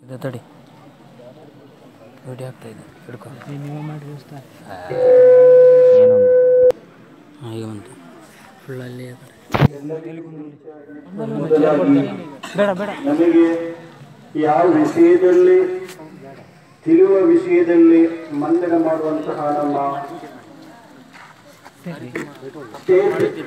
ಇದು ತಡಿ ವಿಡಿಯೋ ಆಗ್ತಾ ಇದೆ ಹಿಡ್ಕೊ ನೀವು ಮಾಡಿ ದೋಸ್ತ ಏನೊಂದು ಹಾಂ ಈಗ ಬಂತು ಫುಲ್ಲಲ್ಲಿ ಬೇಡ ಬೇಡ ನಮಗೆ ಯಾವ ವಿಷಯದಲ್ಲಿ ತಿಳಿಯುವ ವಿಷಯದಲ್ಲಿ ಮಂಡನ ಮಾಡುವಂತಹ ನಮ್ಮ ಸ್ಟೇಟ್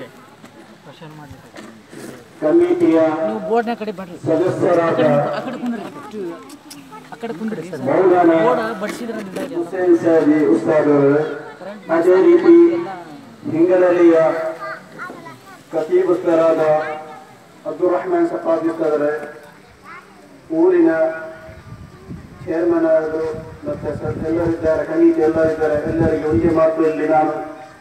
ಕಮಿಟಿಯ ನೀವು ಬೋರ್ಡ್ನ ಕಡೆ ಬರ್ರಿ ಸದಸ್ಯರಾದ ಆ ಕಡೆ ಕುಂದ್ರಿ ಆ ಕಡೆ ಕುಂದ್ರಿ ಮೌಲಾನ ಬೋರ್ಡ್ ಬಡಿಸಿದ್ರೆ ಹುಸೇನ್ ಸಾಜಿ ಉಸ್ತಾದ್ ಅವರು ಅದೇ ರೀತಿ ಹಿಂಗಲಲ್ಲಿಯ ಕತೀಬುಸ್ತರಾದ ಅಬ್ದುಲ್ ರಹಮಾನ್ ಸಫಾದ್ ಉಸ್ತಾದರೆ ಊರಿನ ಚೇರ್ಮನ್ ಆದರು ಮತ್ತೆ ಸ- ಎಲ್ಲರಿದ್ದಾರೆ ಕಮಿಟಿ ಎಲ್ಲರಿದ್ದಾರೆ ಎಲ್ಲರಿಗೆ ಒಂದೇ ಮಾತುಗಳಲ್ಲಿ ನಾನು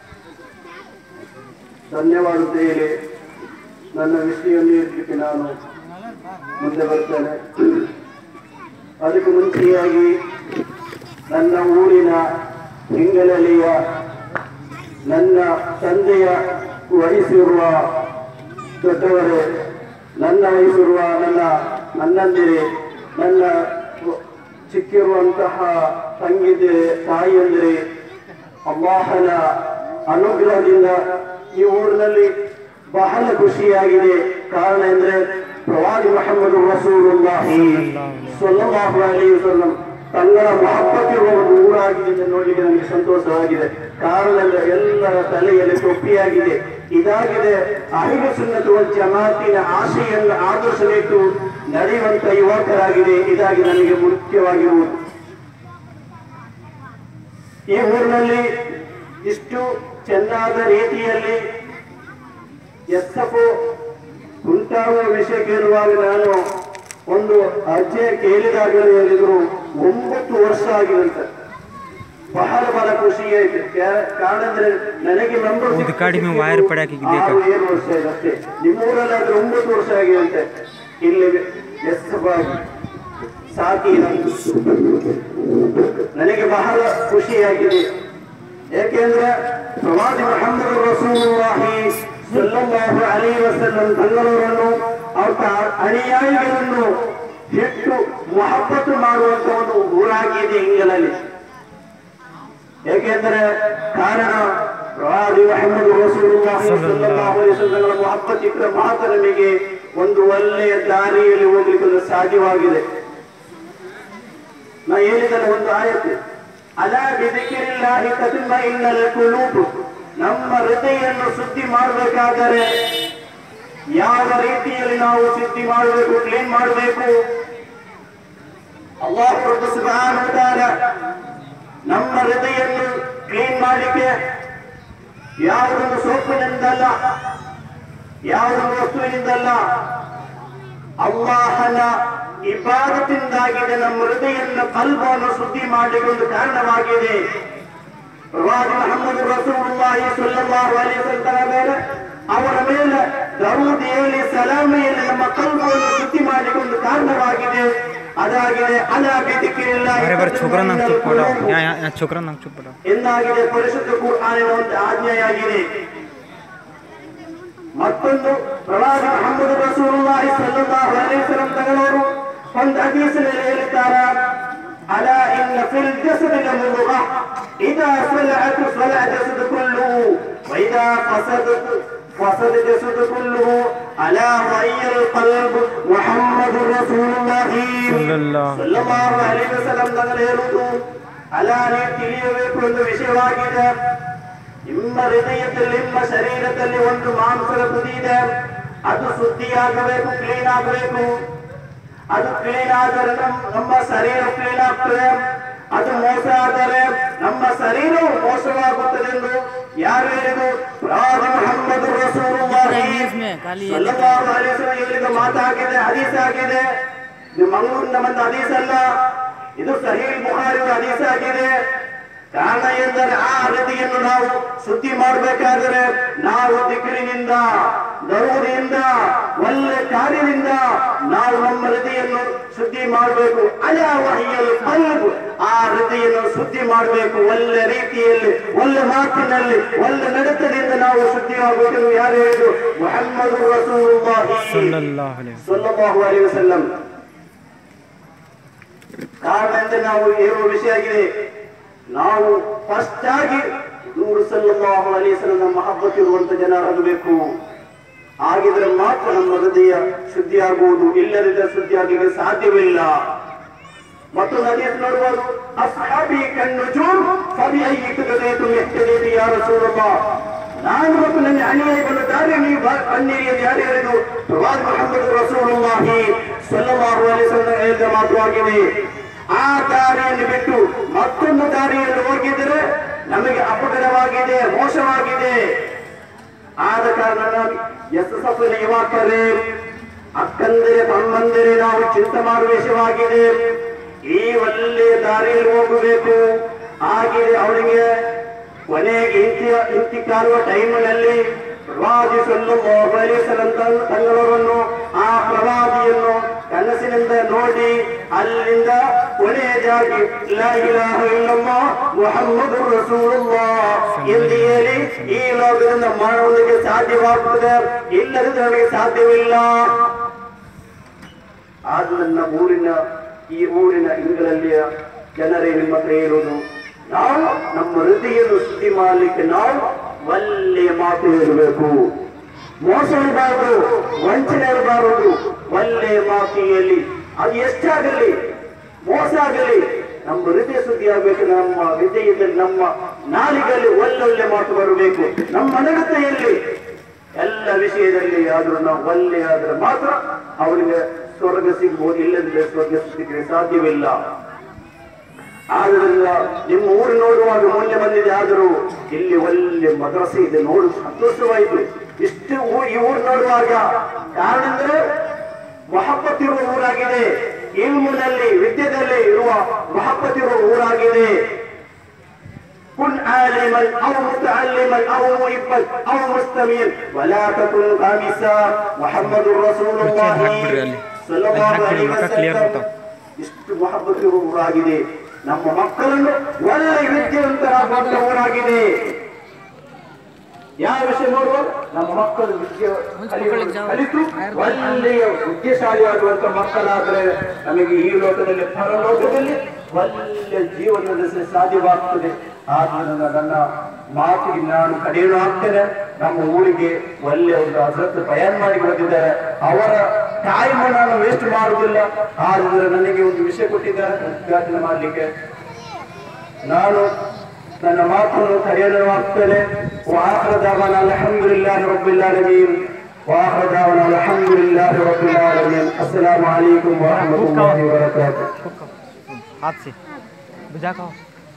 ಧನ್ಯವಾದ ಹೇಳಿ ನನ್ನ ವಿಷಯ ನೀಡಲಿಕ್ಕೆ ನಾನು ಮುಂದೆ ಬರ್ತೇನೆ ಅದಕ್ಕೆ ಮುಂಚೆಯಾಗಿ ನನ್ನ ಊರಿನ ಹಿಂಗಲಲ್ಲಿಯ ನನ್ನ ತಂದೆಯ ವಹಿಸಿರುವ ದೊಡ್ಡವರೇ ನನ್ನ ವಹಿಸಿರುವ ನನ್ನ ನನ್ನಂದಿರೆ ನನ್ನ ಚಿಕ್ಕಿರುವಂತಹ ತಂಗಿದಿರೆ ತಾಯಿಯಂದಿರೆ ಅಲ್ಲಾಹನ ಅನುಗ್ರಹದಿಂದ ಈ ಊರಿನಲ್ಲಿ ಬಹಳ ಖುಷಿಯಾಗಿದೆ ಕಾರಣ ಎಂದ್ರೆ ಪ್ರವಾದಿ ಮೊಹಮ್ಮದ್ ರಸೂಲುಲ್ಲಾಹಿ ಸ್ವಲ್ಲಲ್ಲಾಹು ಅಲೈಹಿ ವಸಲ್ಲಂ ತಂಗಳ ಮಹಬ್ಬತ್ತಿರುವ ಒಂದು ಊರಾಗಿದೆ ಎಂದು ನೋಡಲಿಕ್ಕೆ ನನಗೆ ಸಂತೋಷವಾಗಿದೆ ಕಾರಣ ಎಲ್ಲ- ಎಲ್ಲರ ತಲೆಯಲ್ಲಿ ತೊಪ್ಪಿಯಾಗಿದೆ ಇದಾಗಿದೆ ಅಹಿಲ ಸುನ್ನತು ವಲ್ ಜಮಾತಿನ ಆಶೆಯನ್ನು ಆದರ್ಶವಿಟ್ಟು ನಡೆಯುವಂತ ಯುವಕರಾಗಿದೆ ಇದಾಗಿ ನನಗೆ ಮುಖ್ಯವಾಗಿರುವುದು ಈ ಊರಿನಲ್ಲಿ ಇಷ್ಟು ಚೆನ್ನಾದ ರೀತಿಯಲ್ಲಿ ಎಸ್ಎಫ್ ಉಂಟಾಗುವ ವಿಷಯ ಕೇಳುವಾಗ ನಾನು ಒಂದು ಅಜ್ಜೆ ಕೇಳಿದಾಗಲೇ ಹೇಳಿದ್ರು ಒಂಬತ್ತು ವರ್ಷ ಆಗಿದಂತೆ ಬಹಳ ಬಹಳ ಖುಷಿ ಆಯ್ತು ಕ್ಯಾ- ಕಾರಣ ಅಂದ್ರೆ ನನಗೆ ನಂಬರ್ ಒಂದು ಕಡಿಮೆ wire ಪಡ್ಯಾಕಿಗೆ ಬೇಕಾ? ಏಳು ವರ್ಷ ಇದೆ ಅಷ್ಟೇ ನಿಮ್ಮೂರಲ್ಲಿ ಆದ್ರೆ ಒಂಬತ್ತು ವರ್ಷ ಆಗಿದಂತೆ ಇಲ್ಲಿ ಎಸ್ಎಫ್ ಆಗಿ ಸಾಕಿ ನಂದು ನನಗೆ ಬಹಳ ಖುಷಿಯಾಗಿದೆ ಏಕೆಂದ್ರೆ ಪ್ರವಾದಿ ಮೊಹಮ್ಮದ್ ರಸೂಲುಲ್ಲಾಹಿ ಸಲ್ಲಲ್ಲಾಹು ಅಲೈಹಿ ವಸಲ್ಲಂ ತಂಗಳವರನ್ನು ಅವರ ಅನುಯಾಯಿಗಳನ್ನು ಹೆಚ್ಚು ಮೊಹಬ್ಬತ್ತು ಮಾಡುವಂತ ಒಂದು ಊರಾಗಿದೆ ಇಂಗಲಲ್ಲಿ ಏಕೆಂದರೆ ಕಾರಣ ಪ್ರವಾದಿ ಮೊಹಮ್ಮದ್ ರಸೂಲುಲ್ಲಾಹಿ ಸಲ್ಲಲ್ಲಾಹು ಅಲೈಹಿ ವಸಲ್ಲಂಗಳ ಮೊಹಬ್ಬತ್ ಇದ್ರೆ ಮಾತ್ರ ನಮಗೆ ಒಂದು ಒಳ್ಳೆಯ ದಾರಿಯಲ್ಲಿ ಹೋಗ್ಲಿಕ್ಕೆ ಒಂದು ಸಾಧ್ಯವಾಗಿದೆ ನಾ ಹೇಳಿದರೆ ಒಂದು ಆಯತ್ತು ಅಲ ಬಿದಿಕಿರಿಲ್ಲಾಹಿ ತತಿಮ್ಮ ಇನ್ನಲ್ ಕುಲೂಬು ನಮ್ಮ ಹೃದಯನ್ನು ಶುದ್ಧಿ ಮಾಡಬೇಕಾದರೆ ಯಾವ ರೀತಿಯಲ್ಲಿ ನಾವು ಶುದ್ಧಿ ಮಾಡಬೇಕು ಕ್ಲೀನ್ ಮಾಡಬೇಕು ಅಲ್ಲಾಹ್ ಪ್ರಭು ಸುಬ್ಹಾನಹು ವ ತಆಲ ನಮ್ಮ ಹೃದಯನ್ನು ಕ್ಲೀನ್ ಮಾಡಲಿಕ್ಕೆ ಯಾವುದೊಂದು ಸೋಪಿನಿಂದಲ್ಲ ಯಾವುದೊಂದು ವಸ್ತುವಿನಿಂದಲ್ಲ ಅಲ್ಲಾಹನ ಇಬಾದತಿಂದಾಗಿದೆ ನಮ್ಮ ಹೃದಯನ ಕಲ್ಬವನ್ನು ಶುದ್ಧಿ ಮಾಡಲಿಕ್ಕೆ ಒಂದು ಕಾರಣವಾಗಿದೆ ಪ್ರವಾದಿ ಮೊಹಮ್ಮದ್ ರಸೂಲುಲ್ಲಾಹಿ ಸ್ವಲ್ಲಲ್ಲಾಹು ಅಲೈಹಿ ವಸಲ್ಲಂ ಮೇಲೆ ಅವರ ಮೇಲೆ ದರೂದ್ ಹೇಳಿ ಸಲಾಮೆಯಲ್ಲಿ ನಮ್ಮ ಕಲ್ಬವನ್ನು ಶುದ್ಧಿ ಮಾಡಲಿಕ್ಕೆ ಒಂದು ಕಾರಣವಾಗಿದೆ ಅದಾಗಿದೆ ಅಲಾ ಬಿದಿಕಿರಿಲ್ಲಾಹಿ अरे बार छोकरा नाम चुप पड़ा ತತಿಮ್ಮಇನ್ನಲ್ यहाँ यहाँ यहाँ छोकरा नाम चुप पड़ा ಎಂದಾಗಿದೆ ಪರಿಶುದ್ಧ ಕುರ್ಆನಿನ ಒಂದು ಆಜ್ಞೆಯಾಗಿದೆ ಮತ್ತೊಂದು ಪ್ರವಾದಿ ಮೊಹಮ್ಮದ್ ರಸೂಲುಲ್ಲಾಹಿ ಸಲ್ಲಲ್ಲಾಹು ಅಲೈಹಿ ವಸಲ್ಲಂ ತಗಳವರು ಒಂದು ಹದೀಸಿನಲ್ಲಿ ಹೇಳಿದ್ದಾರೆ ಅಲ ಇನ್ನ ಫಿಲ್ ಜಸದ ಲಮುದ್ಗ ಇದಾ ಸಲಅತ್ ಸಲಅ ಜಸದ ಕುಲ್ಲು ವೈದಾ ಫಸದತ್ فسد جسد كله على وهي القلب محمد رسول الله ಸಲ್ಲಲ್ಲಾಹು ಸಲ್ಲಲ್ಲಾಹು ಅಲೈಹಿ ವಸಲ್ಲಂ ತಗಳು ಹೇಳುವುದು ಅಲಾನೇ ತಿಳಿಯಬೇಕು ಒಂದು ವಿಷಯವಾಗಿದೆ ನಿಮ್ಮ ಹೃದಯದಲ್ಲಿ ನಿಮ್ಮ ಶರೀರದಲ್ಲಿ ಒಂದು ಮಾಂಸದ ತುದಿ ಇದೆ ಅದು ಶುದ್ಧಿಯಾಗಬೇಕು ಕ್ಲೀನ್ ಆಗಬೇಕು ಅದು ಕ್ಲೀನ್ ಆದರೆ ನಮ್- ನಮ್ಮ ಶರೀರ ಕ್ಲೀನ್ ಆಗ್ತದೆ ಅದು ಮೋಸ ಆದರೆ ನಮ್ಮ ಶರೀರವು ಮೋಸವಾಗುತ್ತದೆ ಎಂದು ಯಾರು ಹೇಳಿದು ಪ್ರವಾದಿ ಮೊಹಮ್ಮದ್ ರಸೂಲುಲ್ಲಾಹಿ ಖಾಲಿ ಸಲ್ಲಲ್ಲಾಹು ಅಲೈಹಿ ವಸಲ್ಲಂ ಹೇಳಿದ ಮಾತಾಗಿದೆ ಹದೀಸ್ ಆಗಿದೆ ಇದು ಮಂಗಳೂರಿನ ಬಂದ ಹದೀಸ್ ಅಲ್ಲ ಇದು ಸಹೀಲ್ ಬುಖಾರಿ ಹದೀಸ್ ಆಗಿದೆ ಕಾರಣ ಎಂದರೆ ಆ ಹೃದಯನ್ನು ನಾವು ಶುದ್ಧಿ ಮಾಡಬೇಕಾದರೆ ನಾವು ದಿಕ್ಕಿನಿಂದ ದರೂರಿನಿಂದ ಒಳ್ಳೆ ಕಾರ್ಯದಿಂದ ನಾವು ನಮ್ಮ ಹೃದಯನ್ನು ಶುದ್ಧಿ ಮಾಡಬೇಕು ಅಲ ವಹಿಯಲು ಕಲ್ಬು ಆ ಹೃದಯನ್ನು ಶುದ್ಧಿ ಮಾಡಬೇಕು ಒಳ್ಳೆ ರೀತಿಯಲ್ಲಿ ಒಳ್ಳೆ ಮಾತಿನಲ್ಲಿ ಒಳ್ಳೆ ನಡತದಿಂದ ನಾವು ಶುದ್ಧಿಯಾಗಬೇಕು ಯಾರು ಹೇಳಿದ್ರು ಮೊಹಮ್ಮದ್ ರಸೂಲುಲ್ಲಾಹಿ सल्लल्लाहु अलैहि ಸಲ್ಲಲ್ಲಾಹು ಅಲೈಹಿ ವಸಲ್ಲಂ ಕಾರಣ ಎಂದ್ರೆ ನಾವು ಹೇಳುವ ವಿಷಯ ಆಗಿದೆ ನಾವು ಫಸ್ಟ್ ಆಗಿ ನೂರು ಸಲ್ಲಲ್ಲಾಹು ಅಲೈಹಿ ವಸಲ್ಲಂ ಮಹಬ್ಬತ್ ಇರುವಂತ ಜನರಾಗಬೇಕು ಆಗಿದ್ರೆ ಮಾತ್ರ ನಮ್ಮ ಹೃದಯ ಶುದ್ಧಿ ಆಗುವುದು ಇಲ್ಲದಿದ್ದರೆ ಶುದ್ಧಿ ಆಗಲಿಕ್ಕೆ ಸಾಧ್ಯವಿಲ್ಲ ಮತ್ತೊಂದು ಹದೀಸ್ ನೋಡುವುದು ಅಸ್ಹಾಬಿ ಕಣ್ಣುಜೂರ್ ಫಬಿ ಐಯಿತುಗದೇತು ಎಷ್ಟದೇತು ಯಾರ ಸೂರಪ್ಪ ನಾನು ಮತ್ತು ನನ್ನ ಅನುಯಾಯಿಗಳ ದಾರಿ ನೀವು ಬ- ಬನ್ನಿರಿ ಎಂದು ಯಾರು ಹೇಳಿದು ಪ್ರವಾದಿ ಮೊಹಮ್ಮದ್ ರಸೂಲುಲ್ಲಾಹಿ ಸಲ್ಲಲ್ಲಾಹು ಅಲೈಹಿ ವಸಲ್ಲಂ ಹೇಳಿದ ಮಾತುವಾಗಿದೆ ಆ ದಾರಿಯನ್ನು ಬಿಟ್ಟು ಮತ್ತೊಂದು ದಾರಿಯಲ್ಲಿ ಹೋಗಿದ್ದರೆ ನಮಗೆ ಅಪಕಡವಾಗಿದೆ ಮೋಸವಾಗಿದೆ ಆದ ಕಾರಣ ನಾವು ಎಸ್ ಸಫಲ ಯುವಕರೇ ಅಕ್ಕಂದಿರೆ ತಮ್ಮಂದಿರೆ ನಾವು ಚಿಂತೆ ಮಾಡುವ ವಿಷಯವಾಗಿದೆ ಈ ಒಳ್ಳೆಯ ದಾರಿಯಲ್ಲಿ ಹೋಗಬೇಕು ಆಗಿದೆ ಅವಳಿಗೆ ಕೊನೆಗೆ ಇಂತಿ ಇಂತಿ ಕಾಲುವ ಟೈಮಿನಲ್ಲಿ ಪ್ರವಾದಿ ಸಲ್ಲಂತ ತಂಗಳವರನ್ನು ಆ ಪ್ರವಾದಿಯನ್ನು ಕನಸಿನಿಂದ ನೋಡಿ ಅಲ್ಲಿಂದ ಕೊನೆಯದಾಗಿ ಲಾ ಇಲಾಹ ಇಲ್ಲಲ್ಲಾಹ್ ಮುಹಮ್ಮದುರ್ ರಸೂಲುಲ್ಲಾಹ್ ಎಂದು ಹೇಳಿ ಈ ಲೋಕದಿಂದ ಮರಣಕ್ಕೆ ಸಾಧ್ಯವಾಗುತ್ತದೆ ಇಲ್ಲದಿದ್ದರೆ ನನಗೆ ಸಾಧ್ಯವಿಲ್ಲ ಆದ ನನ್ನ ಊರಿನ ಈ ಊರಿನ ಇಂಗಳಲ್ಲಿಯ ಜನರೇ ನಿಮ್ಮ ಹತ್ರ ಇರುವುದು ನಾವು ನಮ್ಮ ಹೃದಯನ್ನು ಶುದ್ಧಿ ಮಾಡಲಿಕ್ಕೆ ನಾವು ಒಳ್ಳೆಯ ಮಾತು ಹೇಳಬೇಕು ಮೋಸ ಇರಬಾರದು ವಂಚನೆ ಇರಬಾರದು ಒಳ್ಳೆಯ ಮಾತು ಹೇಳಿ ಅದು ಎಷ್ಟಾಗಲಿ ಮೋಸ ಆಗಲಿ ನಮ್ಮ ಹೃದಯ ಶುದ್ಧಿ ಆಗಬೇಕು ನಮ್ಮ ಹೃದಯದಲ್ಲಿ ನಮ್ಮ ನಾಲಿಗೆಯಲ್ಲಿ ಒಳ್ಳೊಳ್ಳೆ ಮಾತು ಬರಬೇಕು ನಮ್ಮ ನಡತೆಯಲ್ಲಿ ಎಲ್ಲ ವಿಷಯದಲ್ಲಿ ಆದ್ರೂ ನಾವು ಒಳ್ಳೆ ಆದ್ರೆ ಮಾತ್ರ ಅವನಿಗೆ ಸ್ವರ್ಗ ಸಿಗ್ಬೋದು ಇಲ್ಲದಿದ್ದರೆ ಸ್ವರ್ಗ ಸಿಗಲಿಕ್ಕೆ ಸಾಧ್ಯವಿಲ್ಲ ಆದ್ರಿಂದ ನಿಮ್ಮ ಊರು ನೋಡುವಾಗ ಮೊನ್ನೆ ಬಂದಿದೆ ಆದರೂ ಇಲ್ಲಿ ಒಳ್ಳೆ ಮದ್ರಸೆ ಇದೆ ನೋಡು ಸಂತೋಷವಾಯಿತು ಇಷ್ಟು ಊ- ಈ ಊರು ನೋಡುವಾಗ ಕಾರಣ ಅಂದ್ರೆ ಮಹಬ್ಬತ್ ಇರುವ ಊರಾಗಿದೆ ಇಲ್ಮಿನಲ್ಲಿ ವಿದ್ಯೆದಲ್ಲಿ ಇರುವ ಮಹಬ್ಬತ್ ಇರುವ ಊರಾಗಿದೆ كن عالما او متعلما او محبا او مستمعا ولا تكن خامسا محمد رسول الله صلى الله عليه وسلم ಇಷ್ಟು ಮಹಬ್ಬತ್ ಇರುವ ಊರಾಗಿದೆ ನಮ್ಮ ಮಕ್ಕಳನ್ನು ಒಳ್ಳೆ ವಿದ್ಯಾವಂತರಾಗುವಂತ ಊರಾಗಿದೆ ಯಾವ ವಿಷಯ ನೋಡುವ ನಮ್ಮ ಮಕ್ಕಳು ವಿದ್ಯೆ ಕಲಿಯುವ- ಕಲಿತು ಒಳ್ಳೆಯ ಬುದ್ಧಿಶಾಲಿಯಾಗುವಂತ ಮಕ್ಕಳಾದ್ರೆ ನಮಗೆ ಈ ಲೋಕದಲ್ಲಿ ಪರಲೋಕದಲ್ಲಿ ಒಳ್ಳೆಯ ಜೀವನ ನಡೆಸಲು ಸಾಧ್ಯವಾಗ್ತದೆ ಆದ್ರಿಂದ ನನ್ನ ಮಾತಿಗೆ ನಾನು ಕಡೆಯಲು ಆಗ್ತೇನೆ ನಮ್ಮ ಊರಿಗೆ ಒಳ್ಳೆಯ ಒಂದು ಹಜರತ್ ಬಯಾನ್ ಮಾಡಿ ಬಂದಿದ್ದಾರೆ ಅವರ ಟೈಮ್ ನಾನು ವೇಸ್ಟ್ ಮಾಡುವುದಿಲ್ಲ ಆದ್ರೆ ನನಗೆ ಒಂದು ವಿಷಯ ಕೊಟ್ಟಿದ್ದಾರೆ ಉದ್ಘಾಟನೆ ಮಾಡಲಿಕ್ಕೆ ನಾನು ನನ್ನ ಮಾತನ್ನು ಕರೆಯಲು ಆಗ್ತೇನೆ ವಾಹರ ದಾವನ ಅಲ್ಹಮ್ದುಲಿಲ್ಲಾಹಿ ರಬ್ಬಿಲ್ ಆಲಮೀನ್ ವಾಹರ ದಾವನ ಅಲ್ಹಮ್ದುಲಿಲ್ಲಾಹಿ ರಬ್ಬಿಲ್ ಆಲಮೀನ್ ಅಸ್ಸಲಾಮು ಅಲೈಕುಂ ವರಹಮತುಲ್ಲಾಹಿ ವಬರಕಾತುಹು हाथ से बुझा खाओ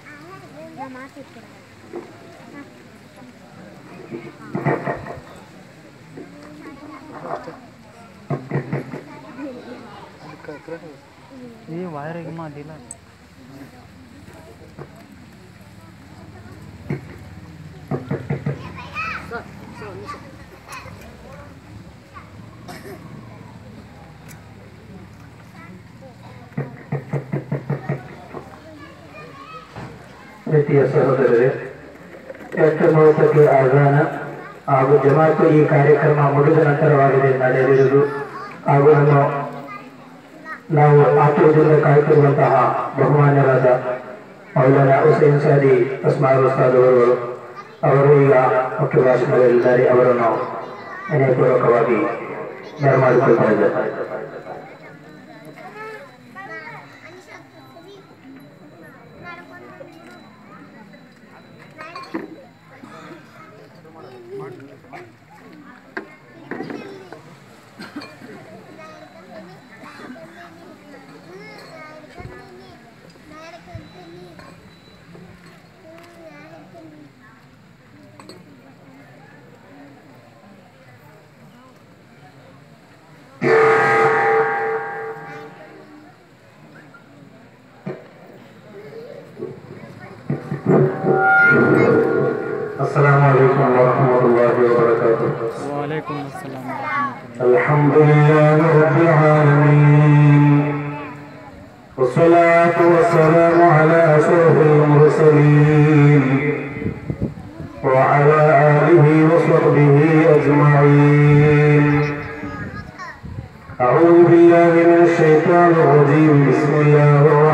ये वायर एक माँ दिला ಪ್ರೀತಿಯ ಸಹೋದರರೇ ಎಂಟು ಮೂವತ್ತಕ್ಕೆ ಆಹ್ವಾನ ಹಾಗೂ ಜಮಾತು ಈ ಕಾರ್ಯಕ್ರಮ ಮುಗಿದ ನಂತರವಾಗಿದೆ ನಡೆದಿರುವುದು ಹಾಗೂ ನಮ್ಮ ನಾವು ಆತುರದಿಂದ ಕಾಯ್ತಿರುವಂತಹ ಬಹುಮಾನ್ಯರಾದ ಮೌಲಾನ ಹುಸೇನ್ ಸಾದಿ ಅಸ್ಮಾರ್ ಉಸ್ತಾದ್ ಅವರು ಅವರು ಈಗ ಮುಖ್ಯ ಭಾಷಣದಲ್ಲಿದ್ದಾರೆ ಅವರನ್ನು ವಿನಯಪೂರ್ವಕವಾಗಿ ಬರಮಾಡಿಕೊಳ್ತಾ ಇದ್ದಾರೆ السلام عليكم ورحمة الله وبركاته वालेकुम अस्सलाम रहमतुल्लाह الحمد لله رب العالمين والصلاة والسلام على أشرف المرسلين وعلى آله وصحبه أجمعين أعوذ بالله من الشيطان الرجيم بسم الله الرحمن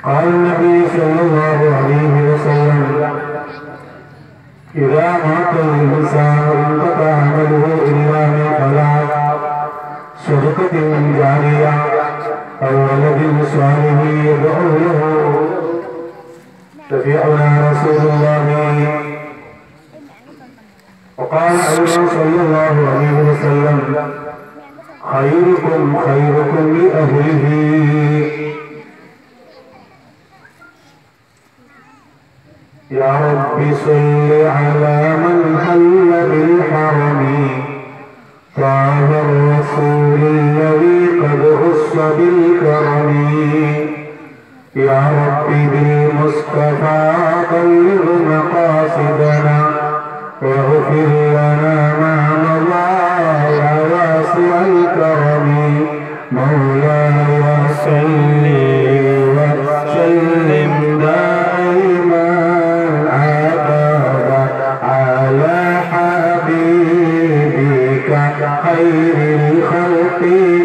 قال النبي صلى الله عليه وسلم إذا مات الإنسان انقطع عمله إلا من ثلاث صدقة جارية أو ولد صالح يدعو له شفيعنا رسول الله وقال أيضا صلى الله عليه وسلم خيركم خيركم لأهله يا رب صل على من حل بالحرم طه الرسول الذي قد خص بالكرم يا رب بالمصطفى بلغ مقاصدنا واغفر لنا ما مضى يا واسع الكرم مولاي صل وسلم دائما ابدا على حبيبك خير الخلق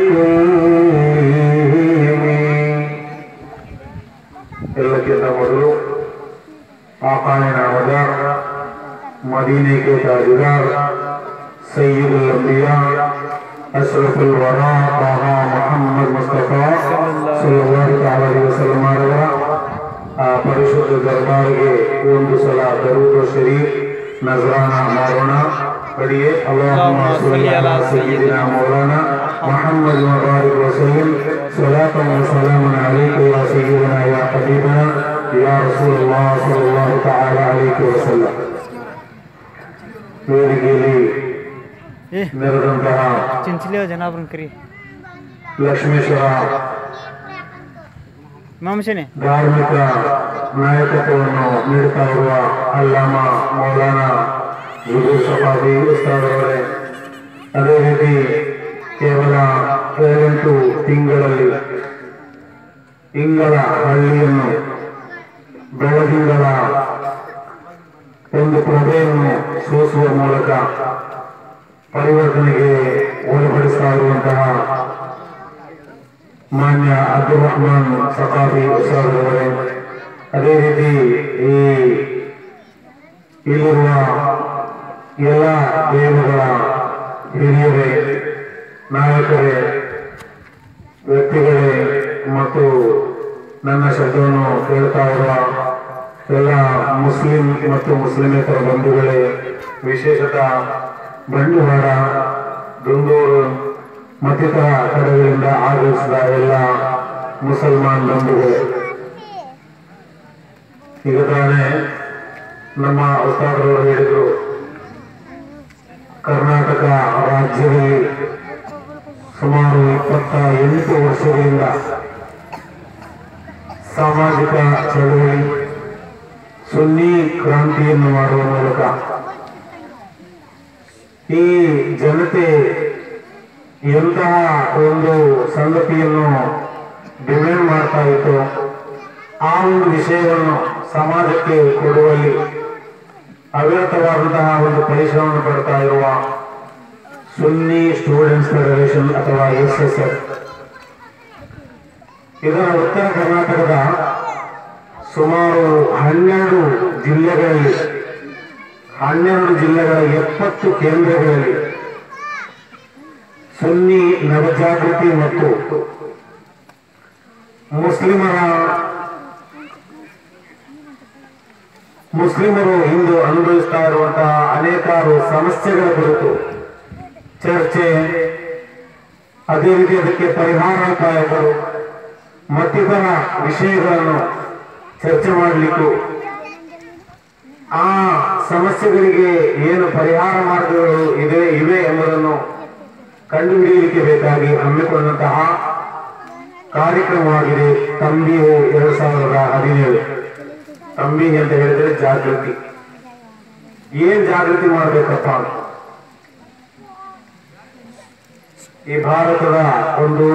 كلهم ಎಲ್ಲಕ್ಕಿಂತ ಮೊದಲು ಆಕಾಯನ ವದಾರ್ मदीने के ताजदार सैयद अंबिया अशरफुल वरा ताहा मोहम्मद मुस्तफा ಸಲ್ಲಲ್ಲಾಹು ಅಲೈಹಿ ವಸಲ್ಲಂ ಅವರ ಆ ಪರಿಶುದ್ಧ ದರ್ಬಾರ್ಗೆ ಒಂದು ಸಲ ದರೂದ್ ಶರೀಫ್ ನಜರಾನ ಮಾಡೋಣ ಕಡಿಯೇ ಅಲ್ಲಾಹುಮ್ಮ ಸಲ್ಲಿ ಅಲಾ ಸಯ್ಯಿದಿನಾ ಮೌಲಾನಾ محمد وبارك وسلم صلاة وسلام عليك يا سيدنا يا حبيبنا يا رسول الله صلى الله تعالى عليه وسلم ವೇದಿಕೆಯಲ್ಲಿ ಏ ನೆರೆದಂತಹ ಚಿಂಚಲಿ ಜನಾಬ್ರನ್ ಕರಿ ಲಕ್ಷ್ಮೇಶ್ವರ ಮಾಮಶನೆ ಧಾರ್ಮಿಕ ನಾಯಕತ್ವವನ್ನು ನೀಡುತ್ತಾ ಇರುವ ಅಲ್ಲಾಮ ಮೌಲಾನಾ ವಿಜಯ್ ಸಫಾದಿ ಉಸ್ತಾದರವರೇ ಅದೇ ರೀತಿ ಕೇವಲ ಏಳೆಂಟು ತಿಂಗಳಲ್ಲಿ ಇಂಗಳ ಹಳ್ಳಿಯನ್ನು ಬೆಳದಿಂಗಳ ಒಂದು ಪ್ರಭೆಯನ್ನು ಸೋಸುವ ಮೂಲಕ ಪರಿವರ್ತನೆಗೆ ಒಳಪಡಿಸ್ತಾ ಇರುವಂತಹ ಮಾನ್ಯ ಅಬ್ದುಲ್ ರಹಮಾನ್ ಸಫಾಫಿ ಉತ್ಸವದವರೇ ಅದೇ ರೀತಿ ಈ ಇಲ್ಲಿರುವ ಎಲ್ಲ ದೇವಗಳ ಹಿರಿಯರೇ ನಾಯಕರೇ ವ್ಯಕ್ತಿಗಳೇ ಮತ್ತು ನನ್ನ ಶಬ್ದವನ್ನು ಕೇಳ್ತಾ ಇರುವ ಎಲ್ಲ ಮುಸ್ಲಿಂ ಮತ್ತು ಮುಸ್ಲಿಮೇತರ ಬಂಧುಗಳೇ ವಿಶೇಷತಃ ಬಂಡವಾಳ ದುಂದೂರು ಮತ್ತಿತರ ಕಡೆಗಳಿಂದ ಆಗಮಿಸಿದ ಎಲ್ಲ ಮುಸಲ್ಮಾನ್ ಬಂಧುಗಳು ಈಗ ತಾನೇ ನಮ್ಮ ಉಸ್ತಾದರವರು ಹೇಳಿದರು ಕರ್ನಾಟಕ ರಾಜ್ಯದಲ್ಲಿ ಸುಮಾರು ಇಪ್ಪತ್ತ ಎಂಟು ವರ್ಷಗಳಿಂದ ಸಾಮಾಜಿಕ ಚಳವಳಿ ಸುನ್ನಿ ಕ್ರಾಂತಿಯನ್ನು ಮಾಡುವ ಮೂಲಕ ಈ ಜನತೆ ಎಂತಹ ಒಂದು ಸಂಗತಿಯನ್ನು ಡಿಮ್ಯಾಂಡ್ ಮಾಡ್ತಾ ಇತ್ತು ಆ ಒಂದು ವಿಷಯವನ್ನು ಸಮಾಜಕ್ಕೆ ಕೊಡುವಲ್ಲಿ ಅವಿರತವಾದಂತಹ ಒಂದು ಪರಿಶ್ರಮವನ್ನು ಪಡ್ತಾ ಇರುವ ಸುನ್ನಿ ಸ್ಟೂಡೆಂಟ್ಸ್ ಫೆಡರೇಷನ್ ಅಥವಾ ಎಸ್ ಎಸ್ ಎಫ್ ಇದರ ಉತ್ತರ ಕರ್ನಾಟಕದ ಸುಮಾರು ಹನ್ನೆರಡು ಜಿಲ್ಲೆಗಳಲ್ಲಿ ಹನ್ನೆರಡು ಜಿಲ್ಲೆಗಳ ಎಪ್ಪತ್ತು ಕೇಂದ್ರಗಳಲ್ಲಿ ಸುನ್ನಿ ನವಜಾಗೃತಿ ಮತ್ತು ಮುಸ್ಲಿಮರ ಮುಸ್ಲಿಮರು ಇಂದು ಅನುಭವಿಸ್ತಾ ಇರುವಂತಹ ಅನೇಕಾರು ಸಮಸ್ಯೆಗಳ ಕುರಿತು ಚರ್ಚೆ ಅದೇ ರೀತಿ ಅದಕ್ಕೆ ಪರಿಹಾರೋಪಾಯಗಳು ಮತ್ತಿತರ ವಿಷಯಗಳನ್ನು ಚರ್ಚೆ ಮಾಡಲಿಕ್ಕೂ ಆ ಸಮಸ್ಯೆಗಳಿಗೆ ಏನು ಪರಿಹಾರ ಮಾರ್ಗಗಳು ಇದೆ ಇವೆ ಎಂಬುದನ್ನು ಕಂಡುಹಿಡಿಯಲಿಕ್ಕೆ ಬೇಕಾಗಿ ಹಮ್ಮಿಕೊಂಡಂತಹ ಕಾರ್ಯಕ್ರಮವಾಗಿದೆ ತಂಬಿಹು ಎರಡ್ ಸಾವಿರದ ಹದಿನೇಳು ತಂಬಿ ಅಂತ ಹೇಳಿದ್ರೆ ಜಾಗೃತಿ ಏನ್ ಜಾಗೃತಿ ಮಾಡಬೇಕಪ್ಪ ಈ ಭಾರತದ ಒಂದು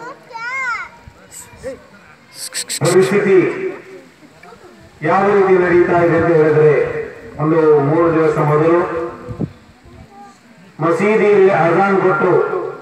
ಪರಿಸ್ಥಿತಿ ಯಾವ ರೀತಿ ನಡೀತಾ ಇದೆ ಅಂತ ಹೇಳಿದ್ರೆ ಒಂದು ಮೂರು ದಿವಸ ಮೊದಲು ಮಸೀದಿಯಲ್ಲಿ ಅಜಾನ್ ಕೊಟ್ಟು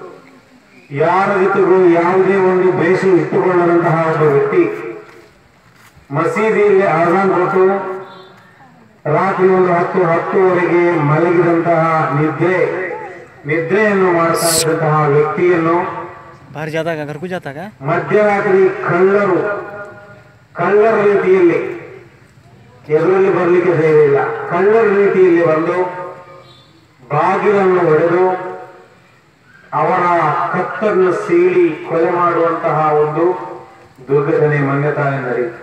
ಯಾರ ಜೊತೆಗೂ ಯಾವುದೇ ಒಂದು ಬೇಸು ಇಟ್ಟುಕೊಳ್ಳದಂತಹ ಒಬ್ಬ ವ್ಯಕ್ತಿ ಮಸೀದಿಯಲ್ಲಿ ಆಜಾನ್ ಕೊಟ್ಟು ರಾತ್ರಿ ಒಂದು ಹತ್ತು ಹತ್ತುವರೆಗೆ ಮಲಗಿದಂತಹ ನಿದ್ರೆ ನಿದ್ರೆಯನ್ನು ಮಾಡ್ತಾ ಇದ್ದಂತಹ ವ್ಯಕ್ತಿಯನ್ನು बाहर जाता का घर को जाता का ಮಧ್ಯರಾತ್ರಿ ಕಳ್ಳರು ಕಳ್ಳರ ರೀತಿಯಲ್ಲಿ ಎದುರಲ್ಲಿ ಬರಲಿಕ್ಕೆ ಧೈರ್ಯ ಇಲ್ಲ ಕಳ್ಳರ ರೀತಿಯಲ್ಲಿ ಬಂದು ಬಾಗಿಲನ್ನು ಒಡೆದು ಅವರ ಕತ್ತನ್ನು ಸೀಳಿ ಕೊಲೆ ಮಾಡುವಂತಹ ಒಂದು ದುರ್ಘಟನೆ ಮೊನ್ನೆ ತಾನೇ ನಡೆಯಿತು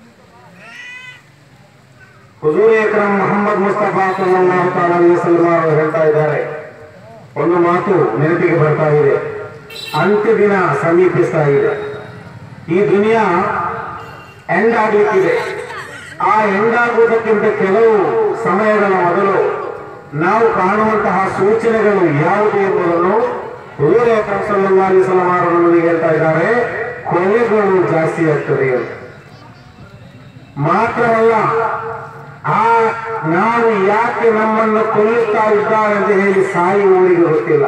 ಹುಜೂರ್ ಅಕ್ರಮ್ ಮೊಹಮ್ಮದ್ ಮುಸ್ತಫಾ ಸಲ್ಲಲ್ಲಾಹು ತಾಲಾ ಅಲೈಹಿ ವಸಲ್ಲಂ ಅವರು ಹೇಳ್ತಾ ಇದ್ದಾರೆ ಒಂದು ಮಾತು ನೆನಪಿಗೆ ಬರ್ತಾ ಇದೆ ಅಂತ್ಯ ದಿನ ಸಮೀಪಿಸ್ತಾ ಇದೆ ಈ ದುನಿಯಾ ಎಂಡ್ ಆಗ್ಲಿಕ್ಕಿದೆ ಆ ಎಂಡ್ ಆಗುವುದಕ್ಕಿಂತ ಕೆಲವು ಸಮಯಗಳ ಮೊದಲು ನಾವು ಕಾಣುವಂತಹ ಸೂಚನೆಗಳು ಯಾವುದು ಎಂಬುದನ್ನು ಹುಜೂರ್ ಅಕ್ರಮ್ ಸಲ್ಲಲ್ಲಾಹು ಅಲೈಹಿ ವಸಲ್ಲಂ ಅವರು ನಮಗೆ ಹೇಳ್ತಾ ಇದ್ದಾರೆ ಕೊಲೆಗಳು ಜಾಸ್ತಿ ಆಗ್ತದೆ ಅಂತ ಮಾತ್ರವಲ್ಲ ಆ ನಾನು ಯಾಕೆ ನಮ್ಮನ್ನು ಕೊಲ್ಲುತ್ತಾ ಇದ್ದಾರೆ ಅಂತ ಹೇಳಿ ಸಾಯುವವರಿಗೆ ಗೊತ್ತಿಲ್ಲ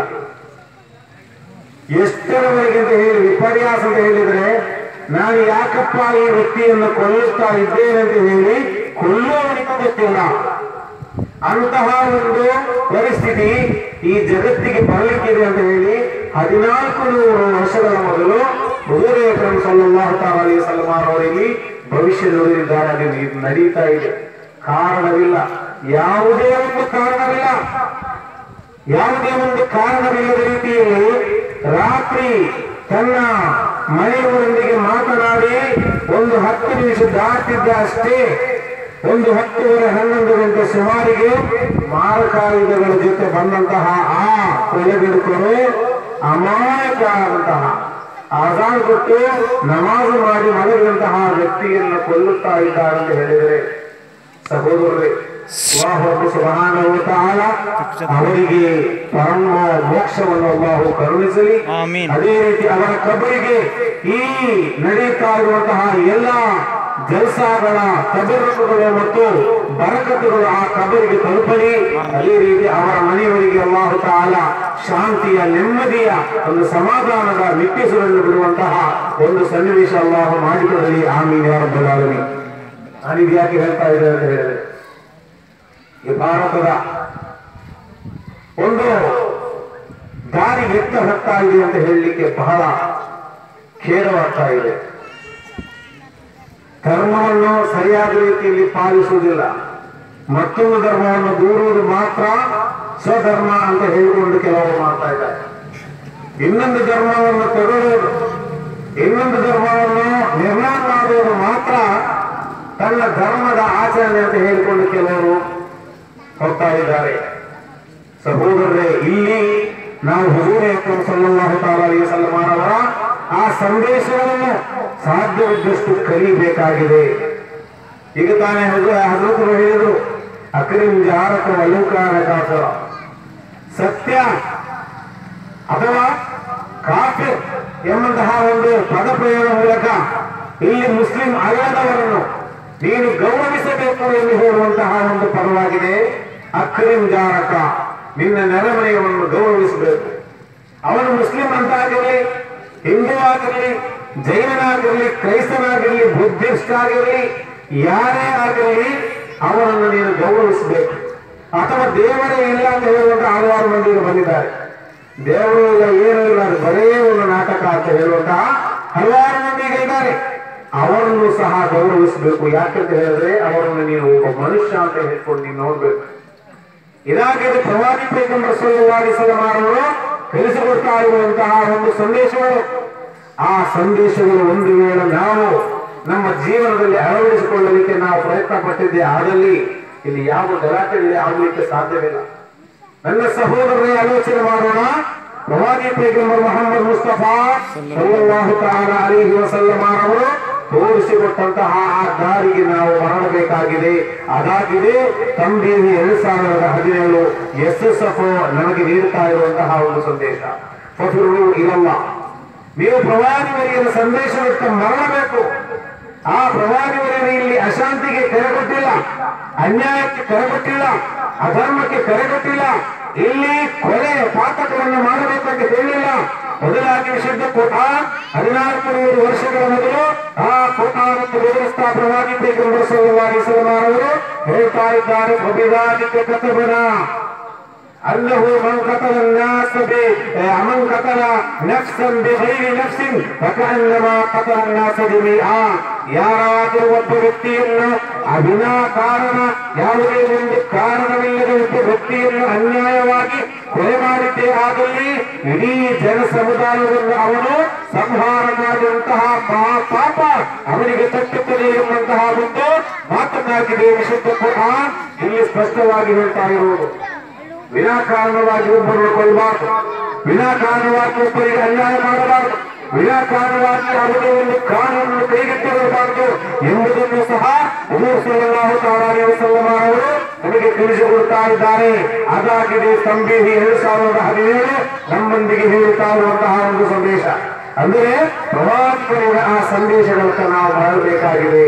ಎಷ್ಟರವರೆಗೆ ಅಂತ ಹೇಳಿ ವಿಪರ್ಯಾಸ ಅಂತ ಹೇಳಿದ್ರೆ ನಾನು ಯಾಕಪ್ಪ ಈ ವ್ಯಕ್ತಿಯನ್ನು ಕೊಲ್ಲುತ್ತಾ ಇದ್ದೇನೆ ಅಂತ ಹೇಳಿ ಕೊಲ್ಲುವವನಿಗೂ ಗೊತ್ತಿಲ್ಲ ಅಂತಹ ಒಂದು ಪರಿಸ್ಥಿತಿ ಈ ಜಗತ್ತಿಗೆ ಬರಲಿಕ್ಕಿದೆ ಅಂತ ಹೇಳಿ ಹದಿನಾಲ್ಕು ನೂರು ವರ್ಷಗಳ ಮೊದಲು ಹುಜೂರ್ ಅಕ್ರಮ್ ಸಲ್ಲಲ್ಲಾಹು ತಾಲಾ ಅಲೈಹಿ ವಸಲ್ಲಂ ಅವರಿಗೆ ಭವಿಷ್ಯ ನುಡಿದಿದ್ದಾರೆ ಅದು ಇದು ನಡೀತಾ ಇದೆ ಕಾರಣವಿಲ್ಲ ಯಾವುದೇ ಒಂದು ಕಾರಣವಿಲ್ಲ ಯಾವುದೇ ಒಂದು ಕಾರಣವಿಲ್ಲದ ರೀತಿಯಲ್ಲಿ ರಾತ್ರಿ ತನ್ನ ಮನೆಯವರೊಂದಿಗೆ ಮಾತನಾಡಿ ಒಂದು ಹತ್ತು ನಿಮಿಷ ದಾಟಿದ್ದ ಅಷ್ಟೇ ಒಂದು ಹತ್ತುವರೆ ಹನ್ನೊಂದು ಗಂಟೆ ಸುಮಾರಿಗೆ ಮಾರಕಾಯುಧಗಳ ಜೊತೆ ಬಂದಂತಹ ಆ ಕೊಲೆಗಡುಕರು ಅಮಾಯಕರಾದಂತಹ ಆಜಾನ್ ಕೊಟ್ಟು ನಮಾಜು ಮಾಡಿ ಮಲಗಿದಂತಹ ವ್ಯಕ್ತಿಯನ್ನು ಕೊಲ್ಲುತ್ತಾ ಇದ್ದಾರೆ ಅಂತ ಹೇಳಿದರೆ ಸಹೋದರರೇ ಅಲ್ಲಾಹು ಸುಬ್ಹಾನಹು ವ ತಆಲ ಅವರಿಗೆ ಪರಮ ಮೋಕ್ಷವನ್ನು ಅಲ್ಲಾಹು ಕರುಣಿಸಲಿ ಆಮೀನ್. ಅದೇ ರೀತಿ ಅವರ ಕಬರಿಗೆ ಈ ನಡೆಯುತ್ತಾ ಇರುವಂತಹ ಎಲ್ಲ ಜಲ್ಸಾಗಳ ತಬರುಗಳು ಮತ್ತು ಬರಕತ್ತುಗಳು ಆ ಕಬರಿಗೆ ತಲುಪಲಿ ಅದೇ ರೀತಿ ಅವರ ಮನೆಯವರಿಗೆ ಅಲ್ಲಾಹು ತಾಲ ಶಾಂತಿಯ ನೆಮ್ಮದಿಯ ಒಂದು ಸಮಾಧಾನದ ನಿಟ್ಟಿಸುಗಳನ್ನು ಬಿಡುವಂತಹ ಒಂದು ಸನ್ನಿವೇಶ ಅಲ್ಲಾಹು ಮಾಡಿಕೊಡಲಿ ಆಮೀನ್ ಯಾರ ಬಲಾಗಲಿ ನಾನಿದು ಯಾಕೆ ಹೇಳ್ತಾ ಇದ್ದೇನೆ ಅಂತ ಹೇಳಿದ್ರೆ ಈ ಭಾರತದ ಒಂದು ದಾರಿ ಎತ್ತ ಹೋಗ್ತಾ ಇದೆ ಅಂತ ಹೇಳಲಿಕ್ಕೆ ಬಹಳ ಖೇದವಾಗ್ತಾ ಇದೆ ಧರ್ಮವನ್ನು ಸರಿಯಾದ ರೀತಿಯಲ್ಲಿ ಪಾಲಿಸುವುದಿಲ್ಲ ಮತ್ತೊಂದು ಧರ್ಮವನ್ನು ದೂರುವುದು ಮಾತ್ರ ಸ್ವಧರ್ಮ ಅಂತ ಹೇಳಿಕೊಂಡು ಕೆಲವರು ಮಾಡ್ತಾ ಇದ್ದಾರೆ ಇನ್ನೊಂದು ಧರ್ಮವನ್ನು ತಗೊಳ್ಳುವುದು ಇನ್ನೊಂದು ಧರ್ಮವನ್ನು ನಿರ್ಮಾಣ ಮಾಡುವುದು ಮಾತ್ರ ತನ್ನ ಧರ್ಮದ ಆಚರಣೆ ಅಂತ ಹೇಳಿಕೊಂಡು ಕೆಲವರು ಹೋಗ್ತಾ ಇದ್ದಾರೆ ಸಹೋದರರೇ ಇಲ್ಲಿ ನಾವು ಹುಜೂರ್ ಅಕ್ರಮ್ ಸಲ್ಲಲ್ಲಾಹು ತಾಲಾ ಅಲೈಹಿ ವಸಲ್ಲಂ ಅವರ ಆ ಸಂದೇಶವನ್ನು ಸಾಧ್ಯವಿದ್ದಷ್ಟು ಕಲಿಬೇಕಾಗಿದೆ ಈಗ ತಾನೇ ಹಜರತರು ಹೇಳಿದರು ಅಕ್ರಿಮ್ ಜಾರಕ ವಲೂಕಾನ ಕಾಫಿರ ಸತ್ಯ ಅಥವಾ ಕಾಫಿರ್ ಎಂಬಂತಹ ಒಂದು ಪದಪ್ರಯೋಗ ಮೂಲಕ ಇಲ್ಲಿ ಮುಸ್ಲಿಂ ಅಲ್ಲದವರನ್ನು ನೀನು ಗೌರವಿಸಬೇಕು ಎಂದು ಹೇಳುವಂತಹ ಒಂದು ಪದವಾಗಿದೆ ಅಕ್ರಿಮ್ ಜಾರಕ ನಿನ್ನ ನೆರೆಮನೆಯನ್ನು ಗೌರವಿಸಬೇಕು ಅವನು ಮುಸ್ಲಿಂ ಅಂತಾಗಿರಲಿ ಹಿಂದೂ ಆಗಿರಲಿ ಜೈನನಾಗಿರಲಿ ಕ್ರೈಸ್ತನಾಗಿರಲಿ ಬುದ್ಧಿಸ್ಟ್ ಆಗಿರಲಿ ಯಾರೇ ಆಗಿರಲಿ ಅವನನ್ನು ನೀನು ಗೌರವಿಸಬೇಕು ಅಥವಾ ದೇವರೇ ಇಲ್ಲ ಅಂತ ಹೇಳುವಂತ ಹಲವಾರು ಮಂದಿ ಈಗ ಬಂದಿದ್ದಾರೆ ದೇವರು ಇಲ್ಲ ಏನೂ ಇಲ್ಲ ಅದು ಬರೇ ಒಂದು ನಾಟಕ ಅಂತ ಹೇಳುವಂತಹ ಹಲವಾರು ಮಂದಿ ಈಗ ಇದ್ದಾರೆ ಅವರನ್ನು ಸಹ ಗೌರವಿಸಬೇಕು ಯಾಕಂತ ಹೇಳಿದ್ರೆ ಅವರನ್ನು ನೀನು ಒಬ್ಬ ಮನುಷ್ಯ ಅಂತ ಹೇಳ್ಕೊಂಡು ನೀನು ನೋಡ್ಬೇಕು ಇದಾಗಿದೆ ಪ್ರವಾದಿ ಪೈಗಂಬರ್ ಸಲ್ಲಲ್ಲಾಹು ಅಲೈಹಿ ಅವರು ಕಲಿಸಿಕೊಡ್ತಾ ಇರುವಂತಹ ಒಂದು ಸಂದೇಶಗಳು ಆ ಸಂದೇಶಗಳು ಒಂದು ವೇಳೆ ನಾವು ನಮ್ಮ ಜೀವನದಲ್ಲಿ ಅಳವಡಿಸಿಕೊಳ್ಳಲಿಕ್ಕೆ ನಾವು ಪ್ರಯತ್ನ ಪಟ್ಟಿದ್ದೆ ಆದಲ್ಲಿ ಇಲ್ಲಿ ಯಾವ ಗಲಾಟೆಯಲ್ಲಿ ಆಗಲಿಕ್ಕೆ ಸಾಧ್ಯವಿಲ್ಲ ನನ್ನ ಸಹೋದರರೇ ಆಲೋಚನೆ ಮಾಡೋಣ ಪ್ರವಾದಿ ಪೈಗಂಬರ್ ಮೊಹಮ್ಮದ್ ಮುಸ್ತಫಾ ಸಲ್ಲಲ್ಲಾಹು ತಾಲಾ ಅಲೈಹಿ ವಸಲ್ಲಂ ಅವರು ತೋರಿಸಿಕೊಟ್ಟಂತಹ ಆ ದಾರಿಗೆ ನಾವು ಮರಳಬೇಕಾಗಿದೆ ಅದಾಗಿದೆ ತಂಬೀರಿ ಎರಡ್ ಸಾವಿರದ ಹದಿನೇಳು ಎಸ್ ಎಸ್ ಎಫ್ ನಮಗೆ ನೀಡುತ್ತಾ ಇರುವಂತಹ ಒಂದು ಸಂದೇಶ ಫಫಿರು ಇರಲ್ಲ ನೀವು ಪ್ರವಾದಿವರಿಯರ ಸಂದೇಶವಿಟ್ಟು ಮರಳಬೇಕು ಆ ಪ್ರವಾದಿವರನ್ನು ಇಲ್ಲಿ ಅಶಾಂತಿಗೆ ಕರೆಗೊಟ್ಟಿಲ್ಲ ಅನ್ಯಾಯಕ್ಕೆ ಕರೆಗೊಟ್ಟಿಲ್ಲ ಅಧರ್ಮಕ್ಕೆ ಕರೆಗೊಟ್ಟಿಲ್ಲ ಇಲ್ಲಿ ಕೊಲೆ ಪಾತಕವನ್ನು ಮಾಡಬೇಕಂತ ಹೇಳಿಲ್ಲ ಬದಲಾಗಿ ವಿಶುದ್ಧ ಕೋಟ ಹದಿನಾಲ್ಕು ನೂರು ವರ್ಷಗಳ ಮೊದಲು ಆ ಕೋಟಾವನ್ನು ಬೆದರಿಸ್ತಾ ಪ್ರವಾದಿ ಪೈಗಂಬರ್ ಸಲ್ಲಲ್ಲಾಹು ಅಲೈಹಿ ವಸಲ್ಲಂ ಅವರು ಹೇಳ್ತಾ ಇದ್ದಾರೆ ಪ್ರಬಿದಾದಿಕ ಕತಬನ أنه من قتل الناس ب من قتل نفسا بغير نفس فكأنما قتل الناس جميعا ಯಾರಾದರೂ ಒಬ್ಬ ವ್ಯಕ್ತಿಯನ್ನು ಅವಿನಾ ಕಾರಣ ಯಾವುದೇ ಒಂದು ಕಾರಣವಿಲ್ಲದ ಒಬ್ಬ ವ್ಯಕ್ತಿಯನ್ನು ಅನ್ಯಾಯವಾಗಿ ಕೊಲೆ ಮಾಡಿದ್ದೇ ಆದಲ್ಲಿ ಇಡೀ ಜನ ಸಮುದಾಯವನ್ನು ಅವನು ಸಂಹಾರ ಮಾಡುವಂತಹ ಮಹಾ ಪಾಪ ಅವನಿಗೆ ತಟ್ಟುತ್ತದೆ ಎಂಬಂತಹ ಒಂದು ಮಾತನಾಗಿದೆ ವಿಶುದ್ಧ ಕುರಾನ್ ಇಲ್ಲಿ ಸ್ಪಷ್ಟವಾಗಿ ಹೇಳ್ತಾ ಇರುವುದು ವಿನಾಕಾರಣವಾಗಿ ಒಬ್ಬರನ್ನು ಕೊಲ್ಲಬಾರದು ವಿನಾಕಾರಣವಾಗಿ ಒಬ್ಬರಿಗೆ ಅನ್ಯಾಯ ಮಾಡಬಾರದು ವಿನಾಕಾರಣವಾಗಿ ಯಾವುದೇ ಒಂದು ಕಾನೂನನ್ನು ಕೈಗೆತ್ತಿರಬಾರದು ಎಂಬುದನ್ನು ಸಹ ಉಮರ್ ಸಲ್ಲಲ್ಲಾಹು ತಾಲಾ ಅಲೈಹಿ ವಸಲ್ಲಂ ಅವರು ನಮಗೆ ತಿಳಿಸಿಕೊಡ್ತಾ ಇದ್ದಾರೆ ಅದಾಗಿದೆ ಸಂಬಿಹಿ ಎರಡು ಸಾವಿರದ ಹದಿನೇಳು ನಮ್ಮೊಂದಿಗೆ ಹೇಳುತ್ತಾ ಇರುವಂತಹ ಒಂದು ಸಂದೇಶ ಅಂದರೆ ಪ್ರವಾದಿಗಳಿಂದ ಆ ಸಂದೇಶಗಳನ್ನು ನಾವು ಮಾಡಬೇಕಾಗಿದೆ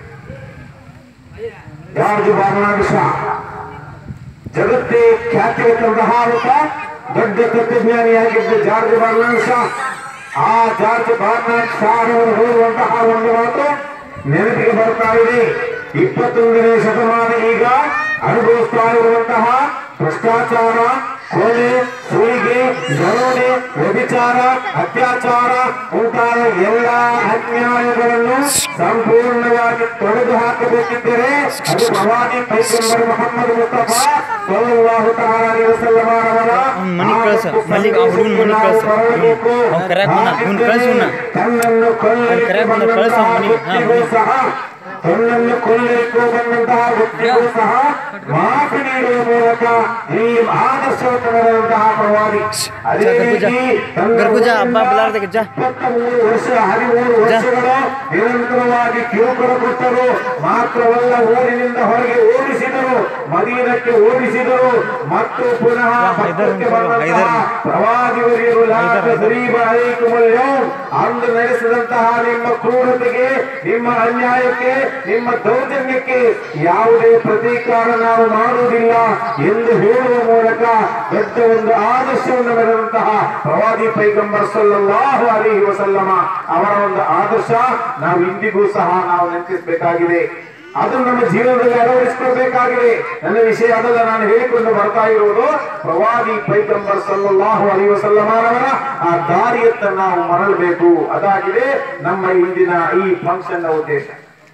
ಜಾರ್ಜ್ ಬಾರ್ನಾಡ್ ಶಾ ಜಗತ್ತೇ ಖ್ಯಾತಿ ತಂತಹ ಒಬ್ಬ ದೊಡ್ಡ ತತ್ವಜ್ಞಾನಿಯಾಗಿದ್ದ ಜಾರ್ಜ್ ಬಾರ್ನಾಡ್ ಶಾ ಆ ಜಾರ್ಜ್ ಬಾರ್ನಾಡ್ ಶಾ ಅವರು ಹೇಳುವಂತಹ ಒಂದು ಮಾತು ನೆನಪಿಗೆ ಬರ್ತಾ ಇದೆ ಇಪ್ಪತ್ತೊಂದನೇ ಶತಮಾನ ಈಗ ಅನುಭವಿಸ್ತಾ ಇರುವಂತಹ ಭ್ರಷ್ಟಾಚಾರ ಕೊಲೆ ಸುಲಿಗೆ ದರೋಡೆ ವ್ಯಭಿಚಾರ ಅತ್ಯಾಚಾರ ಮುಂತಾದ ಎಲ್ಲ ಅನ್ಯಾಯಗಳನ್ನು ಸಂಪೂರ್ಣವಾಗಿ ತೊಡೆದು ಹಾಕಬೇಕಿದ್ದರೆ ಅದು ಪ್ರವಾದಿ ಪೈಗಂಬರ್ ಮೊಹಮ್ಮದ್ ಮುಸ್ತಫಾ ಸಲ್ಲಲ್ಲಾಹು ತಆಲಾ ಅಲೈಹಿ ವಸಲ್ಲಂ ಅವರ ಅವ್ನ್ ಮನೆಗ್ ಕಳ್ಸ. ಮಲ್ಲಿಗೆ ಆ ಹುಡುಗನ್ ಮನೆಗ್ ಕಳ್ಸ. ಬರಬೇಕು. ಅವ್ನ್ ಕರ್ಯಾಕ್ ಬಂದ. ಇವ್ನ್ ಕಳ್ಸು ಇವ್ನ. ತನ್ನನ್ನು ಕೊಲ್ಲಲಿಕ್ಕೆ ಕರ್ಯಾಕ್ ಬಂದ, ಕಳ್ಸು ಅವ್ನ್ ಮನೆಗೆ. ಹಾ, ಬಂದಂತಹ ವ್ಯಕ್ತಿಗೂ ಸಹ ತನ್ನನ್ನು ಕೊಲ್ಲಲಿಕ್ಕೆ ಬಂದಂತಹ ವ್ಯಕ್ತಿಗೂ ಸಹ ಮಾಫಿ ನೀಡುವ ಮೂಲಕ ಈ ಆದರ್ಶವನ್ನು ನಡೆದಂತಹ ಪ್ರವಾದಿ ಅದೇ ಗರ್ಭುಜ. ರೀತಿ ತನ್ನ ಗರ್ಭುಜ ಹಬ್ಬ ಬಲಾರ್ದಕ್ಕೆ ಜಾ. ಇಪ್ಪತ್ತಮೂರು ವರ್ಷ ಹದಿಮೂರು ವರ್ಷಗಳು ನಿರಂತರವಾಗಿ ಕಿರುಕುಳ ಕೊಟ್ಟರು ಮಾತ್ರವಲ್ಲ ಊರಿನಿಂದ ಹೊರಗೆ ಓಡಿಸಿದರು ಮದೀನಕ್ಕೆ ಓಡಿಸಿದರು ಮತ್ತು ಪುನಃ ಪಕ್ಕಕ್ಕೆ ಬಂದಂತಹ ಪ್ರವಾದಿವರಿಯರು ಲಾಭ ಸರೀಬ ಅಲೈಕುಮಲ್ಯೋ ಅಂದು ನಡೆಸಿದಂತಹ ನಿಮ್ಮ ಕ್ರೂರತೆಗೆ ನಿಮ್ಮ ಅನ್ಯಾಯಕ್ಕೆ ನಿಮ್ಮ ದೌರ್ಜನ್ಯಕ್ಕೆ ಯಾವುದೇ ಪ್ರತೀಕಾರ ನಾವು ಮಾಡುವುದಿಲ್ಲ ಎಂದು ಹೇಳುವ ಮೂಲಕ ದೊಡ್ಡ ಒಂದು ಆದರ್ಶವನ್ನು ಮೆರೆದಂತಹ ಪ್ರವಾದಿ ಪೈಗಂಬರ್ ಸಲ್ಲಲ್ಲಾಹು ಅಲಿಹಿ ವಸಲ್ಲಮ ಅವರ ಒಂದು ಆದರ್ಶ ನಾವು ಇಂದಿಗೂ ಸಹ ನಾವು ನೆನಪಿಸಬೇಕಾಗಿದೆ ಅದು ನಮ್ಮ ಜೀವನದಲ್ಲಿ ಅಳವಡಿಸಿಕೊಳ್ಬೇಕಾಗಿದೆ ನನ್ನ ವಿಷಯ ಅದಲ್ಲ ನಾನು ಹೇಳಿಕೊಂಡು ಬರ್ತಾ ಇರುವುದು ಪ್ರವಾದಿ ಪೈಗಂಬರ್ ಸಲ್ಲಲ್ಲಾಹು ಅಲಿ ವಸಲ್ಲಮಾರವರ ಆ ದಾರಿಯತ್ತ ನಾವು ಮರಳಬೇಕು ಅದಾಗಿದೆ ನಮ್ಮ ಇಂದಿನ ಈ ಫಂಕ್ಷನ್ ನ ಉದ್ದೇಶ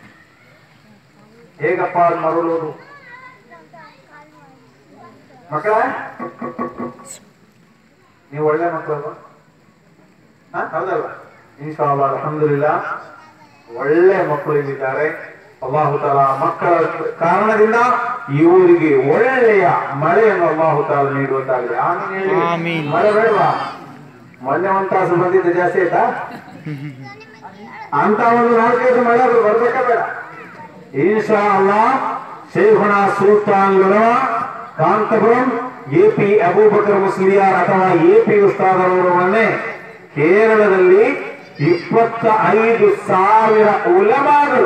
ಹೇಗಪ್ಪ ಅದು ಮರಳೋದು ಮಕ್ಕಳ ನೀವು ಒಳ್ಳೆ ಮಕ್ಕಳಲ್ವಾ ಹಾ ಹೌದಲ್ಲ ಇನ್ಶಾಲ್ಲ ಅಲ್ಹಮ್ದುಲಿಲ್ಲಾ ಒಳ್ಳೆ ಮಕ್ಕಳು ಇಲ್ಲಿದ್ದಾರೆ ಅಲ್ಲಾಹು ತಾಲ ಮಕ್ಕಳ ಕಾರಣದಿಂದ ಈ ಊರಿಗೆ ಒಳ್ಳೆಯ ಮಳೆಯನ್ನು ಅಲ್ಲಾಹು ತಾಲ ನೀಡುವಂತಾಗಲಿ ಆಮೀನ್ ಹೇಳಿ. ಆಮೀನ್. ಮಳೆ ಬೇಡವಾ ಮೊನ್ನೆ ಒಂದ್ ತಾಸು ಬಂದಿದ್ದ ಜಾಸ್ತಿ ಆಯ್ತಾ ಅಂತ ಒಂದು ನಾಲ್ಕೈದು ಮಳೆ ಅದು ಬರ್ಬೇಕಾ ಬೇಡ ಇನ್ಶಾ ಅಲ್ಲಾ ಶೇಖುಣ ಸುಲ್ತಾನ್ ಲುಲವ ಕಾಂತಪುರಂ ಎಪಿ ಅಬೂಬಕರ್ ಮುಸ್ಲಿಯಾರ್ ಅಥವಾ ಎಪಿ ಉಸ್ತಾದರವರು ಮೊನ್ನೆ ಕೇರಳದಲ್ಲಿ ಇಪ್ಪತ್ತ ಐದು ಸಾವಿರ ಉಲಮಾಗಳು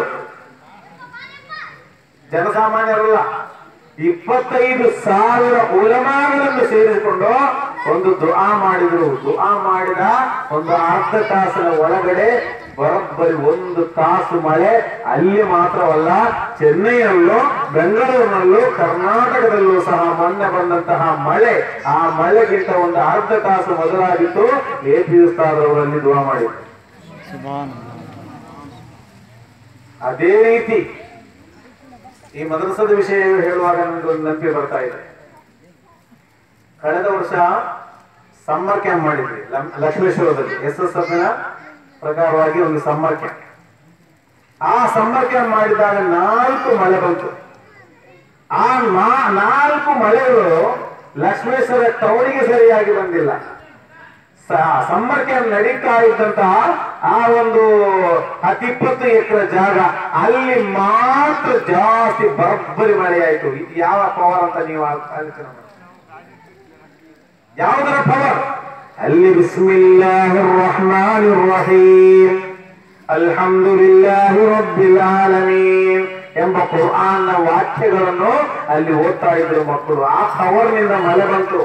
ಜನಸಾಮಾನ್ಯರಲ್ಲ ಇಪ್ಪತ್ತೈದು ಸಾವಿರ ಉಲಮಾಗಳನ್ನು ಸೇರಿಸಿಕೊಂಡು ಒಂದು ದುಆ ಮಾಡಿದ್ರು ದುಆ ಮಾಡಿದ ಒಂದು ಅರ್ಧ ತಾಸಿನ ಒಳಗಡೆ ಬರೋಬ್ಬರಿ ಒಂದು ತಾಸು ಮಳೆ ಅಲ್ಲಿ ಮಾತ್ರವಲ್ಲ ಚೆನ್ನೈನಲ್ಲೂ ಬೆಂಗಳೂರಿನಲ್ಲೂ ಕರ್ನಾಟಕದಲ್ಲೂ ಸಹ ಮೊನ್ನೆ ಬಂದಂತಹ ಮಳೆ ಆ ಮಳೆಗಿಂತ ಒಂದು ಅರ್ಧ ತಾಸು ಮೊದಲಾಗಿತ್ತು ಎ ಪಿ ಉಸ್ತಾದವರಲ್ಲಿ ದುಆ ಮಾಡಿದ್ರು ಸುಬಾನ್ ಅದೇ ರೀತಿ ಈ ಮದ್ರಸದ ವಿಷಯ ಹೇಳುವಾಗ ನನಗೆ ಒಂದು ನೆನಪಿ ಬರ್ತಾ ಇದೆ ಕಳೆದ ವರ್ಷ ಸಮ್ಮರ್ ಕ್ಯಾಂಪ್ ಮಾಡಿದ್ವಿ ಲಂ- ಲಕ್ಷ್ಮೇಶ್ವರದಲ್ಲಿ ಎಸ್ ಎಸ್ ಎಫ್ ಪ್ರಕಾರವಾಗಿ ಒಂದು ಸಮ್ಮರ್ ಕ್ಯಾಂಪ್ ಆ ಸಮ್ಮರ್ ಕ್ಯಾಂಪ್ ಮಾಡಿದಾಗ ನಾಲ್ಕು ಮಳೆ ಬಂತು ಆ ನಾ- ನಾಲ್ಕು ಮಳೆಗಳು ಲಕ್ಷ್ಮೇಶ್ವರ ಟೌನಿಗೆ ಸರಿಯಾಗಿ ಬಂದಿಲ್ಲ ಸ- ಸಮ್ಮರ್ ಕ್ಯಾಂಪ್ ನಡೀತಾ ಇದ್ದಂತಹ ಆ ಒಂದು ಹತ್ತಿಪ್ಪತ್ತು ಎಕರೆ ಜಾಗ ಅಲ್ಲಿ ಮಾತ್ರ ಜಾಸ್ತಿ ಬರಬ್ಬರಿ ಮಳೆ ಆಯ್ತು ಇದು ಯಾವ ಪವರ್ ಅಂತ ನೀವು ಆ- ಆಲೋಚನೆ ಮಾಡಿ ಯಾವುದರ ಪವರ್ ಅಲ್ಲಿ ಬಿಸ್ಮಿಲ್ಲಾಹಿ ರಹಮಾನಿ ರಹೀಮ್ ಅಲ್ಹಮ್ದುಲಿಲ್ಲಾಹಿ ರಬ್ಬಿಲ್ ಆಲಮೀನ್ ಎಂಬ ಕುರ್ಆನ್ನ ವಾಕ್ಯಗಳನ್ನು ಅಲ್ಲಿ ಓದ್ತಾ ಇದ್ರು ಮಕ್ಕಳು ಆ ಪವರ್ನಿಂದ ಮಳೆ ಬಂತು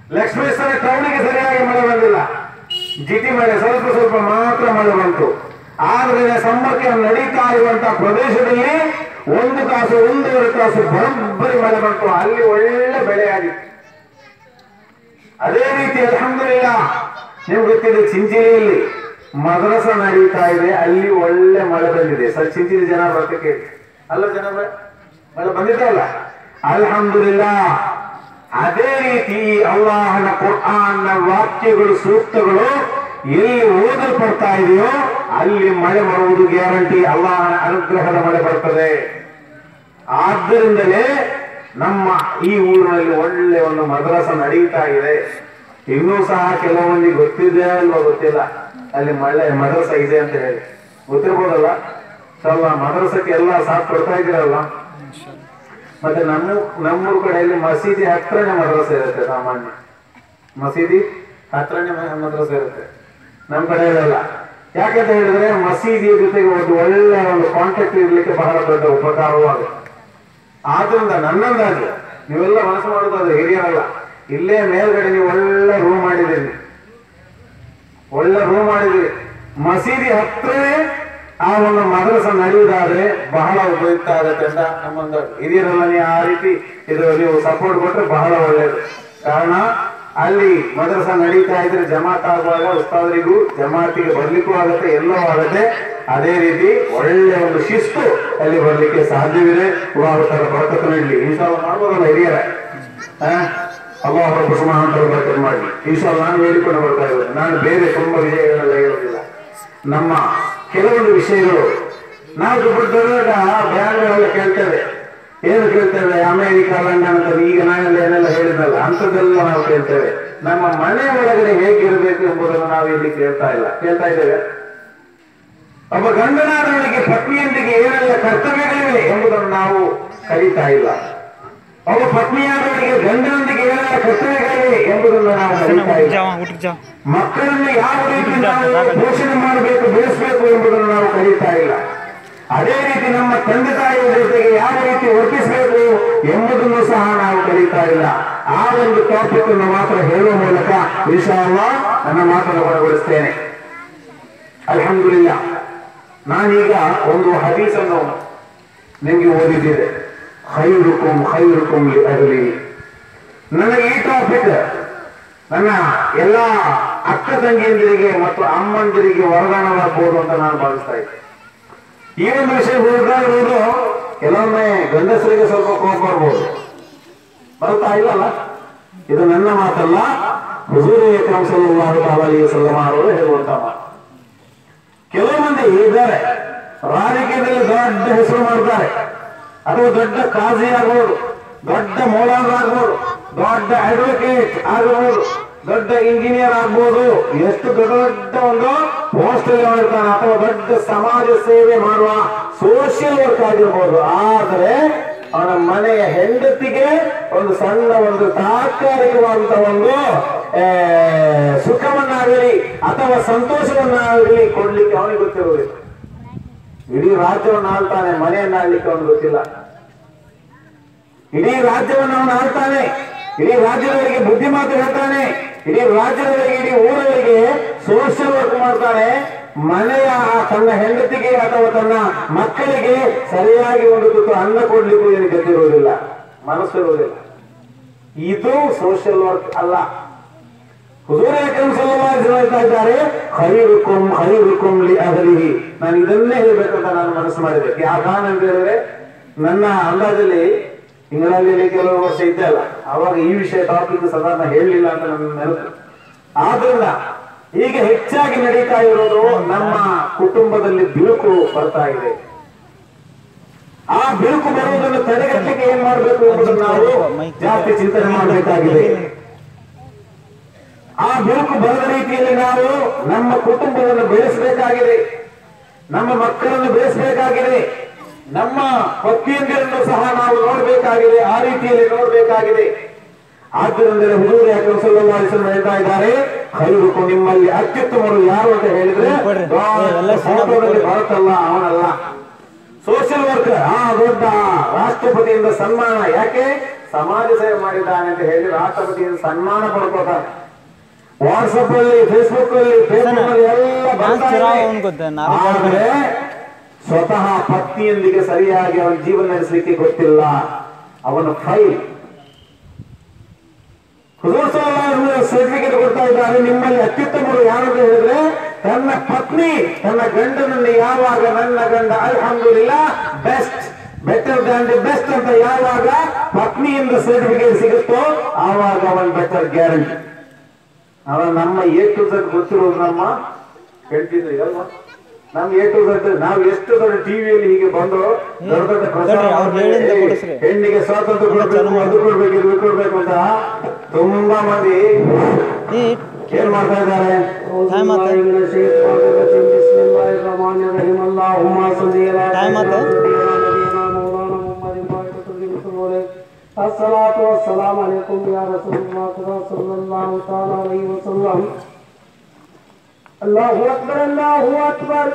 ಲಕ್ಷ್ಮೇಶ್ವರ ಟೌನಿಗೆ ಸರಿಯಾಗಿ ಮಳೆ ಬಂದಿಲ್ಲ ಜಿಟಿ ಮಳೆ ಸ್ವಲ್ಪ ಸ್ವಲ್ಪ ಮಾತ್ರ ಮಳೆ ಬಂತು ಆದ್ರೆ ಸಂಪರ್ಕ ನಡೀತಾ ಇರುವಂತಹ ಪ್ರದೇಶದಲ್ಲಿ ಒಂದು ತಾಸು ಒಂದೂವರೆ ತಾಸು ಬರೋಬ್ಬರಿ ಮಳೆ ಬಂತು ಅಲ್ಲಿ ಒಳ್ಳೆ ಬೆಳೆ ಆಗಿತ್ತು ಅದೇ ರೀತಿ ಅಲ್ಹಮ್ದುಲಿಲ್ಲ ನಿಮ್ಗೆ ಗೊತ್ತಿದೆ ಚಿಂಚಿಲಿಯಲ್ಲಿ ಮದ್ರಸ ನಡೀತಾ ಇದೆ ಅಲ್ಲಿ ಒಳ್ಳೆ ಮಳೆ ಬಂದಿದೆ ಸರ್ ಚಿಂಚಿಲಿ ಜನ ಬರ್ತ ಕೇಳಿ ಅಲ್ಲ ಜನ ಮಳೆ ಬಂದಿದೆ ಅಲ್ಲ ಅಲ್ಹಮ್ದುಲಿಲ್ಲ ಅದೇ ರೀತಿ ಈ ಅಲ್ಲಾಹನ ಕುರ್ಆನ್ನ ವಾಕ್ಯಗಳು ಸೂಕ್ತಗಳು ಎಲ್ಲಿ ಓದಲ್ಪಡ್ತಾ ಇದೆಯೋ ಅಲ್ಲಿ ಮಳೆ ಬರುವುದು ಗ್ಯಾರಂಟಿ ಅಲ್ಲಾಹನ ಅನುಗ್ರಹದ ಮಳೆ ಬರ್ತದೆ ಆದ್ದರಿಂದಲೇ ನಮ್ಮ ಈ ಊರಿನಲ್ಲಿ ಒಳ್ಳೆ ಒಂದು ಮದ್ರಸ ನಡೀತಾ ಇದೆ ಇನ್ನೂ ಸಹ ಕೆಲವೊಂದಿಗೆ ಗೊತ್ತಿದೆ ಅಲ್ವಾ ಗೊತ್ತಿಲ್ಲ ಅಲ್ಲಿ ಮಳೆ ಮದ್ರಸ ಇದೆ ಅಂತ ಹೇಳಿ ಗೊತ್ತಿರ್ಬೋದಲ್ಲ ಸ್ವಲ್ಪ ಮದ್ರಸಕ್ಕೆ ಎಲ್ಲ ಸಾಥ್ ಕೊಡ್ತಾ ಇದ್ದೀರಲ್ಲ ಮತ್ತೆ ನಮ್ಮ ನಮ್ಮೂರ್ ಕಡೆಯಲ್ಲಿ ಮಸೀದಿ ಹತ್ರನೇ ಮದ್ರಸ ಇರುತ್ತೆ ಸಾಮಾನ್ಯ ಮಸೀದಿ ಹತ್ರನೇ ಮ- ಮದ್ರಸ ಇರುತ್ತೆ ನಮ್ಮ ಕಡೆ ಇರಲ್ಲ ಯಾಕಂತ ಹೇಳಿದ್ರೆ ಮಸೀದಿಯ ಜೊತೆಗೆ ಒಂದು ಒಳ್ಳೆ ಒಂದು ಕಾಂಟ್ಯಾಕ್ಟ್ ಇರ್ಲಿಕ್ಕೆ ಬಹಳ ದೊಡ್ಡ ಉಪಕಾರವಾಗುತ್ತೆ ಆದ್ರಿಂದ ನನ್ನಂದಾಗಿ ನೀವೆಲ್ಲ ಮನಸ್ಸು ಮಾಡೋದಾದ್ರೆ ಹಿರಿಯರಲ್ಲ ಇಲ್ಲೇ ಮೇಲ್ಗಡೆ ನೀವು ಒಳ್ಳೆ ರೂಮ್ ಮಾಡಿದ್ದೀರಿ ಒಳ್ಳೆ ರೂಮ್ ಮಾಡಿದ್ದೀರಿ ಮಸೀದಿ ಹತ್ರನೇ ಆ ಒಂದು ಮದ್ರಸ ನಡೆಯುವುದಾದ್ರೆ ಬಹಳ ಉಪಯುಕ್ತ ಆಗತ್ತೆ ಅಂತ ನಮ್ಮೊಂದು ಹಿರಿಯರೆಲ್ಲ ನೀವು ಆ ರೀತಿ ಇದು ನೀವು ಸಪೋರ್ಟ್ ಕೊಟ್ರೆ ಬಹಳ ಒಳ್ಳೆಯದು ಕಾರಣ ಅಲ್ಲಿ ಮದ್ರಸ ನಡೀತಾ ಇದ್ರೆ ಜಮಾತ್ ಆಗುವಾಗ ಉಸ್ತಾದರಿಗೂ ಜಮಾತಿಗೆ ಬರ್ಲಿಕ್ಕೂ ಆಗತ್ತೆ ಎಲ್ಲವೂ ಆಗತ್ತೆ ಅದೇ ರೀತಿ ಒಳ್ಳೆ ಒಂದು ಶಿಸ್ತು ಅಲ್ಲಿ ಬರ್ಲಿಕ್ಕೆ ಸಾಧ್ಯವಿದೆ ತರ ಬರಕತ್ತು ನೀಡಲಿ ಇನ್ಶಾಲ್ಲ ಮಾಡ್ಬೋದಲ್ಲ ಹಿರಿಯರ ಅಲ್ಲಾಹ ರಬ್ಬ ಸುಬ್ಹಾನಹು ಬರಕತ್ ಮಾಡಿ ಇನ್ಶಾಲ್ಲ ನಾನು ಹೇಳಿಕೊಂಡು ಬರ್ತಾ ಇದ್ದೇನೆ ನಾನು ಬೇರೆ ತುಂಬಾ ವಿಷಯಗಳೆಲ್ಲ ಹೇಳೋದಿಲ್ಲ ನಮ್ಮ ಕೆಲವೊಂದು ವಿಷಯಗಳು ನಾವು ದೊಡ್ಡ ದೊಡ್ಡ ಬ್ಯಾಂಗ್ಗಳೆಲ್ಲ ಕೇಳ್ತೇವೆ ಏನು ಕೇಳ್ತೇವೆ ಅಮೆರಿಕ ಲಂಡನ್ ಅಂತ ಈಗ ನಾನೆಲ್ಲ ಏನೆಲ್ಲ ಹೇಳಿದ್ನಲ್ಲ ಅಂಥದ್ದೆಲ್ಲ ನಾವು ಕೇಳ್ತೇವೆ ನಮ್ಮ ಮನೆ ಒಳಗಡೆ ಹೇಗಿರಬೇಕು ಎಂಬುದನ್ನು ನಾವು ಇಲ್ಲಿ ಕೇಳ್ತಾ ಇಲ್ಲ ಕೇಳ್ತಾ ಇದ್ದೇವೆ ಒಬ್ಬ ಗಂಡನಾದವನಿಗೆ ಪತ್ನಿಯೊಂದಿಗೆ ಏನೆಲ್ಲ ಕರ್ತವ್ಯಗಳಿವೆ ಎಂಬುದನ್ನು ನಾವು ಕಲಿತಾ ಇಲ್ಲ ಒಬ್ಬ ಪತ್ನಿಯಾದವನಿಗೆ ಗಂಡನೊಂದಿಗೆ ಏನೆಲ್ಲ ಕರ್ತವ್ಯಗಳಿವೆ ಎಂಬುದನ್ನು ನಾವು ಕಲಿತಾ ಇಲ್ಲ जाओ उठ जाओ ಮಕ್ಕಳನ್ನು ಯಾವ ರೀತಿ ನಾವು ಪೋಷಣೆ ಮಾಡಬೇಕು ಬೆಳೆಸಬೇಕು ಎಂಬುದನ್ನು ನಾವು ಕಲಿತಾ ಇಲ್ಲ ಅದೇ ರೀತಿ ನಮ್ಮ ತಂದೆ ತಾಯಿಯ ಜೊತೆಗೆ ಯಾವ ರೀತಿ ವರ್ತಿಸಬೇಕು ಎಂಬುದನ್ನು ಸಹ ನಾವು ಕಲಿತಾ ಇಲ್ಲ ಆ ಒಂದು ಟಾಪಿಕ್ ಅನ್ನು ಮಾತ್ರ ಹೇಳುವ ಮೂಲಕ ವಿಶಾಲ ನನ್ನ ಮಾತನ್ನು ಹೊರಗೊಳಿಸ್ತೇನೆ ಅಲ್ಹಮ್ದುಲಿಲ್ಲ ನಾನೀಗ ಒಂದು ಹದೀಸನ್ನು ನಿಮಗೆ ಓದಿದ್ದೇನೆ ಖೈರುಕುಂ ಖೈರುಕುಂ ಲಿ ಅಹ್ಲಿ ನನಗೆ ಈ ಟಾಪಿಕ್ ನನ್ನ ಎಲ್ಲ ಅಕ್ಕ ತಂಗಿಯಂದಿರಿಗೆ ಮತ್ತು ಅಮ್ಮಂದಿರಿಗೆ ವರದಾನವಾಗಬಹುದು ಅಂತ ನಾನು ಭಾವಿಸ್ತಾ ಇದ್ದೆ ಈ ಒಂದು ವಿಷಯ ಹೇಳ್ತಾ ಇರುವುದು ಕೆಲವೊಮ್ಮೆ ಗಂಡಸರಿಗೆ ಸ್ವಲ್ಪ ಕೋಪ ಬರ್ಬೋದು ಬರ್ತಾ ಇಲ್ಲಲ್ಲ ಇದು ನನ್ನ ಮಾತಲ್ಲ ಹುಜೂರಿ ಅಕ್ರಮ್ ಸಲ್ಲಲ್ಲಾಹು ತಾಲಾ ಅಲೈಹಿ ವಸಲ್ಲಮ ಅವರು ಹೇಳುವಂತ ಮಾತು ಕೆಲವು ಮಂದಿ ಇದ್ದಾರೆ ರಾಜಕೀಯದಲ್ಲಿ ದೊಡ್ಡ ಹೆಸರು ಮಾಡ್ತಾರೆ ಅಥವಾ ದೊಡ್ಡ ಕಾಜಿ ಆಗ್ಬೋದು ದೊಡ್ಡ ಮೌಲಾನ ಆಗ್ಬೋದು ದೊಡ್ಡ ಅಡ್ವೊಕೇಟ್ ಆಗಬಹುದು ದೊಡ್ಡ ಇಂಜಿನಿಯರ್ ಆಗ್ಬೋದು ಎಷ್ಟು ದೊಡ್ಡ ದೊಡ್ಡ ಒಂದು ಪೋಸ್ಟ್ ಅಲ್ಲಿ ಮಾಡಿರ್ತಾನೆ ಅಥವಾ ದೊಡ್ಡ ಸಮಾಜ ಸೇವೆ ಮಾಡುವ ಸೋಷಿಯಲ್ ವರ್ಕ್ ಆಗಿರ್ಬೋದು ಆದರೆ ಅವನ ಮನೆಯ ಹೆಂಡತಿಗೆ ಒಂದು ಸಣ್ಣ ಒಂದು ತಾತ್ಕಾಲಿಕವಾದಂತ ಒಂದು ಆ, ಸುಖವನ್ನಾಗಲಿ ಅಥವಾ ಸಂತೋಷವನ್ನಾಗಲಿ ಕೊಡ್ಲಿಕ್ಕೆ ಅವನಿಗೆ ಗೊತ್ತಿರುವುದಿಲ್ಲ ಇಡೀ ರಾಜ್ಯವನ್ನು ಆಳ್ತಾನೆ ಮನೆಯನ್ನ ಆಳ್ಲಿಕ್ಕೆ ಅವನಿಗೆ ಗೊತ್ತಿಲ್ಲ ಇಡೀ ರಾಜ್ಯವನ್ನು ಅವನು ಆಳ್ತಾನೆ ಇಡೀ ರಾಜ್ಯದವರಿಗೆ ಬುದ್ಧಿ ಮಾತು ಹೇಳ್ತಾನೆ ಇಡೀ ರಾಜ್ಯದವರಿಗೆ ಇಡೀ ಊರವರಿಗೆ ಸೋಷಿಯಲ್ ವರ್ಕ್ ಮಾಡ್ತಾನೆ ಮನೆಯ ಆ ತನ್ನ ಹೆಂಡತಿಗೆ ಅಥವಾ ತನ್ನ ಮಕ್ಕಳಿಗೆ ಸರಿಯಾಗಿ ಒಂದು ತುತ್ತು ಅನ್ನ ಕೊಡ್ಲಿಕ್ಕೂ ಏನು ಗೊತ್ತಿರುವುದಿಲ್ಲ ಮನಸ್ಸು ಇರುವುದಿಲ್ಲ ಇದು ಸೋಷಿಯಲ್ ವರ್ಕ್ ಅಲ್ಲ ಹುಜೂರ್ ಅಕ್ರಮ್ ಸಲ್ಲಲ್ಲಾಹು ಅಲೈಹಿ ವಸಲ್ಲಂ ಹೇಳ್ತಾ ಇದ್ದಾರೆ ಖೈರುಕುಂ ಖೈರುಕುಂ ಲಿ ಅಹಲಿಹಿ ನಾನು ಇದನ್ನೇ ಹೇಳ್ಬೇಕಂತ ನಾನು ಮನಸ್ಸು ಮಾಡಿದೆ ಯಾವ ಕಾರಣ ಅಂತ ಹೇಳಿದ್ರೆ ನನ್ನ ಅಂದಾಜಲ್ಲಿ ಇಂಗ್ಲೆಂಡಲ್ಲಿ ಕೆಲವು ವರ್ಷ ಇದ್ದೆ ಅಲ್ಲ ಅವಾಗ ಈ ವಿಷಯ ಟಾಪಿಕ್ ಸಾಧಾರಣ ಹೇಳಲಿಲ್ಲ ಅಂತ ನನ್ನ ನೆನಪು ಆದ್ರಿಂದ ಈಗ ಹೆಚ್ಚಾಗಿ ನಡೀತಾ ಇರೋದು ನಮ್ಮ ಕುಟುಂಬದಲ್ಲಿ ಬಿರುಕು ಬರ್ತಾ ಇದೆ ಆ ಬಿರುಕು ಬರುವುದನ್ನು ತಡೆಗಟ್ಟಲಿಕ್ಕೆ ಏನ್ ಮಾಡಬೇಕು ಎಂಬುದನ್ನು ನಾವು ಜಾಸ್ತಿ ಚಿಂತನೆ ಮಾಡಬೇಕಾಗಿದೆ ಆ ಬಿರುಕು ಬರದ ರೀತಿಯಲ್ಲಿ ನಾವು ನಮ್ಮ ಕುಟುಂಬವನ್ನು ಬೆಳೆಸಬೇಕಾಗಿದೆ ನಮ್ಮ ಮಕ್ಕಳನ್ನು ಬೆಳೆಸಬೇಕಾಗಿದೆ ನಮ್ಮ ಪತ್ನಿಯಂದಿರನ್ನು ಸಹ ನಾವು ನೋಡಬೇಕಾಗಿದೆ ಆ ರೀತಿಯಲ್ಲಿ ನೋಡಬೇಕಾಗಿದೆ ಆದ್ದರಿಂದಲೇ ಹುಡುಗರು ಯಾಕೆ ಸಲ್ಲಲ್ಲಾಹಿಸಲು ಹೇಳ್ತಾ ಇದ್ದಾರೆ ಖೈರುಕು ನಿಮ್ಮಲ್ಲಿ ಅತ್ಯುತ್ತಮರು ಯಾರು ಅಂತ ಹೇಳಿದ್ರೆ ಕೊಡ್ರಿ. ದೊಡ್ಡ ಎಲ್ಲ ಸಣ್ಣ ಫೋಟೋದಲ್ಲಿ ಬರುತ್ತಲ್ಲ ಅವನಲ್ಲ ಸೋಷಿಯಲ್ ವರ್ಕ್ ಆ ದೊಡ್ಡ ರಾಷ್ಟ್ರಪತಿಯಿಂದ ಸನ್ಮಾನ ಯಾಕೆ ಸಮಾಜ ಸೇವೆ ಮಾಡಿದ್ದಾನೆ ಅಂತ ಹೇಳಿ ರಾಷ್ಟ್ರಪತಿಯಿಂದ ಸನ್ಮಾನ ಪಡ್ಕೋತಾನೆ ವಾಟ್ಸಪ್ ಅಲ್ಲಿ ಫೇಸ್ಬುಕ್ ಅಲ್ಲಿ ಫೇಸ್ಬುಕ್ ಅಲ್ಲಿ ಎಲ್ಲ ಬರ್ತಾ ಚಿರಾ ಇದೆ. ಅವ್ನ್ ಗೊತ್ತ, ನಾಳೆ ಆದ್ರೆ ಸ್ವತಃ ಪತ್ನಿಯೊಂದಿಗೆ ಸರಿಯಾಗಿ ಅವನ ಜೀವನ ನಡೆಸಲಿಕ್ಕೆ ಗೊತ್ತಿಲ್ಲ ಅವನ ಫೈಲ್ ಸರ್ಟಿಫಿಕೇಟ್ ಕೊಡ್ತಾ ಇದ್ದಾರೆ ನಿಮ್ಮಲ್ಲಿ ಅತ್ಯುತ್ತಮರು ಯಾರು ಅಂತ ಹೇಳಿದ್ರೆ ತನ್ನ ಪತ್ನಿ ತನ್ನ ಗಂಡನನ್ನು ಯಾವಾಗ ನನ್ನ ಗಂಡ ಅಲ್ಹಮ್ದುಲಿಲ್ಲ best better than the best ಅಂತ ಯಾವಾಗ ಪತ್ನಿಯಿಂದ ಸರ್ಟಿಫಿಕೇಟ್ ಸಿಗುತ್ತೋ ಆವಾಗ ಅವನ್ ಬೆಟರ್ ಗ್ಯಾರಂಟಿ ಅವ ನಮ್ಮ ಎ ಟು ಝಡ್ ಗೊತ್ತಿರೋದು ನಮ್ಮ ಹೇಳ್ತಿದ್ರಿ ಅಲ್ವಾ ನಮ್ ಎ ಟು ಝಡ್ ನಾವು ಎಷ್ಟು ದೊಡ್ಡ ಟಿವಿಯಲ್ಲಿ ಹೀಗೆ ಬಂದು ದೊಡ್ಡ ದೊಡ್ಡ ಪ್ರಚಾರ ನೋಡ್ರಿ, ಅವ್ರು ಮಾಡ್ತಾರೆ. ಹೇಳಿದ್ದ ಕೊಡಿಸ್ರಿ. ಹೆಣ್ಣಿಗೆ ಸ್ವಾತಂತ್ರ್ಯ ಕೊಡಬೇಕು ಅದು ಕೊಡ್ಬೇಕು ಇದು ಕೊಡ್ಬೇಕು ಅಂತ ತುಂಬಾ ಮಂದಿ ಏ ಏನ್ ಮಾಡ್ತಾ ಇದ್ದಾರೆ ಟೈಮ್ ಆತ ಟೈಮ್ ಆತ الصلاة والسلام عليكم يا رسول الله صلى الله تعالى عليه وسلم الله أكبر الله أكبر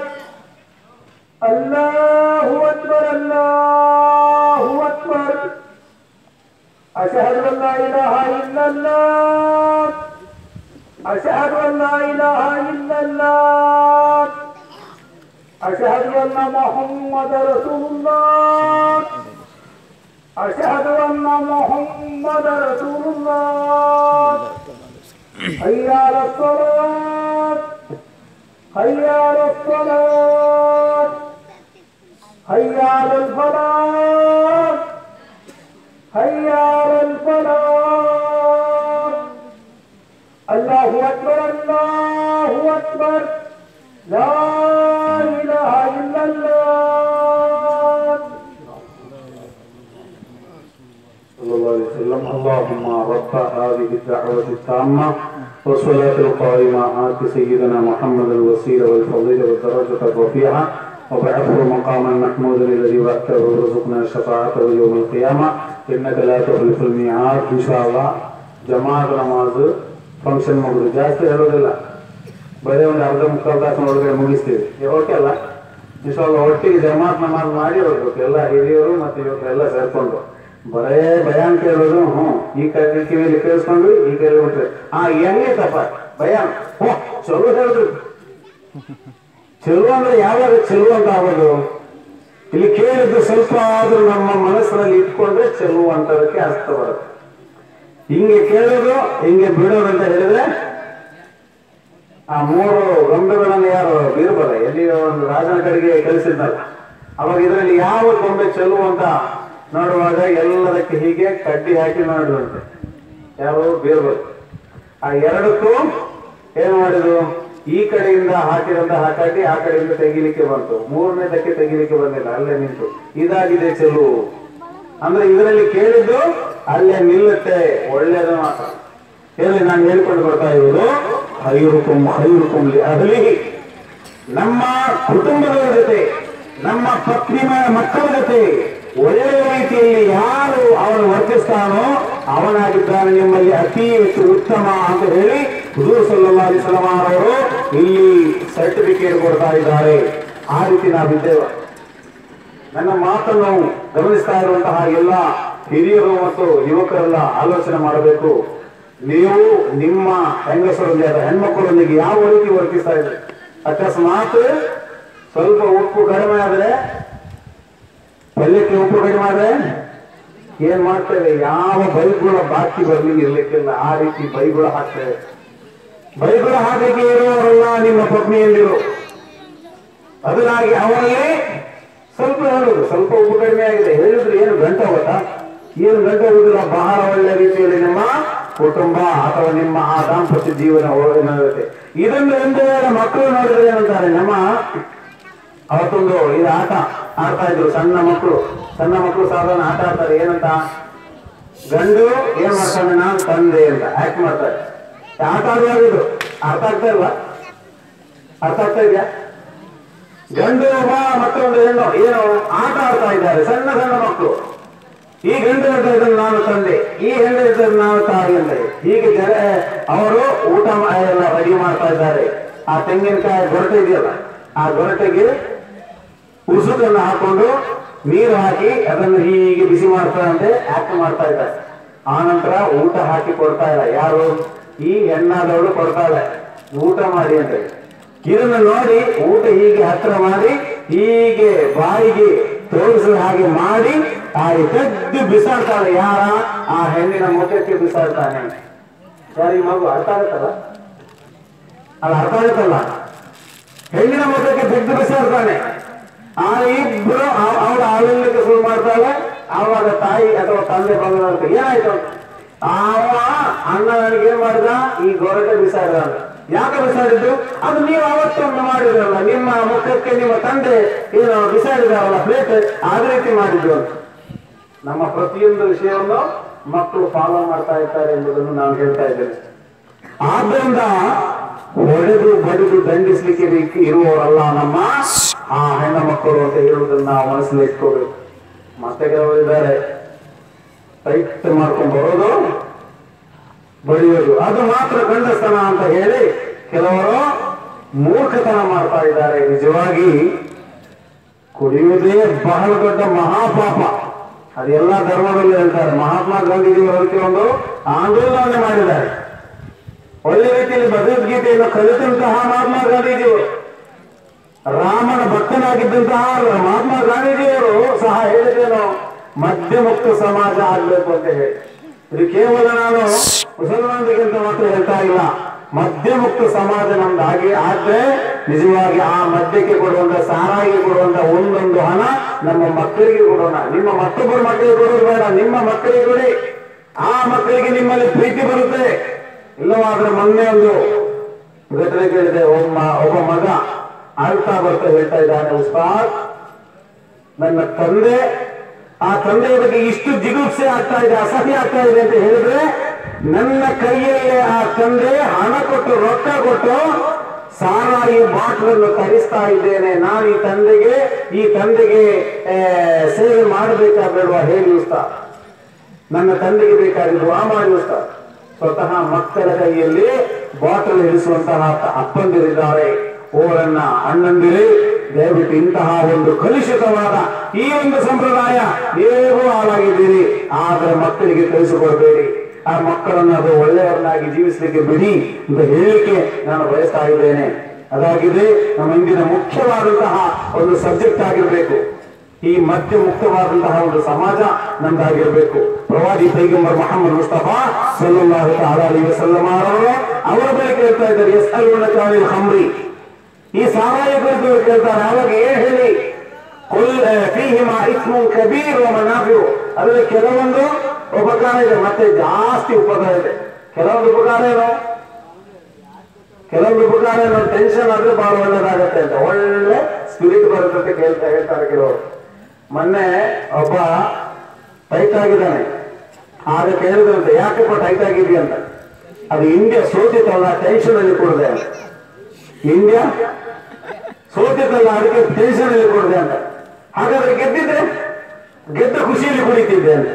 الله أكبر الله أكبر أشهد أن لا إله إلا الله أشهد أن لا إله إلا الله أشهد أن محمد رسول الله أشهد أن محمد رسول الله حي على الصلاة حي على الصلاة حي على الفلاح حي على الفلاح الله أكبر الله أكبر لا إله إلا الله صلى الله عليه وسلم اللهم رب هذه الدعوة التامة والصلاة القائمة آت سيدنا محمد الوسيلة والفضيلة والدرجة الرفيعة وبعثه مقاما محمودا الذي وعدته وارزقنا شفاعته يوم القيامة إنك لا تخلف الميعاد إن شاء الله ಜಮಾತ್ ನಮಾಜ್ ಫಂಕ್ಷನ್ ಮುಗಿದು ಜಾಸ್ತಿ ಹೇಳೋದಿಲ್ಲ ಬರೀ ಒಂದು ಅರ್ಧ ಮುಕ್ಕಾಲು ತಾಸಿನ ಒಳಗಡೆ ಮುಗಿಸ್ತೀವಿ ಈಗ ಓಕೆ ಅಲ್ಲ ಇಷ್ಟೊಂದು ಒಟ್ಟಿಗೆ ಜಮಾತ್ ನಮಾಜ್ ಮಾಡಿ ಹೋಗ್ಬೇಕು ಎಲ್ಲ ಹಿರಿಯರು ಮತ್ತು ಇವ್ರೆಲ್ಲ ಸೇರ್ಕೊಂಡು ಬರೇ ಭಯಾನ್ ಕೇಳೋದು ಹ್ಞೂ ಈ ಕೈ ಕಿವಿಯಲ್ಲಿ ಕೇಳಿಸ್ಕೊಂಡು ಈ ಕೈಲಿ ಬಿಟ್ರೆ ಆ ಹೆಂಗೆ ತಪ್ಪ ಭಯಾನ್ ಹ್ಞೂ ಚಲೋ ಹೇಳಿದ್ರು ಚೆಲುವು ಅಂದ್ರೆ ಯಾವಾಗ ಚೆಲುವು ಅಂತ ಆಗೋದು ಇಲ್ಲಿ ಕೇಳಿದ್ದು ಸ್ವಲ್ಪ ಆದ್ರೂ ನಮ್ಮ ಮನಸ್ಸಿನಲ್ಲಿ ಇಟ್ಕೊಂಡ್ರೆ ಚೆಲುವು ಅಂತದಕ್ಕೆ ಅರ್ಥ ಬರುತ್ತೆ ಹಿಂಗೆ ಕೇಳೋದು ಹಿಂಗೆ ಬಿಡೋದು ಅಂತ ಹೇಳಿದ್ರೆ ಆ ಮೂರು ಗೊಂಬೆಗಳನ್ನು ಯಾರು ಬೀರ್ಬಲ ಎಲ್ಲಿ ಒಂದು ರಾಜನ ಕಡೆಗೆ ಕಲಿಸಿದ್ನಲ್ಲ ಅವಾಗ ಇದರಲ್ಲಿ ಯಾವ ಗೊಂಬೆ ಚೆಲುವು ಅಂತ ನೋಡುವಾಗ ಎಲ್ಲದಕ್ಕೆ ಹೀಗೆ ಕಡ್ಡಿ ಹಾಕಿ ನೋಡುವಂತೆ ಯಾರು ಬೀರ್ಬಲ ಆ ಎರಡಕ್ಕೂ ಏನ್ ಮಾಡಿದ್ರು ಈ ಕಡೆಯಿಂದ ಹಾಕಿದಂತಹ ಕಡ್ಡಿ ಆ ಕಡೆಯಿಂದ ತೆಗಿಲಿಕ್ಕೆ ಬಂತು ಮೂರನೇದಕ್ಕೆ ತೆಗಿಲಿಕ್ಕೆ ಬಂದಿಲ್ಲ ಅಲ್ಲೇ ನಿಂತು ಇದಾಗಿದೆ ಚೆಲುವು ಅಂದ್ರೆ ಇದರಲ್ಲಿ ಕೇಳಿದ್ದು ಅಲ್ಲೇ ನಿಲ್ಲುತ್ತೆ ಒಳ್ಳೇದು ಮಾತ್ರ ಹೇಳಿ ನಾನು ಹೇಳ್ಕೊಂಡು ಬರ್ತಾ ಇರೋದು ಹೈರುಕುಂ ಹೈರುಕುಂ ಅಹಲಿ ನಮ್ಮ ಕುಟುಂಬದ ಜೊತೆ ನಮ್ಮ ಪತ್ನಿ ಮ- ಮಕ್ಕಳ ಜೊತೆ ಒಳ್ಳೆಯ ರೀತಿಯಲ್ಲಿ ಯಾರು ಅವನು ವರ್ತಿಸ್ತಾನೋ ಅವನಾಗಿದ್ದಾನೆ ನಿಮ್ಮಲ್ಲಿ ಅತಿ ಹೆಚ್ಚು ಉತ್ತಮ ಅಂತ ಹೇಳಿ ಹುದೂರ್ ಸಲ್ಲಲ್ಲಾಹು ಅಲೈಹಿ ವಸಲ್ಲಂ ಅವರು ಇಲ್ಲಿ ಸರ್ಟಿಫಿಕೇಟ್ ಕೊಡ್ತಾ ಇದ್ದಾರೆ ಆ ರೀತಿ ನಾವಿದ್ದೇವೆ ನನ್ನ ಮಾತನ್ನು ಗಮನಿಸ್ತಾ ಇರುವಂತಹ ಎಲ್ಲ ಹಿರಿಯರು ಮತ್ತು ಯುವಕರೆಲ್ಲ ಆಲೋಚನೆ ಮಾಡಬೇಕು ನೀವು ನಿಮ್ಮ ಹೆಂಗಸರೊಂದಿಗೆ ಅಥವಾ ಹೆಣ್ಮಕ್ಕಳೊಂದಿಗೆ ಯಾವ ರೀತಿ ವರ್ತಿಸ್ತಾ ಇದ್ರೆ ಅಕಸ್ಮಾತ್ ಸ್ವಲ್ಪ ಉಪ್ಪು ಕಡಿಮೆ ಆದ್ರೆ ಪಲ್ಯಕ್ಕೆ ಉಪ್ಪು ಕಡಿಮೆ ಆದ್ರೆ ಏನ್ ಮಾಡ್ತೇವೆ ಯಾವ ಬೈಗುಳ ಬಾಕಿ ಬರ್ಲಿಕ್ಕೆ ಇರ್ಲಿಕ್ಕಿಲ್ಲ ಆ ರೀತಿ ಬೈಗುಳ ಹಾಕ್ತೇವೆ ಬೈಗುಳ ಹಾಕಲಿಕ್ಕೆ ಇರುವವರೆಲ್ಲ ನಿಮ್ಮ ಪತ್ನಿಯಲ್ಲಿರು ಅದನ್ನಾಗಿ ಅವರಲ್ಲಿ ಸ್ವಲ್ಪ ಹೇಳುದು ಸ್ವಲ್ಪ ಉಪ್ಪು ಕಡಿಮೆ ಆಗಿದೆ ಹೇಳಿದ್ರೆ ಏನು ಗಂಟೆ ಹೋಗುತ್ತಾ ಏನು ಗಂಟೆ ಹೋಗುದಿಲ್ಲ ಬಹಳ ಒಳ್ಳೆ ರೀತಿಯಲ್ಲಿ ನಿಮ್ಮ ಕುಟುಂಬ ಅಥವಾ ನಿಮ್ಮ ಆ ದಾಂಪತ್ಯ ಜೀವನ ಇರುತ್ತೆ ಇದನ್ನು ಒಂದು ವೇಳೆ ಮಕ್ಕಳು ನೋಡಿದ್ರೆ ಏನಂತಾರೆ ನಮ್ಮ ಅವತ್ತೊಂದು ಇದು ಆಟ ಆಡ್ತಾ ಇದ್ರು ಸಣ್ಣ ಮಕ್ಕಳು ಸಣ್ಣ ಮಕ್ಕಳು ಸಾಧಾರಣ ಆಟ ಆಡ್ತಾರೆ ಏನಂತ ಗಂಡು ಏನ್ ಮಾಡ್ತಾನೆ ನಾನು ತಂದೆ ಅಂತ ಆಕ್ಟ್ ಮಾಡ್ತಾರೆ ಆಟ ಆಡುವಾಗ ಇದು ಅರ್ಥ ಆಗ್ತಾ ಇಲ್ವಾ ಅರ್ಥ ಆಗ್ತಾ ಇದೆಯಾ ಗಂಡು ಒಬ್ಬ ಮತ್ತೊಂದು ಹೆಣ್ಣು ಏನು ಆಟ ಆಡ್ತಾ ಇದ್ದಾರೆ ಸಣ್ಣ ಸಣ್ಣ ಮಕ್ಕಳು ಈ ಗಂಡು ಹೇಳ್ತಾ ಇದ್ದಾನೆ ನಾನು ತಂದೆ ಈ ಹೆಣ್ಣು ಹೇಳ್ತಾರೆ ನಾನು ತಾಯಿ ಅಂತ ಹೀಗೆ ಜನ ಅವರು ಊಟ ಮಾ- ಎಲ್ಲ ರೆಡಿ ಮಾಡ್ತಾ ಇದ್ದಾರೆ ಆ ತೆಂಗಿನಕಾಯಿ ಗೊರಟೆ ಇದೆಯಲ್ಲ ಆ ಗೊರಟೆಗೆ ಉಸುಕನ್ನು ಹಾಕೊಂಡು ನೀರು ಹಾಕಿ ಅದನ್ನು ಹೀಗೆ ಬಿಸಿ ಮಾಡ್ತಾರಂತೆ ಆಕ್ಟ್ ಮಾಡ್ತಾ ಇದ್ದಾರೆ ಆ ನಂತರ ಊಟ ಹಾಕಿ ಕೊಡ್ತಾ ಇಲ್ಲ ಯಾರು ಈ ಹೆಣ್ಣಾದವಳು ಕೊಡ್ತಾಳೆ ಊಟ ಮಾಡಿ ಅಂತ ಹೇಳಿ. ಇದನ್ನ ನೋಡಿ ಊಟ ಹೀಗೆ ಹತ್ರ ಮಾಡಿ ಹೀಗೆ ಬಾಯಿಗೆ ತೋರಿಸಿದ ಹಾಗೆ ಮಾಡಿ ಆ ತೆಗೆದು ಬಿಸಾಡ್ತಾಳೆ ಯಾರ ಆ ಹೆಣ್ಣಿನ ಮುಖಕ್ಕೆ ಬಿಸಾಡ್ತಾನೆ ಯಾರು ಈ ಮಗು ಅರ್ಥ ಆಗುತ್ತಲ್ಲ ಅದು ಅರ್ಥ ಆಗುತ್ತಲ್ಲ ಹೆಣ್ಣಿನ ಮುಖಕ್ಕೆ ತೆಗೆದು ಬಿಸಾಡ್ತಾನೆ ಆ ಇಬ್ರು ಅವ- ಅವಳು ಆಳಲಿಕ್ಕೆ ಶುರು ಮಾಡ್ತಾಳೆ ಆವಾಗ ತಾಯಿ ಅಥವಾ ತಂದೆ ಬಂದ ಏನಾಯ್ತು ಅವ ಅಣ್ಣ ನನಗೆ ಏನ್ ಮಾಡಿದ ಈ ಗೊರಟೆ ಬಿಸಾಡಿದ ಅಂತ. ಯಾಕೆ ಬಿಸಾಡಿದ್ದು ಅದು ನೀವು ಅವತ್ತೊಂದು ಮಾಡಿದ್ರಲ್ಲ ನಿಮ್ಮ ಮುಖಕ್ಕೆ ನಿಮ್ಮ ತಂದೆ ಏನು ಬಿಸಾಡಿದಾರಲ್ಲ ಪ್ಲೇಟ್ ಅದೇ ರೀತಿ ಮಾಡಿದ್ದು ಅಂತ ನಮ್ಮ ಪ್ರತಿಯೊಂದು ವಿಷಯವನ್ನು ಮಕ್ಕಳು ಫಾಲೋ ಮಾಡ್ತಾ ಇರ್ತಾರೆ ಎಂಬುದನ್ನು ನಾನು ಹೇಳ್ತಾ ಇದ್ದೇನೆ ಆದ್ರಿಂದ ಹೊಡೆದು ಬಡಿದು ದಂಡಿಸ್ಲಿಕ್ಕೆ ಬೇಕು ಇರುವವರಲ್ಲ ನಮ್ಮ ಆ ಹೆಣ್ಣು ಮಕ್ಕಳು ಅಂತ ಹೇಳುವುದನ್ನ ನಾವು ಮನಸ್ಸಲ್ಲಿ ಇಟ್ಕೋಬೇಕು ಮತ್ತೆ ಕೆಲವರು ಇದ್ದಾರೆ ಟೈಟ್ ಮಾಡ್ಕೊಂಡು ಬರೋದು ಬಡಿಯೋದು ಅದು ಮಾತ್ರ ಗಂಡಸ್ತನ ಅಂತ ಹೇಳಿ ಕೆಲವರು ಮೂರ್ಖತನ ಮಾಡ್ತಾ ಇದ್ದಾರೆ ನಿಜವಾಗಿ ಕುಡಿಯುವುದೇ ಬಹಳ ದೊಡ್ಡ ಮಹಾಪಾಪ ಅದೆಲ್ಲ ಧರ್ಮದಲ್ಲಿ ಹೇಳ್ತಾರೆ ಮಹಾತ್ಮ ಗಾಂಧೀಜಿಯವರು ಅದಕ್ಕೆ ಒಂದು ಆಂದೋಲನ ಮಾಡಿದ್ದಾರೆ ಒಳ್ಳೆ ರೀತಿಯಲ್ಲಿ ಭಗವದ್ಗೀತೆಯನ್ನು ಕಲಿತಂತಹ ಮಹಾತ್ಮ ಗಾಂಧೀಜಿಯವರು ರಾಮನ ಭಕ್ತನಾಗಿದ್ದಂತಹ ಮಹಾತ್ಮ ಗಾಂಧೀಜಿಯವರು ಸಹ ಹೇಳಿದ್ದೇನು ಮದ್ಯಮುಕ್ತ ಸಮಾಜ ಆಗ್ಬೇಕು ಅಂತ ಹೇಳಿ ಇದು ಕೇವಲ ನಾನು ಮುಸಲ್ಮಾನರಿಗೆ ಅಂತ ಮಾತ್ರ ಹೇಳ್ತಾ ಇಲ್ಲ ಮದ್ಯಮುಕ್ತ ಸಮಾಜ ನಮ್ದು ಆಗಿ ಆದ್ರೆ ನಿಜವಾಗಿ ಆ ಮದ್ಯಕ್ಕೆ ಕೊಡುವಂತ ಸಾರಾಯಿಗೆ ಕೊಡುವಂತ ಒಂದೊಂದು ಹಣ ನಮ್ಮ ಮಕ್ಕಳಿಗೆ ಕೊಡೋಣ ನಿಮ್ಮ ಮತ್ತೊಬ್ಬರ ಮಕ್ಕಳಿಗೆ ಕೊಡೋದು ಬೇಡ ನಿಮ್ಮ ಮಕ್ಕಳಿಗೆ ಕೊಡಿ ಆ ಮಕ್ಕಳಿಗೆ ನಿಮ್ಮಲ್ಲಿ ಪ್ರೀತಿ ಬರುತ್ತೆ ಇಲ್ಲವಾದ್ರೆ ಮೊನ್ನೆ ಒಂದು ಘಟನೆ ಕೇಳಿದೆ ಒಬ್ಬ ಒಬ್ಬ ಮಗ ಅಳ್ತಾ ಬರ್ತಾ ಹೇಳ್ತಾ ಇದ್ದಾನೆ ಉಸ್ತಾದ್ ನನ್ನ ತಂದೆ ಆ ತಂದೆಯ ಬಗ್ಗೆ ಇಷ್ಟು ಜಿಗುಪ್ಸೆ ಆಗ್ತಾ ಇದೆ ಅಸಹ್ಯ ಆಗ್ತಾ ಇದೆ ಅಂತ ಹೇಳಿದ್ರೆ ನನ್ನ ಕೈಯಲ್ಲೇ ಆ ತಂದೆ ಹಣ ಕೊಟ್ಟು ರೊಕ್ಕ ಕೊಟ್ಟು ಸಾರಾಯಿ ಬಾಟ್ಲನ್ನು ತರಿಸ್ತಾ ಇದ್ದೇನೆ ನಾನು ಈ ತಂದೆಗೆ ಈ ತಂದೆಗೆ ಆ, ಸೇವೆ ಮಾಡಬೇಕಾ ಬೇಡವಾ ಹೇಳಿ ಉಸ್ತಾದ್ ನನ್ನ ತಂದೆಗೆ ಬೇಕಾಗಿದ್ದು ಆ ಮಾಡಿ ಉಸ್ತಾದ್ ಸ್ವತಃ ಮಕ್ಕಳ ಕೈಯಲ್ಲಿ ಬಾಟಲ್ ಇರಿಸುವಂತಹ ಅಪ್ಪಂದಿರಿದ್ದಾರೆ ಓರನ್ನ ಅಣ್ಣಂದಿರಿ ದಯವಿಟ್ಟು ಇಂತಹ ಒಂದು ಕಲುಷಿತವಾದ ಈ ಒಂದು ಸಂಪ್ರದಾಯ ನೀವು ಹಾಳಾಗಿದ್ದೀರಿ ಆದ್ರೆ ಮಕ್ಕಳಿಗೆ ಕಲಿಸಿಕೊಡ್ಬೇಡಿ ಆ ಮಕ್ಕಳನ್ನು ಅದು ಒಳ್ಳೆಯವರನ್ನಾಗಿ ಜೀವಿಸಲಿಕ್ಕೆ ಬಿಡಿ ಅಂತ ಹೇಳಲಿಕ್ಕೆ ನಾನು ಬಯಸ್ತಾ ಇದ್ದೇನೆ ಅದಾಗಿದೆ ನಮ್ಮ ಇಂದಿನ ಮುಖ್ಯವಾದಂತಹ ಒಂದು ಸಬ್ಜೆಕ್ಟ್ ಆಗಿರಬೇಕು ಈ ಮಧ್ಯ ಮುಕ್ತವಾದಂತಹ ಒಂದು ಸಮಾಜ ನಮ್ದಾಗಿರ್ಬೇಕು ಪ್ರವಾದಿ ಪೈಗಂಬರ್ ಮೊಹಮ್ಮದ್ ಮುಸ್ತಫಾ ಸಲ್ಲಲ್ಲಾಹು ತಆಲಾ ಅಲೈಹಿ ವಸಲ್ಲಂ ಅವರು ಅವರ ಬಳಿ ಕೇಳ್ತಾ ಇದ್ದಾರೆ ಎಸ್ ಅಲ್ ಹಮ್ರಿ ಈ ಸಾರಾಯ ಕುರಿತು ಅವ್ರು ಕೇಳ್ತಾರೆ ಅವಾಗ ಏನ್ ಹೇಳಿ ಕುಲ್ ಫೀಹಿಮಾ ಇಸ್ಮು ಕಬೀರ್ ವ ಮನಾಫಿউ ಅದರಲ್ಲಿ ಕೆಲವೊಂದು ಉಪಕಾರ ಇದೆ ಮತ್ತೆ ಜಾಸ್ತಿ ಉಪಕಾರ ಇದೆ ಕೆಲವೊಂದು ಉಪಕಾರ ಏನು ಕೆಲವೊಂದು ಉಪಕಾರ ಏನು ಟೆನ್ಷನ್ ಆದ್ರೆ ಬಹಳ ಒಳ್ಳೇದಾಗತ್ತೆ ಅಂತ ಒಳ್ಳೆ ಸ್ಪಿರಿಟ್ ಬರುತ್ತೆ ಅಂತ ಕೇಳ್ತಾ ಹೇಳ್ತಾರೆ ಕೆಲವರು ಮೊನ್ನೆ ಒಬ್ಬ ಟೈಟ್ ಆಗಿದ್ದಾನೆ ಆಗ ಕೇಳಿದ್ರಂತೆ ಯಾಕಪ್ಪ ಟೈಟ್ ಆಗಿದ್ವಿ ಅಂತ ಅದು ಇಂಡಿಯಾ ಸೋತಿತ್ತಲ್ಲ ಟೆನ್ಷನ್ ಅಲ್ಲಿ ಕೊಡದೆ ಅಂತ ಇಂಡಿಯಾ ಸೋತಿತ್ತಲ್ಲ ಅದಕ್ಕೆ ಟೆನ್ಷನ್ ಅಲ್ಲಿ ಕೊಡದೆ ಅಂತ ಹಾಗಾದ್ರೆ ಗೆದ್ದಿದ್ರೆ ಗೆದ್ದ ಖುಷಿಯಲ್ಲಿ ಕುಡಿತಿದ್ದೆ ಅಂತ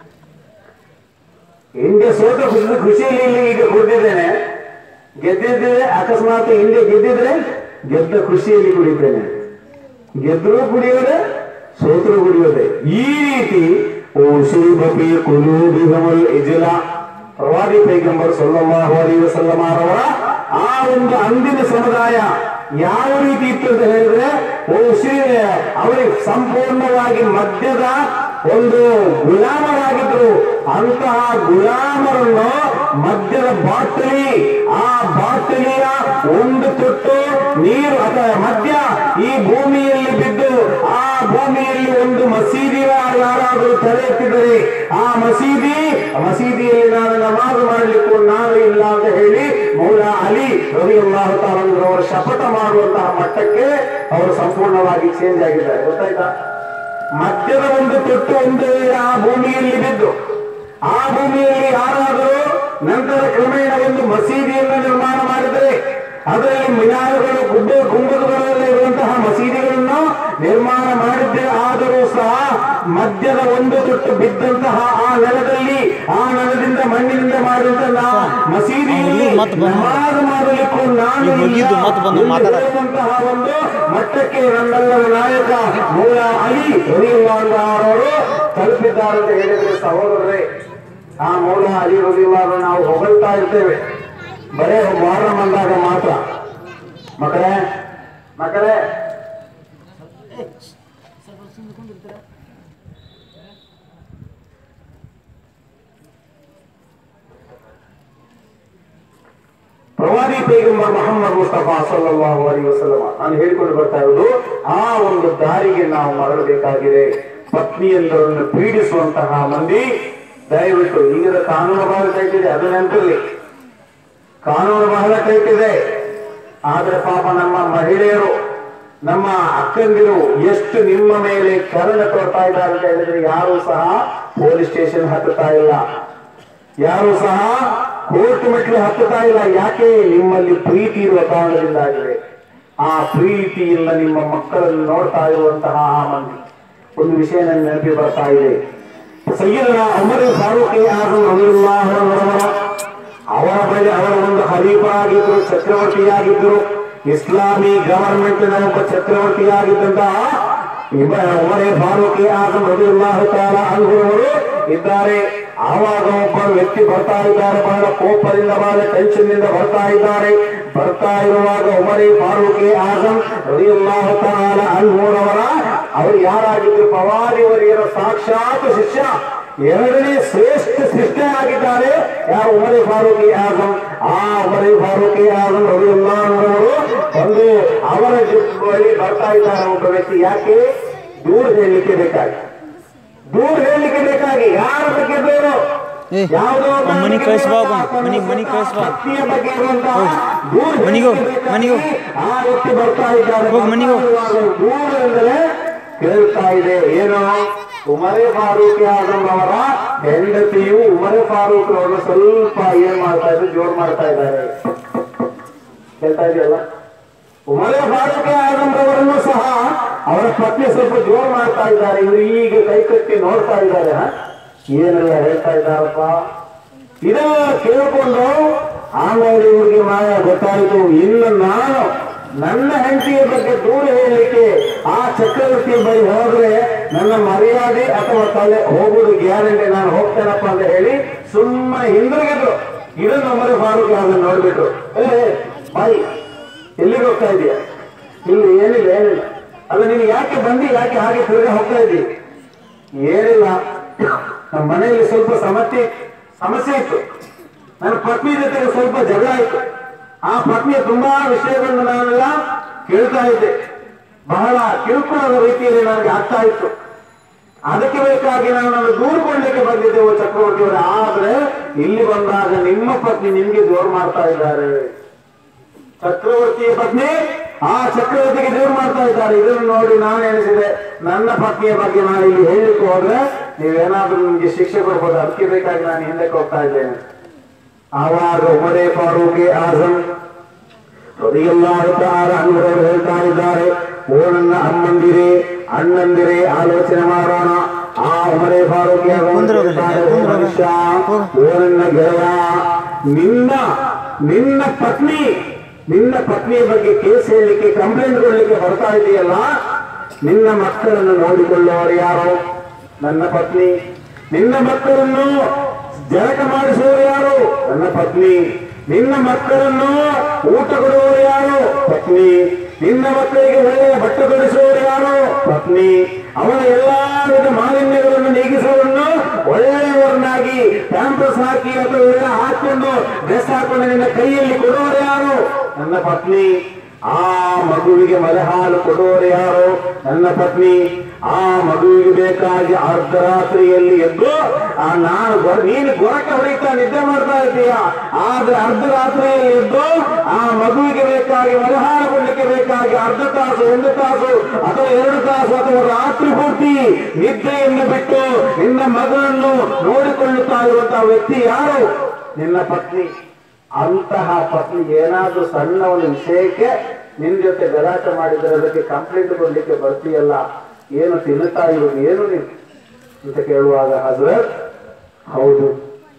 ಇಂಡಿಯಾ ಸೋತ ಖುಷಿ ಖುಷಿಯಲ್ಲಿ ಇಲ್ಲಿ ಈಗ ಕುಡಿದಿದ್ದೇನೆ ಗೆದ್ದಿದ್ರೆ ಅಕಸ್ಮಾತ್ ಇಂಡಿಯಾ ಗೆದ್ದಿದ್ರೆ ಗೆದ್ದ ಖುಷಿಯಲ್ಲಿ ಕುಡಿತೇನೆ ಗೆದ್ರು ಕುಡಿಯೋದೆ ಸೋತರು ಕುಡಿಯೋದೆ ಈ ರೀತಿ ಓ ಶ್ರೀಬಪಿ ಕುಲೂಬಿಹಮಲ್ ಇಜಿಲ ಪ್ರವಾದಿ ಪೈಗಂಬರ್ ಸಲ್ಲಲ್ಲಾಹು ಅಲೈಹಿ ವಸಲ್ಲಂ ಅವರ ಆ ಒಂದು ಅಂದಿನ ಸಮುದಾಯ ಯಾವ ರೀತಿ ಇತ್ತು ಅಂತ ಹೇಳಿದ್ರೆ ಓ ಶ್ರೀ ಅವರಿಗೆ ಸಂಪೂರ್ಣವಾಗಿ ಮದ್ಯದ ಒಂದು ಗುಲಾಮರಾಗಿದ್ರು ಅಂತಹ ಗುಲಾಮರನ್ನು ಮದ್ಯದ ಬಾಟಲಿ ಆ ಬಾಟಲಿಯ ಒಂದು ತೊಟ್ಟು ನೀರು ಅಥವಾ ಮದ್ಯ ಈ ಭೂಮಿಯಲ್ಲಿ ಬಿದ್ದು ಆ ಭೂಮಿಯಲ್ಲಿ ಒಂದು ಮಸೀದಿ ಯಾರಾದರೂ ತಲೆ ಎತ್ತಿದರೆ ಆ ಮಸೀದಿ ಮಸೀದಿಯಲ್ಲಿ ನಾನು ನಮಾಜ್ ಮಾಡಲಿಕ್ಕೂ ನಾನು ಇಲ್ಲ ಅಂತ ಹೇಳಿ ಮೌಲ ಅಲಿ ರವಿ ಅಲ್ಲಾಹು ಅವರ ಶಪಥ ಮಾಡುವಂತಹ ಮಟ್ಟಕ್ಕೆ ಅವರು ಸಂಪೂರ್ಣವಾಗಿ ಚೇಂಜ್ ಆಗಿದ್ದಾರೆ ಗೊತ್ತಾಯ್ತಾ ಮದ್ಯದ ಒಂದು ತೊಟ್ಟು ಒಂದು ವೇಳೆ ಆ ಭೂಮಿಯಲ್ಲಿ ಬಿದ್ದು ಆ ಭೂಮಿಯಲ್ಲಿ ಯಾರಾದರೂ ನಂತರ ಕ್ರಮೇಣ ಒಂದು ಮಸೀದಿಯನ್ನು ನಿರ್ಮಾಣ ಮಾಡಿದರೆ ಅದರಲ್ಲಿ ಮಿನಾರಗಳು ಗುಡ್ಡ ಗುಂಬದಗಳಲ್ಲಿ ಇರುವಂತಹ ಮಸೀದಿಗಳನ್ನು ನಿರ್ಮಾಣ ಮಾಡಿದ್ದೇ ಆದರೂ ಸಹ ಮದ್ಯದ ಒಂದು ತೊಟ್ಟು ಬಿದ್ದಂತಹ ಆ ನೆಲದಲ್ಲಿ ಆ ನೆಲದಿಂದ ಮಣ್ಣಿನಿಂದ ಮಾಡಿದಂತಹ ಮಸೀದಿಯಲ್ಲಿ ಈಗ ಮತ್ತೆ ಬಂದು- ನಮಾಜ್ ಮಾಡಲಿಕ್ಕೂ ನಾನು ಈಗ ಮುಗೀತು, ಇಲ್ಲ ಮತ್ತೆ ಬಂದು ಎಂದು ಮಾತಾಡ- ಹೇಳುವಂತಹ ಒಂದು ಮಟ್ಟಕ್ಕೆ ನಮ್ಮೆಲ್ಲರ ನಾಯಕ ಮೌಲ ಅಲಿ ರವಿವಾರವರು ತಲುಪಿದ್ದಾರೆ ಅಂತ ಹೇಳಿದ್ರೆ ಸಹೋದರರೇ ಆ ಮೌಲ ಅಲಿ ರವಿವಾರ ನಾವು ಹೊಗಳ್ತಾ ಇರ್ತೇವೆ ಬರೇ ಮೊಹರಂ ಅಂದಾಗ ಮಾತ್ರ ಮಕ್ಕಳೇ ಮಕ್ಕಳೇ ಪ್ರವಾದಿ ಪೈಗಂಬರ್ ಮೊಹಮ್ಮದ್ ಮುಸ್ತಫಾ ಸಲ್ಲಲ್ಲಾಹು ಅಲೈಹಿ ವಸಲ್ಲಮ ನಾನು ಹೇಳಿಕೊಂಡು ಬರ್ತಾ ಇರೋದು ಆ ಒಂದು ದಾರಿಗೆ ನಾವು ಮರಳಬೇಕಾಗಿದೆ ಪತ್ನಿಯಂದರನ್ನು ಪೀಡಿಸುವಂತಹ ಮಂದಿ ದಯವಿಟ್ಟು ಈಗಿನ ಕಾನೂನು ಬಹಳ ಟೈಟ್ ಇದೆ ಅದು ನೆನಪಿರ್ಲಿ ಕಾನೂನು ಬಹಳ ಟೈಟ್ ಇದೆ ಆದ್ರೆ ಪಾಪ ನಮ್ಮ ಮಹಿಳೆಯರು ನಮ್ಮ ಅಕ್ಕಂದಿರು ಎಷ್ಟು ನಿಮ್ಮ ಮೇಲೆ ಕರುಣೆ ತೋರ್ತಾ ಇದ್ದಾರೆ ಅಂತ ಹೇಳಿದ್ರೆ ಯಾರು ಸಹ ಪೊಲೀಸ್ ಸ್ಟೇಷನ್ ಹತ್ತುತ್ತಾ ಇಲ್ಲ ಯಾರು ಸಹ ಕೋರ್ಟ್ ಮೆಟ್ಲು ಹತ್ತುತ್ತಾ ಇಲ್ಲ ಯಾಕೆ ನಿಮ್ಮಲ್ಲಿ ಪ್ರೀತಿ ಇರುವ ಕಾರಣದಿಂದಾಗಿದೆ ಆ ಪ್ರೀತಿಯಿಂದ ನಿಮ್ಮ ಮಕ್ಕಳನ್ನು ನೋಡ್ತಾ ಇರುವಂತಹ ಆ ಮಂದಿ ಒಂದು ವಿಷಯ ನನ್ನ ನೆನಪಿ ಬರ್ತಾ ಇದೆ ಸಯ್ಯದನ ಅಮರ ಫಾರೂಕ್ ಆಜಂ ರಲಿಯಲ್ಲಾಹು ಅನ್ಹು ಅವರ ಬಳಿ ಅವರ ಒಂದು ಹರೀಫರಾಗಿದ್ದರು ಚಕ್ರವರ್ತಿಯಾಗಿದ್ದರು ಇಸ್ಲಾಮಿ ಗವರ್ಮೆಂಟ್ ಒಬ್ಬ ಚಕ್ರವರ್ತಿಯಾಗಿದ್ದಂತಹ ಇಬ್ಬ- ಉಮರೇ ಫಾರೂಕ್ ಆಜಂ ರಲಿಯಲ್ಲಾಹು ತಾಲಾ ಅನ್ಹು ಅವರು ಇದ್ದಾರೆ ಆವಾಗ ಒಬ್ಬ ವ್ಯಕ್ತಿ ಬರ್ತಾ ಇದ್ದಾರೆ ಬಹಳ ಕೋಪದಿಂದ ಬಹಳ ಟೆನ್ಷನ್ ನಿಂದ ಬರ್ತಾ ಇದ್ದಾರೆ ಬರ್ತಾ ಇರುವಾಗ ಉಮರಿ ಫಾರೂಕ್ ಆಜಂ ರಲಿಯಲ್ಲಾಹು ತಾಲಾ ಅನ್ಹುರವರ ಅವರು ಯಾರಾಗಿದ್ರು ಪವಾದಿವರಿಯರ ಸಾಕ್ಷಾತ್ ಶಿಷ್ಯ ಎರಡನೇ ಶ್ರೇಷ್ಠ ಶಿಷ್ಯರಾಗಿದ್ದಾರೆ ಯಾರು ಉಮರಿ ಫಾರೂಕ್ ಆಜಂ ಆ ಉಮರಿ ಫಾರೂಕ್ ಆಜಂ ರಲಿಯಲ್ಲಾಹುರವರು ಒಂದು ಅವರ ಬಳಿ ಬರ್ತಾ ಇದ್ದಾರೆ ಒಬ್ಬ ವ್ಯಕ್ತಿ ಯಾಕೆ ದೂರ ಹೇಳಲಿಕ್ಕೆ ಬೇಕಾಗಿ ದೂರ ಹೇಳಲಿಕ್ಕೆ ಬೇಕಾಗಿ ಯಾರ ಬಗ್ಗೆ ದೂರು ಏ, ಯಾವುದೋ ಒಬ್ಬ ಮನೆ ವ್ಯಕ್ತಿಗೆ ಕಳಿಸ್ಬಾ ಒಬ್ಬ, ಬೇಕಾದ ಮನೆ- ಮನೆ ಕಳಿಸ್ಬಾ. ಪತ್ನಿಯ ಬಗ್ಗೆ ಇರುವಂತಹ ದೂರ ಮನೆಗೆ ಹೋಗು, ಹೇಳಲಿಕ್ಕೆ ಮನೆಗೆ ಹೋಗು. ಆ ವ್ಯಕ್ತಿ ಬರ್ತಾ ಇದ್ದಾರೆ ಹೋಗು, ಮನೆಗೆ ಹೋಗು. ದೂರ ಎಂದರೆ ಕೇಳ್ತಾ ಇದೆ ಏನು ಉಮರೆ ಫಾರೂಕ್ ಆಜಂ ಅವರ ಹೆಂಡತಿಯು ಉಮರೆ ಫಾರೂಕ್ ಅವರನ್ನು ಸ್ವಲ್ಪ ಏನ್ ಮಾಡ್ತಾ ಇದ್ದಾರೆ ಜೋರ್ ಮಾಡ್ತಾ ಇದ್ದಾರೆ ಕೇಳ್ತಾ ಇದೆಯಲ್ಲ ಉಮರೆ ಫಾರೂಕ್ ಆಜಂ ಅವರನ್ನು ಸಹ ಅವರ ಪತ್ನಿ ಸ್ವಲ್ಪ ಜೋರ್ ಮಾಡ್ತಾ ಇದ್ದಾರೆ ಇವರು ಈಗ ಕೈ ಕಟ್ಟಿ ನೋಡ್ತಾ ಇದ್ದಾರೆ ಹ? ಏನೆಲ್ಲ ಹೇಳ್ತಾ ಇದ್ದಾರಪ್ಪ ಇದೆಲ್ಲ ಕೇಳ್ಕೊಂಡು ಆಮೇಲೆ ಇವ್ರಿಗೆ ಮಾಯ ಗೊತ್ತಾಯಿತು ಇನ್ನು ನಾನು ನನ್ನ ಹೆಂಡತಿಯ ಬಗ್ಗೆ ದೂರ ಹೇಳಲಿಕ್ಕೆ ಆ ಚಕ್ರವರ್ತಿಯ ಬಳಿ ಹೋದ್ರೆ ನನ್ನ ಮರ್ಯಾದೆ ಅಥವಾ ತಲೆ ಹೋಗುದು ಗ್ಯಾರಂಟಿ ನಾನು ಹೋಗ್ತೇನಪ್ಪ ಅಂತ ಹೇಳಿ ಸುಮ್ಮನೆ ಹಿಂದಿರುಗಿದ್ರು ಇದನ್ನು ಉಮರ್ ಫಾರೂಕ್ ಅದನ್ನು ನೋಡ್ಬಿಟ್ರು ಏ ಬಾಯಿ ಎಲ್ಲಿಗೆ ಹೋಗ್ತಾ ಇದೀಯ ಇಲ್ಲಿ ಏನಿಲ್ಲ ಏನಿಲ್ಲ ಅಲ್ಲ ನೀನು ಯಾಕೆ ಬಂದಿ ಯಾಕೆ ಹಾಗೆ ತಿರುಗಿ ಹೋಗ್ತಾ ಇದ್ದೀವಿ ಏನಿಲ್ಲ ನಮ್ಮ ಮನೆಯಲ್ಲಿ ಸ್ವಲ್ಪ ಸಮಸ್ಯೆ ಸಮಸ್ಯೆ ಇತ್ತು ನನ್ನ ಪತ್ನಿ ಜೊತೆಗೆ ಸ್ವಲ್ಪ ಜಗಳ ಇತ್ತು ಆ ಪತ್ನಿಯ ತುಂಬಾ ವಿಷಯಗಳನ್ನು ನಾನೆಲ್ಲ ಕೇಳ್ತಾ ಇದ್ದೆ ಬಹಳ ಕಿರುಕುಳದ ರೀತಿಯಲ್ಲಿ ನನಗೆ ಆಗ್ತಾ ಇತ್ತು ಅದಕ್ಕೆ ಬೇಕಾಗಿ ನಾನು ನನ್ನ ದೂರ್ಕೊಳ್ಳಿಕ್ಕೆ ಬಂದಿದ್ದೆವು ಚಕ್ರವರ್ತಿಯವರೇ ಆದ್ರೆ ಇಲ್ಲಿ ಬಂದಾಗ ನಿಮ್ಮ ಪತ್ನಿ ನಿಮ್ಗೆ ಜೋರು ಮಾಡ್ತಾ ಇದ್ದಾರೆ ಚಕ್ರವರ್ತಿಯ ಪತ್ನಿ ಆ ಚಕ್ರವರ್ತಿಗೆ ದೇವ್ರು ಮಾಡ್ತಾ ಇದ್ದಾರೆ ಇದನ್ನು ನೋಡಿ ನಾನು ಎನಿಸಿದೆ ನನ್ನ ಪತ್ನಿಯ ಬಗ್ಗೆ ನಾನು ಇಲ್ಲಿ ಹೇಳಲಿಕ್ಕೆ ಹೋದ್ರೆ ನೀವೇನಾದ್ರೂ ನಿಮ್ಗೆ ಶಿಕ್ಷೆ ಕೊಡ್ಬೋದು ಅದಕ್ಕೆ ಬೇಕಾಗಿ ನಾನು ಹಿಂದಕ್ಕೆ ಹೋಗ್ತಾ ಇದ್ದೇನೆ ಆವಾಗ ಉಮರೇ ಫಾರೂಕ್ ಆಜಂ ರದಿಯಲ್ಲಾಹು ತಾಲ ಅನ್ಹುರವರು ಹೇಳ್ತಾ ಇದ್ದಾರೆ ಓ ನನ್ನ ಅಮ್ಮಂದಿರೇ ಅಣ್ಣಂದಿರೇ ಆಲೋಚನೆ ಮಾಡೋಣ ಆ ಉಮರೇ ಫಾರೂಕ್ ಆಜಂ ಕುಂದ್ರು ಹೋಗಲಿ, ಹೇಳ್ತಾರೆ, ಓ ಕುಂದ್ರು ಹೋಗು. ಮನುಷ್ಯ ಹೋಗು. ಓ ನನ್ನ ಗೆಳೆಯ ನಿನ್ನ ನಿನ್ನ ಪತ್ನಿ ನಿನ್ನ ಪತ್ನಿಯ ಬಗ್ಗೆ ಕೇಸ್ ಹೇಳಲಿಕ್ಕೆ ಕಂಪ್ಲೇಂಟ್ ಕೊಡ್ಲಿಕ್ಕೆ ಬರ್ತಾ ಇದೆಯಲ್ಲ ನಿನ್ನ ಮಕ್ಕಳನ್ನು ನೋಡಿಕೊಳ್ಳುವವರು ಯಾರು ನನ್ನ ಪತ್ನಿ ನಿನ್ನ ಮಕ್ಕಳನ್ನು ಜಳಕ ಮಾಡಿಸುವವರು ಯಾರು ನನ್ನ ಪತ್ನಿ ನಿನ್ನ ಮಕ್ಕಳನ್ನು ಊಟ ಕೊಡುವವರು ಯಾರು ಪತ್ನಿ ನಿನ್ನ ಮಕ್ಕಳಿಗೆ ಒಳ್ಳೆಯ ಬಟ್ಟೆ ಕೊಡಿಸುವವರು ಯಾರು ಪತ್ನಿ ಅವನ ಎಲ್ಲಾ ವಿಧ ಮಾಲಿನ್ಯಗಳನ್ನು ನೀಗಿಸುವವರನ್ನು ಒಳ್ಳೆಯವರನ್ನಾಗಿ ಪ್ಯಾಂಪಸ್ ಹಾಕಿ ಅಥವಾ ಇವೆಲ್ಲ ಹಾಕೊಂಡು ಡ್ರೆಸ್ ಹಾಕೊಂಡು ನಿನ್ನ ಕೈಯಲ್ಲಿ ಕೊಡುವವರು ಯಾರು ನನ್ನ ಪತ್ನಿ ಆ ಮಗುವಿಗೆ ಮಲೆ ಹಾಲು ಕೊಡುವವರು ಯಾರು ನನ್ನ ಪತ್ನಿ ಆ ಮಗುವಿಗೆ ಬೇಕಾಗಿ ಅರ್ಧರಾತ್ರಿಯಲ್ಲಿ ಎದ್ದು ಆ ನಾನು ಗೊ- ನೀನು ಗೊರಕೆ ಹೊಡಿತಾ ನಿದ್ದೆ ಮಾಡ್ತಾ ಇದ್ದೀಯ ಆದ್ರೆ ಅರ್ಧರಾತ್ರಿಯಲ್ಲಿ ಎದ್ದು ಆ ಮಗುವಿಗೆ ಬೇಕಾಗಿ ಮಲೆ ಹಾಲು ಕೊಡ್ಲಿಕ್ಕೆ ಬೇಕಾಗಿ ಅರ್ಧ ತಾಸು ಒಂದು ತಾಸು ಅಥವಾ ಎರಡು ತಾಸು ಅಥವಾ ರಾತ್ರಿ ಪೂರ್ತಿ ನಿದ್ದೆಯನ್ನು ಬಿಟ್ಟು ನಿನ್ನ ಮಗನನ್ನು ನೋಡಿಕೊಳ್ಳುತ್ತಾ ಇರುವಂತಹ ವ್ಯಕ್ತಿ ಯಾರು ನಿನ್ನ ಪತ್ನಿ ಅಂತಹ ಪತ್ನಿ ಏನಾದ್ರೂ ಸಣ್ಣ ಒಂದು ವಿಷಯಕ್ಕೆ ನಿನ್ ಜೊತೆ ಗಲಾಟೆ ಮಾಡಿದರೆ ಅದಕ್ಕೆ ಕಂಪ್ಲೇಂಟ್ ಕೊಡ್ಲಿಕ್ಕೆ ಬರ್ತೀಯಲ್ಲ ಏನು ತಿನ್ನುತ್ತಾ ಇರೋದು ಏನು ನೀನು ಅಂತ ಕೇಳುವಾಗ ಹಜರತ್ ಹೌದು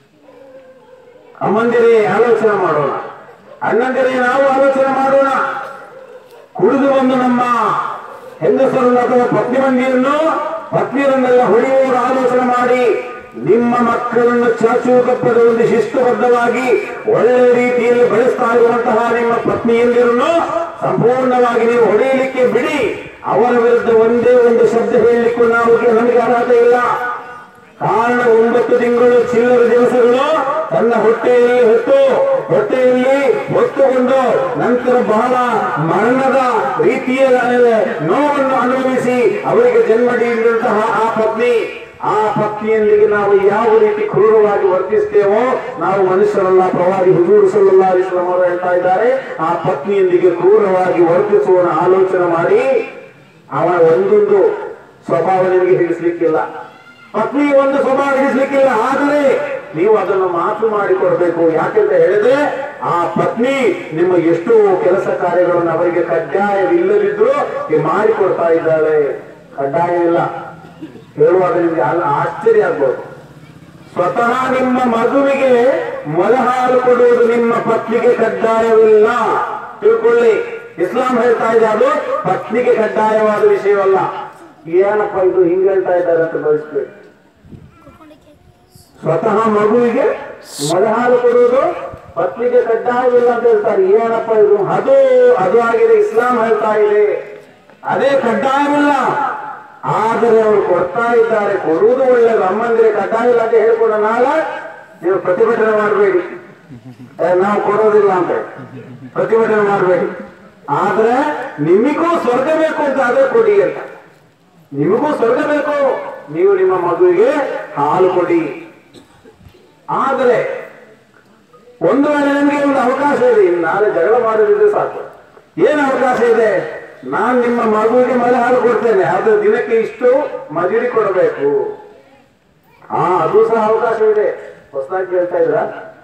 ಅಮ್ಮಂದಿರೇ ಆಲೋಚನೆ ಮಾಡೋಣ ಅಣ್ಣಂದಿರೇ ನಾವು ಆಲೋಚನೆ ಮಾಡೋಣ ಕುಡಿದು ಬಂದು ನಮ್ಮ ಹೆಂಗಸರನ್ನು ಅಥವಾ ಪತ್ನಿ ಮಂದಿಯನ್ನು ಪತ್ನಿಯರನ್ನೆಲ್ಲ ಹೊಡೆಯುವವರು ಆಲೋಚನೆ ಮಾಡಿ ನಿಮ್ಮ ಮಕ್ಕಳನ್ನು ಚಾಚೂಕಪ್ಪದ ಒಂದು ಶಿಸ್ತುಬದ್ಧವಾಗಿ ಒಳ್ಳೆ ರೀತಿಯಲ್ಲಿ ಬೆಳೆಸ್ತಾ ಇರುವಂತಹ ನಿಮ್ಮ ಪತ್ನಿಯಂದಿರನ್ನು ಸಂಪೂರ್ಣವಾಗಿ ನೀವು ಹೊಡೆಯಲಿಕ್ಕೆ ಬಿಡಿ ಅವರ ವಿರುದ್ಧ ಒಂದೇ ಒಂದು ಶಬ್ದ ಹೇಳಲಿಕ್ಕೂ ನಾವು ನಮಗೆ ಅರ್ಹತೆ ಇಲ್ಲ ಕಾರಣ ಒಂಬತ್ತು ತಿಂಗಳು ಚಿಲ್ಲರ ದಿವಸಗಳು ತನ್ನ ಹೊಟ್ಟೆಯಲ್ಲಿ ಹೊತ್ತು ಹೊಟ್ಟೆಯಲ್ಲಿ ಹೊತ್ತುಕೊಂಡು ನಂತರ ಬಹಳ ಮರಣದ ರೀತಿಯ ನೋವನ್ನು ಅನುಭವಿಸಿ ಅವರಿಗೆ ಜನ್ಮ ನೀಡಿದಂತಹ ಆ ಪತ್ನಿ ಆ ಪತ್ನಿಯೊಂದಿಗೆ ನಾವು ಯಾವ ರೀತಿ ಕ್ರೂರವಾಗಿ ವರ್ತಿಸ್ತೇವೋ ನಾವು ಮನುಷ್ಯರಲ್ಲ ಪ್ರವಾದಿ ಹುಜೂರು ಸಲ್ಲಾ ಇಸ್ಲಾಂ ಅವರು ಹೇಳ್ತಾ ಇದ್ದಾರೆ ಆ ಪತ್ನಿಯೊಂದಿಗೆ ಕ್ರೂರವಾಗಿ ವರ್ತಿಸುವ ಆಲೋಚನೆ ಮಾಡಿ ಅವನ ಒಂದೊಂದು ಸ್ವಭಾವ ನಿಮಗೆ ಹಿಡಿಸ್ಲಿಕ್ಕಿಲ್ಲ ಪತ್ನಿ ಒಂದು ಸ್ವಭಾವ ಹಿಡಿಸ್ಲಿಕ್ಕಿಲ್ಲ ಆದರೆ ನೀವು ಅದನ್ನು ಮಾತು ಮಾಡಿಕೊಡ್ಬೇಕು ಯಾಕೆಂತ ಹೇಳಿದ್ರೆ ಆ ಪತ್ನಿ ನಿಮ್ಮ ಎಷ್ಟೋ ಕೆಲಸ ಕಾರ್ಯಗಳನ್ನು ಅವರಿಗೆ ಕಡ್ಡಾಯವಿಲ್ಲದಿದ್ರು ಈ ಮಾಡಿಕೊಡ್ತಾ ಇದ್ದಾಳೆ ಕಡ್ಡಾಯವಿಲ್ಲ ಹೇಳುವಾಗ ನಿಮ್ಗೆ ಅಲ್ಲ ಆಶ್ಚರ್ಯ ಆಗ್ಬೋದು ಸ್ವತಃ ನಿಮ್ಮ ಮಗುವಿಗೆ ಮೊಲಹಾಲು ಕೊಡುವುದು ನಿಮ್ಮ ಪತ್ನಿಗೆ ಕಡ್ಡಾಯವಿಲ್ಲ ತಿಳ್ಕೊಳ್ಳಿ ಇಸ್ಲಾಂ ಹೇಳ್ತಾ ಇದೆ ಅದು ಪತ್ನಿಗೆ ಕಡ್ಡಾಯವಾದ ವಿಷಯವಲ್ಲ ಏನಪ್ಪ ಇದು ಹಿಂಗ್ ಹೇಳ್ತಾ ಇದ್ದಾರೆ ಅಂತ ಭಾವಿಸ್ಬೇಕು ಸ್ವತಃ ಮಗುವಿಗೆ ಮೊಲಹಾಲು ಕೊಡುವುದು ಪತ್ನಿಗೆ ಕಡ್ಡಾಯವಿಲ್ಲ ಅಂತ ಹೇಳ್ತಾರೆ ಏನಪ್ಪ ಇದು ಅದು ಅದು ಆಗಿದೆ ಇಸ್ಲಾಂ ಹೇಳ್ತಾ ಇದೆ ಅದೇ ಕಡ್ಡಾಯವಿಲ್ಲ ಆದರೆ ಅವರು ಕೊಡ್ತಾ ಇದ್ದಾರೆ ಕೊಡುವುದು ಒಳ್ಳೆಯದು ಅಮ್ಮಂದಿರೆ ಕಡ್ಡಾಯ ಇಲ್ಲ ಅಂತ ಹೇಳ್ಕೊಂಡು ನಾಳೆ ನೀವು ಪ್ರತಿಭಟನೆ ಮಾಡಬೇಡಿ ನಾವು ಕೊಡೋದಿಲ್ಲ ಅಂತ ಪ್ರತಿಭಟನೆ ಮಾಡಬೇಡಿ ಆದ್ರೆ ನಿಮಗೂ ಸ್ವರ್ಗ ಬೇಕು ಅಂತ ಅದೇ ಕೊಡಿ ಅಂತ ನಿಮಗೂ ಸ್ವರ್ಗ ಬೇಕು ನೀವು ನಿಮ್ಮ ಮಗುವಿಗೆ ಹಾಲು ಕೊಡಿ ಆದರೆ ಒಂದು ವೇಳೆ ನಿಮಗೆ ಒಂದು ಅವಕಾಶ ಇದೆ ಇನ್ನು ನಾಳೆ ಜಗಳ ಮಾಡೋದಿದ್ರೆ ಸಾಕು ಏನು ಅವಕಾಶ ಇದೆ ನಾನು ನಿಮ್ಮ ಮಗುವಿಗೆ ಮಲೆ ಹಾಲು ಕೊಡ್ತೇನೆ ಆದ್ರೆ ದಿನಕ್ಕೆ ಇಷ್ಟು ಮಜೂರಿ ಕೊಡಬೇಕು ಹಾ ಅದು ಸಹ ಅವಕಾಶ ಇದೆ ಹೊಸದಾಗಿ ಕೇಳ್ತಾ ಇದ್ರ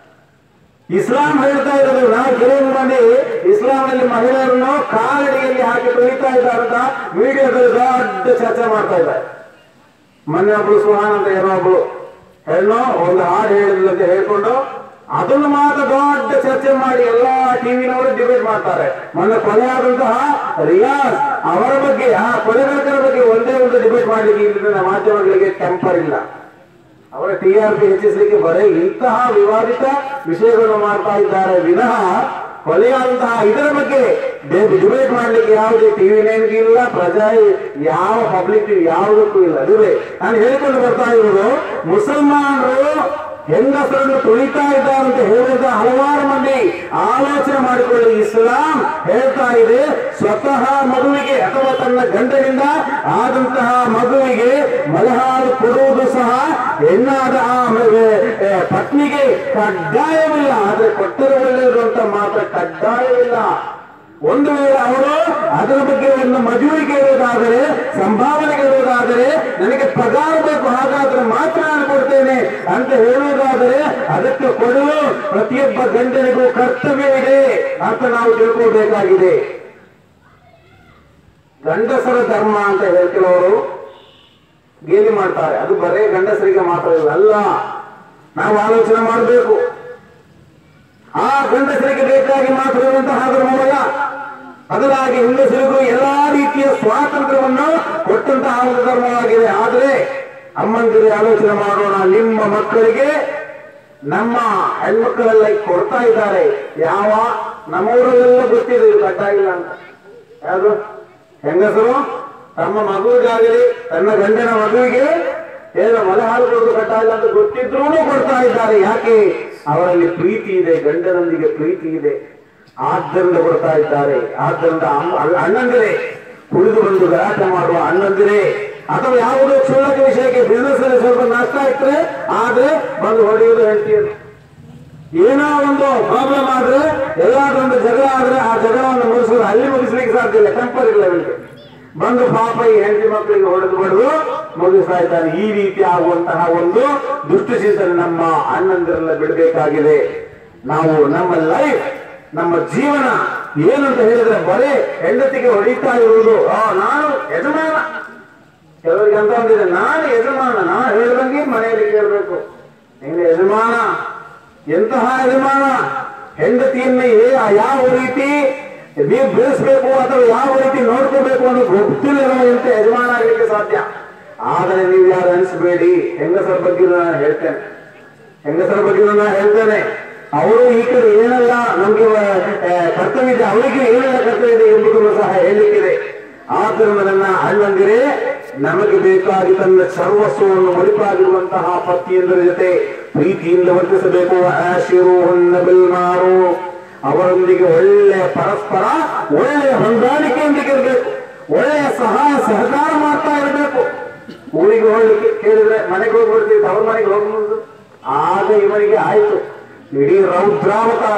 ಇಸ್ಲಾಂ ಹೇಳ್ತಾ ಇರೋದು ನಾವು ಕೆಲವು ಮಂದಿ ಇಸ್ಲಾಂನಲ್ಲಿ ಮಹಿಳೆಯರನ್ನು ಕಾಲಡಿಯಲ್ಲಿ ಹಾಕಿ ತೊಳಿತಾ ಇದ್ದಾರೆ ಅಂತ ವಿಡಿಯೋದಲ್ಲಿ ದೊಡ್ಡ ಚರ್ಚೆ ಮಾಡ್ತಾ ಇದ್ದಾರೆ ಮೊನ್ನೆ ಒಬ್ಳು ಸುಹಾನ್ ಅಂತ ಏನೋ ಒಬ್ಳು ಹೆಣ್ಣು ಒಂದು ಹಾಡು ಹೇಳಿದ್ಲು ಅಂತ ಹೇಳ್ಕೊಂಡು ಅದನ್ನು ಮಾತ್ರ ದೊಡ್ಡ ಚರ್ಚೆ ಮಾಡಿ ಎಲ್ಲಾ ಟಿವಿನವರು ಡಿಬೇಟ್ ಮಾಡ್ತಾರೆ ಮೊನ್ನೆ ಕೊನೆಯಾದಂತಹ ರಿಯಾಜ್ ಅವರ ಬಗ್ಗೆ ಆ ಕೊಲೆಗಾರರ ಬಗ್ಗೆ ಒಂದೇ ಒಂದು ಡಿಬೇಟ್ ಮಾಡ್ಲಿಕ್ಕೆ ಇಲ್ಲಿನ ಮಾಧ್ಯಮಗಳಿಗೆ ಟೆಂಪರ್ ಇಲ್ಲ ಅವರ ಟಿ ಆರ್ ಪಿ ಹೆಚ್ಚಿಸಲಿಕ್ಕೆ ಬರೀ ಇಂತಹ ವಿವಾದಿತ ವಿಷಯಗಳನ್ನು ಮಾಡ್ತಾ ಇದ್ದಾರೆ ವಿನಃ ಕೊಲೆಯಾದಂತಹ ಇದರ ಬಗ್ಗೆ ಡಿಬೇಟ್ ಮಾಡ್ಲಿಕ್ಕೆ ಯಾವುದೇ ಟಿವಿ ನೈನ್ಗೆ ಇಲ್ಲ ಪ್ರಜಾ ಯಾವ ಪಬ್ಲಿಕ್ ಯಾವುದಕ್ಕೂ ಇಲ್ಲ ಅದುವೇ ನಾನು ಹೇಳಿಕೊಂಡು ಬರ್ತಾ ಇರೋದು ಮುಸಲ್ಮಾನರು ಹೆಂಗಸರನ್ನು ತುಳಿತಾ ಇದ್ದಾರೆ ಅಂತ ಹೇಳಿದ ಹಲವಾರು ಮಂದಿ ಆಲೋಚನೆ ಮಾಡಿಕೊಳ್ಳಿ ಇಸ್ಲಾಂ ಹೇಳ್ತಾ ಇದೆ ಸ್ವತಃ ಮಗುವಿಗೆ ಅಥವಾ ತನ್ನ ಗಂಡನಿಂದ ಆದಂತಹ ಮಗುವಿಗೆ ಮಲಹಾಲು ಕೊಡುವುದು ಸಹ ಹೆಣ್ಣಾದ ಆ ಮ- ಏ, ಪತ್ನಿಗೆ ಕಡ್ಡಾಯವಿಲ್ಲ ಆದ್ರೆ ಕೊಟ್ಟರೆ ಒಳ್ಳೆಯದು ಅಂತ ಮಾತ್ರ ಕಡ್ಡಾಯವಿಲ್ಲ ಒಂದು ವೇಳೆ ಅವರು ಅದರ ಬಗ್ಗೆ ಒಂದು ಮಜೂರಿ ಕೇಳುವುದಾದರೆ ಸಂಭಾವನೆ ಕೇಳುವುದಾದರೆ ನನಗೆ ಪಗಾರ ಬೇಕು ಹಾಗಾದ್ರೆ ಮಾತ್ರ ನಾನು ಕೊಡ್ತೇನೆ ಅಂತ ಹೇಳುವುದಾದರೆ ಅದಕ್ಕೆ ಕೊಡಲು ಪ್ರತಿಯೊಬ್ಬ ಗಂಡನಿಗೂ ಕರ್ತವ್ಯ ಇದೆ ಅಂತ ನಾವು ತಿಳ್ಕೊಳ್ಬೇಕಾಗಿದೆ ಗಂಡಸರ ಧರ್ಮ ಅಂತ ಹೇಳ್ತಿರೋರು ಗೇಲಿ ಮಾಡ್ತಾರೆ ಅದು ಬರೇ ಗಂಡಸರಿಗೆ ಮಾತ್ರ ಇಲ್ಲ ಅಲ್ಲ ನಾವು ಆಲೋಚನೆ ಮಾಡಬೇಕು ಆ ಗಂಡಸರಿಗೆ ಬೇಕಾಗಿ ಮಾತ್ರ ಇರುವಂತಹ ಧರ್ಮವಲ್ಲ ಬದಲಾಗಿ ಹೆಂಗಸರಿಗೂ ಎಲ್ಲಾ ರೀತಿಯ ಸ್ವಾತಂತ್ರ್ಯವನ್ನು ಕೊಟ್ಟಂತಹ ಒಂದು ಧರ್ಮವಾಗಿದೆ ಆದ್ರೆ ಅಮ್ಮಂದಿರಿ ಆಲೋಚನೆ ಮಾಡೋಣ ನಿಮ್ಮ ಮಕ್ಕಳಿಗೆ ನಮ್ಮ ಹೆಣ್ಮಕ್ಕಳೆಲ್ಲ ಈಗ ಕೊಡ್ತಾ ಇದ್ದಾರೆ ಯಾವ ನಮ್ಮೂರಲ್ಲೆಲ್ಲ ಗೊತ್ತಿದೆ ಇದು ಕಡ್ಡಾಯ ಇಲ್ಲ ಅಂತ ಯಾವುದು ಹೆಂಗಸರು ತಮ್ಮ ಮಗುವಿಗಾಗಲಿ ತನ್ನ ಗಂಡನ ಮಗುವಿಗೆ ಏನು ಮಲೆ ಹಾಲು ಕೊಡೋದು ಕಡ್ಡಾಯ ಇಲ್ಲ ಅಂತ ಗೊತ್ತಿದ್ರೂ ಕೊಡ್ತಾ ಇದ್ದಾರೆ ಯಾಕೆ ಅವರಲ್ಲಿ ಪ್ರೀತಿ ಇದೆ ಗಂಡನೊಂದಿಗೆ ಪ್ರೀತಿ ಇದೆ ಆದ್ದರಿಂದ ಕೊಡ್ತಾ ಇದ್ದಾರೆ ಆದ್ದರಿಂದ ಅಮ್ಮ- ಅಣ್ಣ- ಅಣ್ಣಂದಿರೇ ಕುಡಿದು ಬಂದು ಗಲಾಟೆ ಮಾಡುವ ಅಣ್ಣಂದಿರೇ ಅಥವಾ ಯಾವುದೋ ಕ್ಷುಲ್ಲಕ ವಿಷಯಕ್ಕೆ ಬಿಸಿನೆಸ್ ಅಲ್ಲಿ ಸ್ವಲ್ಪ ನಷ್ಟ ಇಟ್ಟರೆ ಆದ್ರೆ ಬಂದು ಹೊಡೆಯುವುದು ಹೇಳ್ತೀರಿ ಏನೋ ಒಂದು ಪ್ರಾಬ್ಲಮ್ ಆದ್ರೆ ಎಲ್ಲಾದ್ರೂ ಒಂದು ಜಗಳ ಆದ್ರೆ ಆ ಜಗಳವನ್ನು ಮುಗಿಸೋದು ಅಲ್ಲಿ ಮುಗಿಸ್ಲಿಕ್ಕೆ ಸಾಧ್ಯ ಇಲ್ಲ ಟೆಂಪರ್ ಲೆವೆಲ್ಗೆ ಬಂದು ಪಾಪ ಈ ಹೆಂಡತಿ ಮಕ್ಕಳಿಗೆ ಹೊಡೆದು ಬಡದು ಮುಗಿಸ್ತಾ ಇದ್ದಾನೆ ಈ ರೀತಿ ಆಗುವಂತಹ ಒಂದು ದುಷ್ಟಚಿಂತನೆ ನಮ್ಮ ಅಣ್ಣಂದಿರೆಲ್ಲ ಬಿಡಬೇಕಾಗಿದೆ ನಾವು ನಮ್ಮ ಲೈಫ್ ನಮ್ಮ ಜೀವನ ಏನು ಅಂತ ಹೇಳಿದ್ರೆ ಬರೀ ಹೆಂಡತಿಗೆ ಹೊಡಿತಾ ಇರುವುದು ಆ, ನಾನು ಯಜಮಾನ ಕೆಲವರಿಗೆ ಅಂತ ಒಂದಿದೆ ನಾನು ಯಜಮಾನ ನಾನು ಹೇಳ್ದಂಗೆ ಮನೆಯಲ್ಲಿ ಕೇಳಬೇಕು ನೀನು ಯಜಮಾನ ಎಂತಹ ಯಜಮಾನ ಹೆಂಡತಿಯನ್ನು ಏ- ಯಾವ ರೀತಿ ನೀವು ಬೆಳೆಸಬೇಕು ಅಥವಾ ಯಾವ ರೀತಿ ನೋಡ್ಕೋಬೇಕು ಅನ್ನೋ ಗೊತ್ತಿಲ್ಲದ ಎಂತ ಯಜಮಾನ ಆಗಲಿಕ್ಕೆ ಸಾಧ್ಯ ಆ ಆದರೆ ನೀವು ಯಾರು ಅನಿಸಬೇಡಿ ಹೆಂಗಸರ ಬಗ್ಗೆ ನಾನು ಹೇಳ್ತೇನೆ ಹೆಂಗಸರ ಬಗ್ಗೆ ನಾನು ಹೇಳ್ತೇನೆ ಅವರು ಈ ಕಡೆ ಏನೆಲ್ಲ ನಮ್ಗೆ ಆ, ಕರ್ತವ್ಯ ಇದೆ ಅವರಿಗೆ ಏನೆಲ್ಲ ಕರ್ತವ್ಯ ಇದೆ ಎಂಬುದನ್ನು ಸಹ ಹೇಳಲಿಕ್ಕಿದೆ ಆದ್ದರಿಂದ ನನ್ನ ಅಣ್ಣಂದಿರೇ ನಮಗೆ ಬೇಕಾಗಿ ತನ್ನ ಸರ್ವಸ್ವವನ್ನು ಮುಡಿಪಾಗಿರುವಂತಹ ಪತ್ನಿಯಂದರ ಜೊತೆ ಪ್ರೀತಿಯಿಂದ ವರ್ತಿಸಬೇಕು ಆಶಿರುಹನ್ನ ಬಿಲ್ಮಾರು ಅವರೊಂದಿಗೆ ಒಳ್ಳೆಯ ಪರಸ್ಪರ ಒಳ್ಳೆಯ ಹೊಂದಾಣಿಕೆಯೊಂದಿಗೆ ಇರಬೇಕು ಒಳ್ಳೆಯ ಸಹಾಯ ಸಹಕಾರ ಮಾಡ್ತಾ ಇರಬೇಕು ಊರಿಗೆ ಹೋಗ್ಲಿಕ್ಕೆ ಕೇಳಿದ್ರೆ ಮನೆಗೆ ಹೋಗ್ಬಿಡ್ತೀವಿ ತವ್ರ ಮನೆಗೆ ಹೋಗ್ಬೋದು ಆಗ ಇವನಿಗೆ ಆಯ್ತು ಇಡೀ ರೌದ್ರಾವತಾರ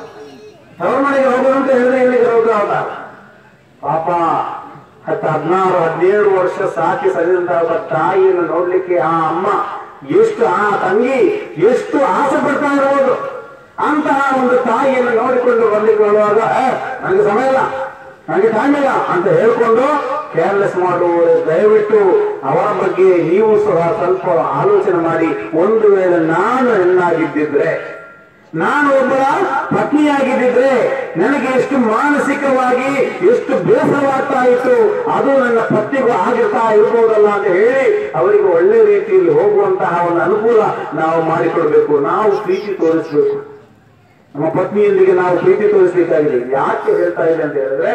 ತವ್ರ ಮನೆಗೆ ಹೋಗೋದು ಅಂತ ಹೇಳಿದ್ರೆ ಇವನಿಗೆ ರೌದ್ರಾವತಾರ ಪಾಪ ಹತ್ತು ಹದಿನಾರು ಹದಿನೇಳು ವರ್ಷ ಸಾಕಿ ಸರಿದಂತಹ ತಾಯಿಯನ್ನು ನೋಡ್ಲಿಕ್ಕೆ ಆ ಅಮ್ಮ ಎಷ್ಟು ಆ ತಂಗಿ ಎಷ್ಟು ಆಸೆ ಪಡ್ತಾ ಇರಬಹುದು ಅಂತಹ ಒಂದು ತಾಯಿಯನ್ನು ನೋಡಿಕೊಂಡು ಬರ್ಲಿಕ್ಕೆ ಬರುವಾಗ "ಏ, ನನಗೆ ಸಮಯ ಇಲ್ಲ ನನಗೆ ಟೈಮ್ ಇಲ್ಲ ಅಂತ ಹೇಳ್ಕೊಂಡು ಕೇರ್ಲೆಸ್ ಮಾಡುವವರು ದಯವಿಟ್ಟು ಅವರ ಬಗ್ಗೆ ನೀವು ಸಹ ಸ್ವಲ್ಪ ಆಲೋಚನೆ ಮಾಡಿ ಒಂದು ವೇಳೆ ನಾನು ಹೆಣ್ಣಾಗಿದ್ದಿದ್ರೆ ನಾನು ಒಬ್ಬರ ಪತ್ನಿಯಾಗಿದ್ದಿದ್ರೆ ನನಗೆ ಎಷ್ಟು ಮಾನಸಿಕವಾಗಿ ಎಷ್ಟು ಬೇಸರವಾಗ್ತಾ ಇತ್ತು ಅದು ನನ್ನ ಪತ್ನಿಗೂ ಆಗಿರ್ತಾ ಇರ್ಬೋದಲ್ಲ ಅಂತ ಹೇಳಿ ಅವರಿಗೆ ಒಳ್ಳೆ ರೀತಿಯಲ್ಲಿ ಹೋಗುವಂತಹ ಒಂದು ಅನುಕೂಲ ನಾವು ಮಾಡಿಕೊಡ್ಬೇಕು ನಾವು ಪ್ರೀತಿ ತೋರಿಸ್ಬೇಕು ನಮ್ಮ ಪತ್ನಿಯೊಂದಿಗೆ ನಾವು ಪ್ರೀತಿ ತೋರಿಸಬೇಕಾಗಿದೆ ಯಾಕೆ ಹೇಳ್ತಾ ಇದೆ ಅಂತ ಹೇಳಿದ್ರೆ